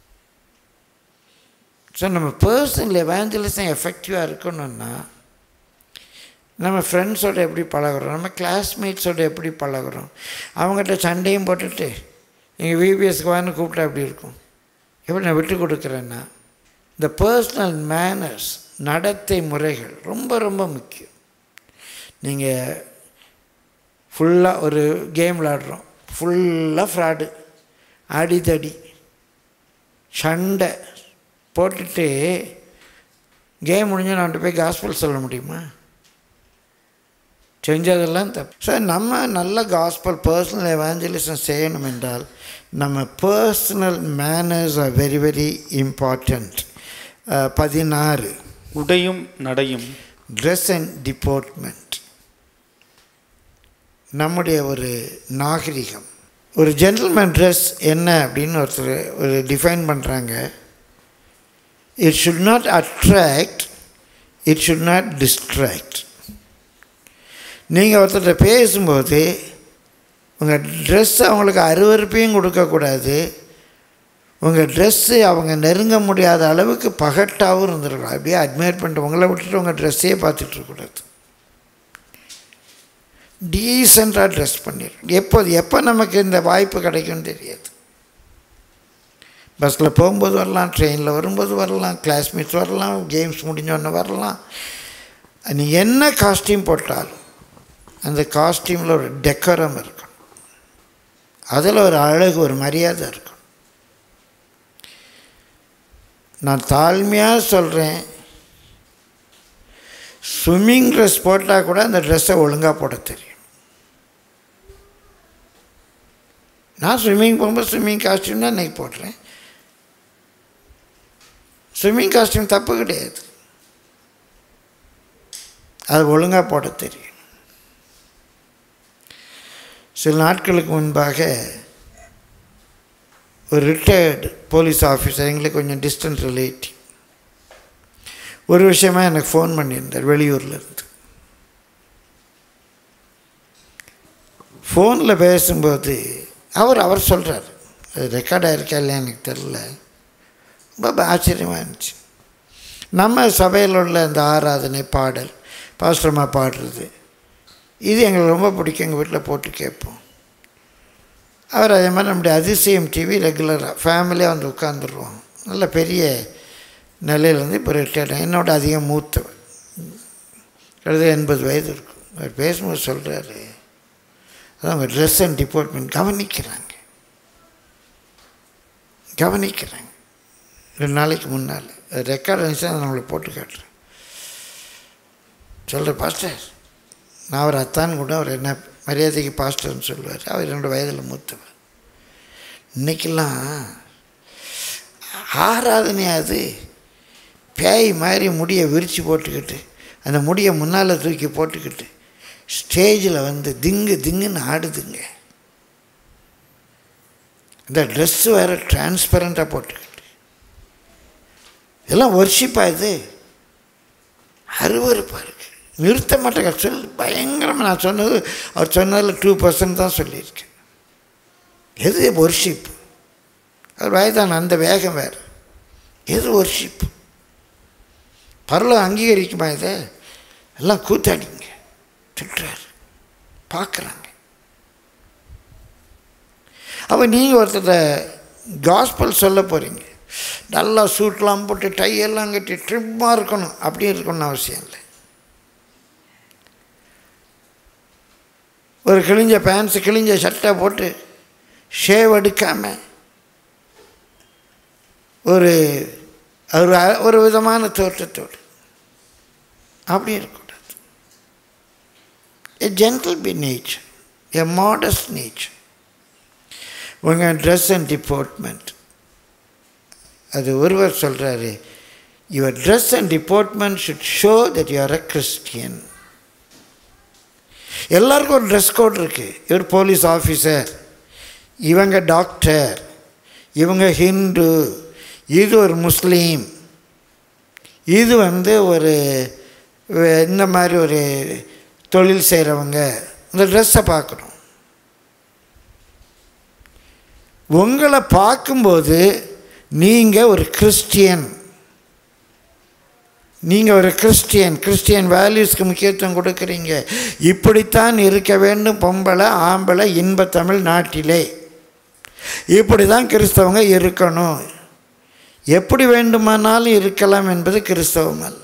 ஸோ நம்ம பர்சனல் எவாஞ்சலிசம் எஃபெக்டிவாக இருக்கணும்னா நம்ம ஃப்ரெண்ட்ஸோட எப்படி பழகுறோம் நம்ம கிளாஸ்மேட்ஸோட எப்படி பழகுறோம் அவங்ககிட்ட சண்டையும் போட்டுட்டு எங்கள் விபிஎஸ்க்கு வான்னு கூப்பிட்டா எப்படி இருக்கும் எப்படி நான் விட்டு கொடுக்குறேன்னா இந்த பர்சனல் மேனர்ஸ் நடத்தை முறைகள் ரொம்ப ரொம்ப முக்கியம் நீங்கள் ஃபுல்லாக ஒரு கேம் விளாடுறோம் ஃபுல்லாக ஃப்ராடு அடிதடி சண்டை போட்டுட்டு கேம் முடிஞ்சு நான் போய் காஸ்பல் சொல்ல முடியுமா செஞ்சதெல்லாம் தப்பு சார் நம்ம நல்ல காஸ்பல் பர்சனல் எவாஞ்சலிசம் செய்யணும் என்றால் நம்ம personal manners are very very important பதினாறு உடையும் நடையும் ட்ரெஸ் அண்ட் டிபார்ட்மெண்ட் நம்முடைய ஒரு நாகரிகம் ஒரு ஜென்டில்மேன் ட்ரெஸ் என்ன அப்படின்னு ஒருத்தர் ஒரு டிஃபைன் பண்ணுறாங்க it should not attract it should not distract நீங்கள் ஒருத்தர்கிட்ட பேசும்போது உங்கள் ட்ரெஸ் அவங்களுக்கு அருவருப்பையும் கொடுக்கக்கூடாது உங்கள் ட்ரெஸ்ஸு அவங்க நெருங்க முடியாத அளவுக்கு பகட்டாகவும் இருந்திருக்கலாம் அப்படியே அட்மையர் பண்ணிட்டு உங்களை விட்டுட்டு உங்கள் ட்ரெஸ்ஸே பார்த்துட்ருக்கூடாது டீசெண்டாக ட்ரெஸ் பண்ணிடணும் எப்போ எப்போ நமக்கு இந்த வாய்ப்பு கிடைக்கும்னு தெரியாது பஸ்ஸில் போகும்போது வரலாம் ட்ரெயினில் வரும்போது வரலாம் கிளாஸ்மேட்ஸ் வரலாம் கேம்ஸ் முடிஞ்சோடனே வரலாம் நீ என்ன காஸ்டியூம் போட்டாலும் அந்த காஸ்டியூமில் ஒரு டெக்கரம் இருக்கும் அதில் ஒரு அழகு ஒரு மரியாதை இருக்கும் நான் தாழ்மையாக சொல்கிறேன் ஸ்விம்மிங் ட்ரெஸ் போட்டால் கூட அந்த ட்ரெஸ்ஸை ஒழுங்காக போட தெரியும் நான் ஸ்விம்மிங் போகும்போது ஸ்விம்மிங் காஸ்டியூம் தான் இன்றைக்கி போடுறேன் ஸ்விம்மிங் காஸ்டியூம் தப்பு கிடையாது அது ஒழுங்காக போட தெரியும் சில நாட்களுக்கு முன்பாக ஒரு ரிட்டையர்டு போலீஸ் ஆஃபீஸர் எங்களுக்கு கொஞ்சம் டிஸ்டன்ஸ் ரிலேட்டிவ் ஒரு விஷயமா எனக்கு ஃபோன் பண்ணியிருந்தார் வெளியூர்லேருந்து ஃபோனில் பேசும்போது அவர் அவர் சொல்கிறார் அது ரெக்கார்ட் ஆகிருக்கா இல்லையா எனக்கு தெரில ரொம்ப ஆச்சரியமாக இருந்துச்சு நம்ம சபையில் உள்ள இந்த ஆராதனை பாடல் பாஸ்டர்மா பாடுறது இது எங்களுக்கு ரொம்ப பிடிக்கும் எங்கள் வீட்டில் போட்டு கேட்போம் அவர் அதே மாதிரி நம்முடைய அதிசயம் டிவி ரெகுலராக ஃபேமிலியாக வந்து உட்காந்துருவோம் நல்ல பெரிய நிலையிலேருந்து இப்போ ரிட்டையர்ட் என்னோட அதிகம் மூத்தவர் கிட்டத்தட்ட எண்பது வயது இருக்கும் அவர் பேசும்போது சொல்கிறாரு அதான் அவங்க ட்ரெஸ் அண்ட் டிபார்ட்மெண்ட் கவனிக்கிறாங்க கவனிக்கிறாங்க ரெண்டு நாளைக்கு முன்னால் ரெக்கார்ட் இருந்துச்சுன்னா நான் நம்மளை போட்டு காட்டுறேன் சொல்கிற பாஸ்டர் நான் அவர் அத்தான் கூட அவர் என்ன மரியாதைக்கு பாஸ்டர்னு சொல்லுவார் அவர் என்னோடய வயதில் மூத்தவர் இன்றைக்கெல்லாம் ஆராதனையாது பேய் மாதிரி முடியை விரித்து போட்டுக்கிட்டு அந்த முடியை முன்னால் தூக்கி போட்டுக்கிட்டு ஸ்டேஜில் வந்து திங்கு திங்குன்னு ஆடுதுங்க இந்த ட்ரெஸ்ஸு வேறு டிரான்ஸ்பரண்ட்டாக போட்டுக்கிட்டு இதெல்லாம் ஒர்ஷிப்பாக இது அருவறுப்பாக இருக்குது நிறுத்த மாட்டேங்க சொல் பயங்கரமாக நான் சொன்னது அவர் சொன்னதில் டூ பர்சன்ட் தான் சொல்லியிருக்கேன் எது ஒர்ஷிப் அவர் வயதான அந்த வேகம் வேறு எது ஒர்ஷிப் பரலம் அங்கீகரிக்குமா இதை எல்லாம் கூத்தாடிங்க திட்டுறாரு பார்க்குறாங்க அப்போ நீங்கள் ஒருத்தர் காஸ்பல் சொல்ல போகிறீங்க நல்லா சூட்லாம் போட்டு டை எல்லாம் கட்டி ட்ரிம்மாக இருக்கணும் அப்படி இருக்கணும்னு அவசியம் இல்லை ஒரு கிழிஞ்ச பேண்ட்ஸு கிழிஞ்ச சட்டை போட்டு ஷேவ் எடுக்காமல் ஒரு ஒரு ஒரு விதமான தோற்றத்தோடு அப்படி இருக்கக்கூடாது a gentle be nature a modest nature உங்கள் ட்ரெஸ் அண்ட் டிபார்ட்மெண்ட் அது ஒருவர் சொல்கிறாரு your dress and deportment should show that you are a Christian எல்லாருக்கும் ஒரு ட்ரெஸ் கோட் இருக்குது இவர் போலீஸ் ஆஃபீஸர் இவங்க டாக்டர் இவங்க ஹிந்து இது ஒரு முஸ்லீம் இது வந்து ஒரு இந்த மாதிரி ஒரு தொழில் செய்கிறவங்க இந்த ட்ரெஸ்ஸை பார்க்கணும் உங்களை பார்க்கும்போது நீங்கள் ஒரு கிறிஸ்டியன் நீங்கள் ஒரு கிறிஸ்டியன் கிறிஸ்டியன் வேல்யூஸ்க்கு முக்கியத்துவம் கொடுக்குறீங்க இப்படித்தான் இருக்க வேண்டும் பொம்பளை ஆம்பளை இன்ப தமிழ் நாட்டிலே இப்படி தான் கிறிஸ்தவங்க இருக்கணும் எப்படி வேண்டுமானாலும் இருக்கலாம் என்பது கிறிஸ்தவம் அல்ல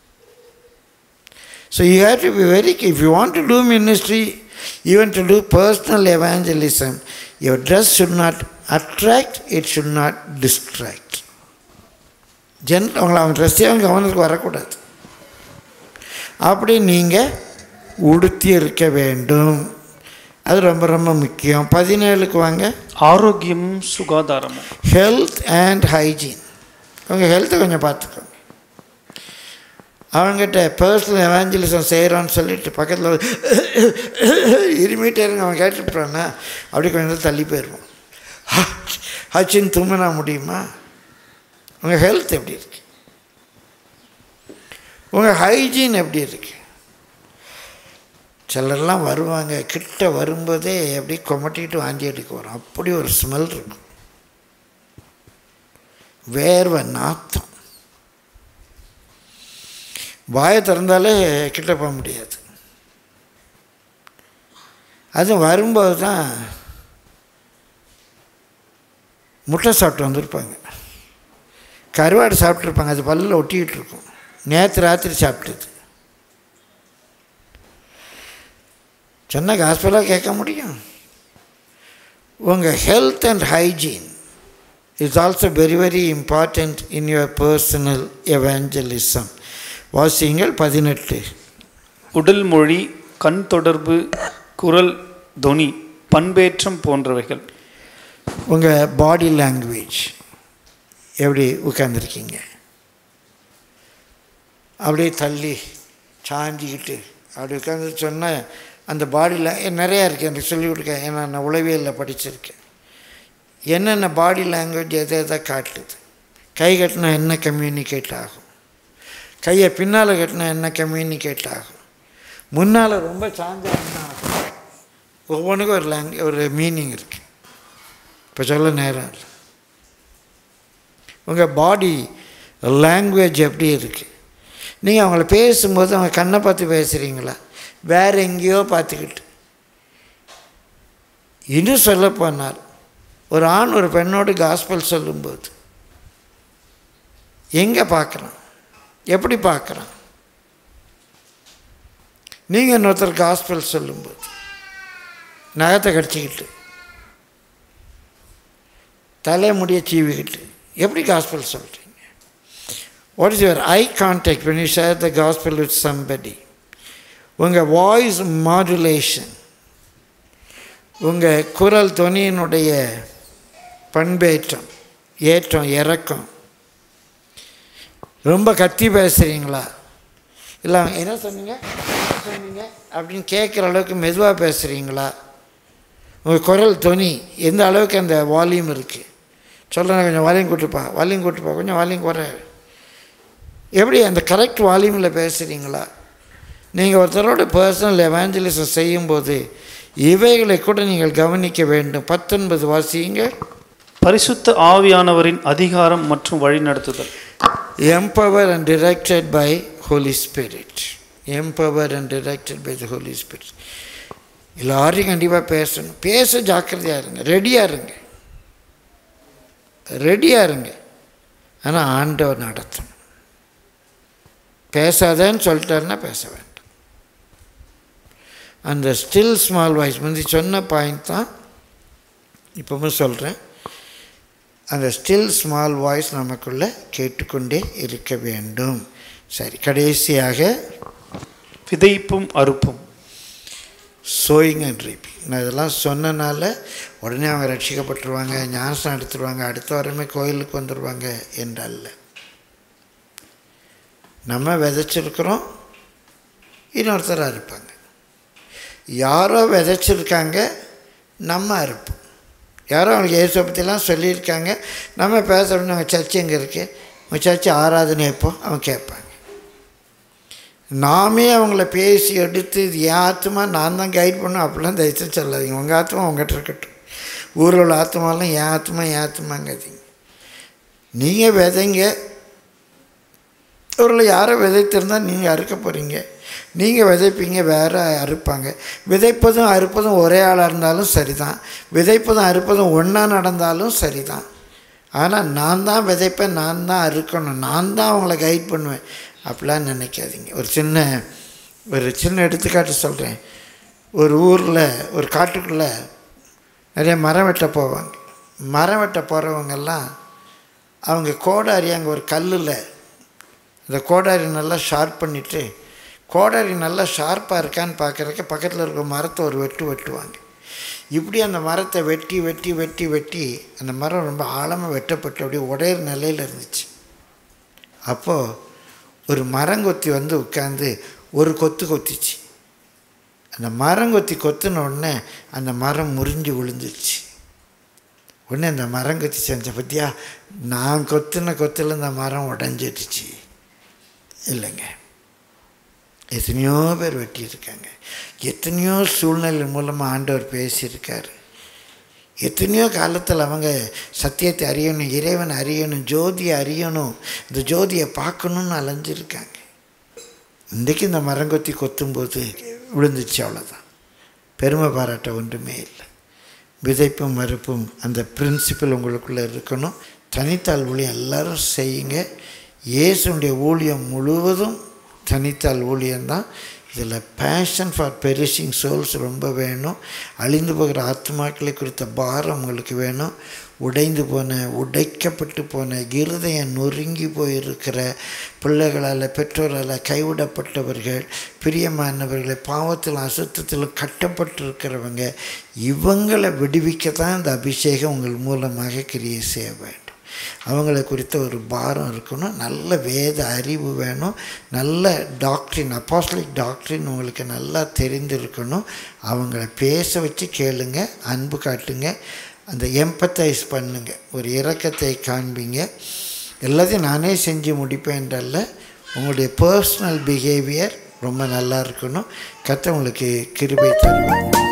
so you have to be very if you want to do ministry even to do personal evangelism your dress should not attract it should not distract ஜென் அவங்கள அவங்க ட்ரெஸ்ஸே அவங்க கவனத்துக்கு வரக்கூடாது அப்படி நீங்கள் உடுத்தி இருக்க வேண்டும் அது ரொம்ப ரொம்ப முக்கியம் பதினேழுக்கு வாங்க ஆரோக்கியமும் சுகாதாரமும் ஹெல்த் அண்ட் ஹைஜீன் உங்கள் ஹெல்த்தை கொஞ்சம் பார்த்துக்கோங்க அவங்ககிட்ட பர்சனல் எவாஞ்சலிசம் செய்கிறோன்னு சொல்லிட்டு பக்கத்தில் இருமிட்டே இருங்க அவன் கேட்டுட்டான்னா அப்படி கொஞ்சம் நேரம் தள்ளி போயிடுவோம் ஹச்சின்னு தும்மினா முடியுமா உங்கள் ஹெல்த் எப்படி இருக்கு உங்கள் ஹைஜீன் எப்படி இருக்கு சிலர்லாம் வருவாங்க கிட்ட வரும்போதே அப்படியே கொமட்டிட்டு வாந்தி எடுக்க வரும் அப்படி ஒரு ஸ்மெல் இருக்கும் வேர்வை நாத்தம் வாயை திறந்தாலே கிட்ட போக முடியாது அது வரும்போது தான் முட்டை சாப்பிட்டு வந்திருப்பாங்க கருவாடு சாப்பிட்ருப்பாங்க அது பல்லில் ஒட்டிக்கிட்டு இருக்கும் நேற்று ராத்திரி சாப்பிட்டது சொன்ன ஹாஸ்பிட்டலாக கேட்க முடியும் உங்கள் health and hygiene is also very very important in your personal evangelism வாசிங்கள் பதினெட்டு உடல் மொழி கண் தொடர்பு குரல் தொனி பண்பேற்றம் போன்றவைகள் உங்கள் பாடி லாங்குவேஜ் எப்படி உட்காந்துருக்கீங்க அப்படியே தள்ளி சாஞ்சிக்கிட்டு அப்படி உட்காந்து சொன்னால் அந்த பாடியில் நிறையா இருக்குது எனக்கு சொல்லிக் கொடுக்க ஏன்னா நான் உளவியலில் படிச்சிருக்கேன் என்னென்ன பாடி லாங்குவேஜ் எதை எதை காட்டுது கை கட்டினா என்ன கம்யூனிகேட் ஆகும் கையை பின்னால் கட்டினா என்ன கம்யூனிகேட் ஆகும் முன்னால் ரொம்ப சாஞ்சா என்ன ஆகும் ஒவ்வொன்றுக்கும் ஒரு லாங் ஒரு மீனிங் இருக்குது இப்போ சொல்ல நேரம் இல்லை உங்கள் பாடி லாங்குவேஜ் எப்படி இருக்குது நீங்கள் அவங்கள பேசும்போது அவங்க கண்ணை பார்த்து பேசுகிறீங்களா வேறு எங்கேயோ பார்த்துக்கிட்டு இன்னும் சொல்ல போனால் ஒரு ஆண் ஒரு பெண்ணோடு காஸ்பல் சொல்லும்போது எங்கே பார்க்குறான் எப்படி பார்க்குறான் நீங்கள் இன்னொருத்தர் காஸ்பல் சொல்லும்போது நகத்தை கடிச்சிக்கிட்டு தலைமுடிய சீவிக்கிட்டு எப்படி காஸ்பல் சொல்கிறீங்க what is your eye contact when you share the gospel with somebody உங்கள் வாய்ஸ் மாடுலேஷன் உங்கள் குரல் தொனியினுடைய பண்பேற்றம் ஏற்றம் இறக்கம் ரொம்ப கத்தி பேசுகிறீங்களா இல்லை என்ன சொன்னீங்க என்ன சொன்னீங்க அப்படின்னு கேட்குற அளவுக்கு மெதுவாக பேசுகிறீங்களா உங்கள் குரல் தொனி எந்த அளவுக்கு அந்த வால்யூம் இருக்குது சொல்கிறேன் கொஞ்சம் வால்யூம் கூட்டுப்பா வால்யூம் கூட்டுப்பா கொஞ்சம் வால்யூம் குறை எப்படி அந்த கரெக்ட் வால்யூமில் பேசுகிறீங்களா நீங்கள் ஒருத்தரோட பர்சனல் எவாஞ்சலிசம் செய்யும்போது இவைகளை கூட நீங்கள் கவனிக்க வேண்டும் பத்தொன்பது வாசியுங்க பரிசுத்த ஆவியானவரின் அதிகாரம் மற்றும் வழிநடத்துதல் empower and directed by Holy Spirit empower and directed by the Holy Spirit எல்லாரையும் கண்டிப்பாக பேசணும் பேச ஜாக்கிரதையாக இருங்க ரெடியாக இருங்க ரெடியாக இருங்க ஆனால் ஆண்டவர் நடத்தணும் பேசாதேன்னு சொல்லிட்டாருன்னா பேச வேண்டாம் அந்த ஸ்டில் ஸ்மால் வாய்ஸ் முந்தி சொன்ன பாயிண்ட் தான் இப்பவும் சொல்கிறேன் அந்த ஸ்டில் ஸ்மால் வாய்ஸ் நமக்குள்ளே கேட்டுக்கொண்டே இருக்க வேண்டும் சரி கடைசியாக விதைப்பும் அறுப்பும் சோயிங் அண்ட் ரீப்பிங் நான் இதெல்லாம் சொன்னனால உடனே அவங்க ரட்சிக்கப்பட்டுருவாங்க ஞானசனம் எடுத்துருவாங்க அடுத்த வாரமே கோயிலுக்கு வந்துடுவாங்க என்றல்ல நம்ம விதைச்சிருக்கிறோம் இன்னொருத்தர் அறுப்பாங்க யாரோ விதைச்சிருக்காங்க நம்ம அறுப்போம் யாரோ அவங்களுக்கு இயேசுவை பற்றிலாம் சொல்லியிருக்காங்க நம்ம பேசுகிறோம் நம்ம சர்ச்சு எங்கே இருக்கு உங்கள் சர்ச்சு ஆராதனை எப்போ அவன் கேட்பாங்க நாமே அவங்கள பேசி எடுத்து இது என் ஆத்மா நான் தான் கைட் பண்ணணும் அப்படிலாம் தயவுசெய்து சொல்லாதீங்க உங்கள் ஆத்மா உங்கள்கிட்ட இருக்கட்டும் ஊரில் உள்ள ஆத்மாலாம் என் ஆத்மா என் ஆத்மாங்காதீங்க நீங்கள் விதைங்க ஊரில் யாரோ விதைத்திருந்தால் நீங்கள் அறுக்க போகிறீங்க நீங்கள் விதைப்பீங்க வேறு அறுப்பாங்க விதைப்பதும் அறுப்பதும் ஒரே ஆளாக இருந்தாலும் சரிதான் விதைப்பதும் அறுப்பதும் ஒன்றா நடந்தாலும் சரிதான் ஆனால் நான் தான் விதைப்பேன் நான் தான் அறுக்கணும் நான் தான் அவங்கள கைட் பண்ணுவேன் அப்படிலாம் நினைக்காதீங்க ஒரு சின்ன ஒரு சின்ன எடுத்துக்காட்டு சொல்கிறேன் ஒரு ஊரில் ஒரு காட்டுக்குள்ளே நிறைய மரம் வெட்ட போவாங்க மரம் வெட்ட போகிறவங்கெல்லாம் அவங்க கோடாரி அங்கே ஒரு கல்லில் அந்த கோடாரி நல்லா ஷார்ப் பண்ணிவிட்டு கோடாரி நல்லா ஷார்ப்பாக இருக்கான்னு பார்க்குறதுக்கு பக்கத்தில் இருக்க மரத்தை ஒரு வெட்டு வெட்டுவாங்க இப்படி அந்த மரத்தை வெட்டி வெட்டி வெட்டி வெட்டி அந்த மரம் ரொம்ப ஆழமாக வெட்டப்பட்டு அப்படியே உடையிற நிலையில் இருந்துச்சு அப்போது ஒரு மரங்கொத்தி வந்து உட்காந்து ஒரு கொத்து கொத்திச்சு அந்த மரங்கொத்தி கொத்தின உடனே அந்த மரம் முறிஞ்சு விழுந்துச்சு உடனே அந்த மரங்கொத்தி செஞ்ச பற்றியா நான் கொத்தின கொத்தில் இந்த மரம் உடஞ்சிடுச்சு இல்லைங்க எத்தனையோ பேர் வெட்டியிருக்காங்க எத்தனையோ சூழ்நிலை மூலமாக ஆண்டவர் பேசியிருக்காரு எத்தனையோ காலத்தில் அவங்க சத்தியத்தை அறியணும் இறைவனை அறியணும் ஜோதியை அறியணும் இந்த ஜோதியை பார்க்கணுன்னு அலைஞ்சிருக்காங்க இன்றைக்கி இந்த மரங்கொத்தி கொத்தும்போது விழுந்துச்சு அவ்வளோதான் பெருமை பாராட்ட ஒன்றுமே இல்லை விதைப்பும் மறுப்பும் அந்த பிரின்சிபல் உங்களுக்குள்ளே இருக்கணும் தனித்தாள் ஊழியம் எல்லாரும் செய்யுங்க இயேசுடைய ஊழியம் முழுவதும் தனித்தாள் ஊழியம்தான் இதில் பேஷன் ஃபார் பெரிஷிங் சோல்ஸ் ரொம்ப வேணும் அழிந்து போகிற ஆத்மாக்களை குறித்த பாரம் உங்களுக்கு வேணும் உடைந்து போன உடைக்கப்பட்டு போன இருதயம் நொறுங்கி போயிருக்கிற பிள்ளைகளால் பெற்றோரால் கைவிடப்பட்டவர்கள் பிரியமானவர்களை பாவத்தில் அசுத்தத்தில் கட்டப்பட்டிருக்கிறவங்க இவங்களை விடுவிக்க தான் இந்த அபிஷேகம் உங்கள் மூலமாக கிரியை செய்ய வேண்டும் அவங்கள குறித்த ஒரு பாரம் இருக்கணும் நல்ல வேத அறிவு வேணும் நல்ல டாக்டரின் அப்பாஸ்லிக் டாக்டரின் உங்களுக்கு நல்லா தெரிந்திருக்கணும் அவங்கள பேச வச்சு கேளுங்க அன்பு காட்டுங்க அந்த எம்பத்தைஸ் பண்ணுங்க ஒரு இரக்கத்தை காண்பீங்க எல்லாத்தையும் நானே செஞ்சு முடிப்பேன்றல்ல உங்களுடைய பர்சனல் பிஹேவியர் ரொம்ப நல்லா இருக்கணும் கத்த உங்களுக்கு கிருபை தருவேன்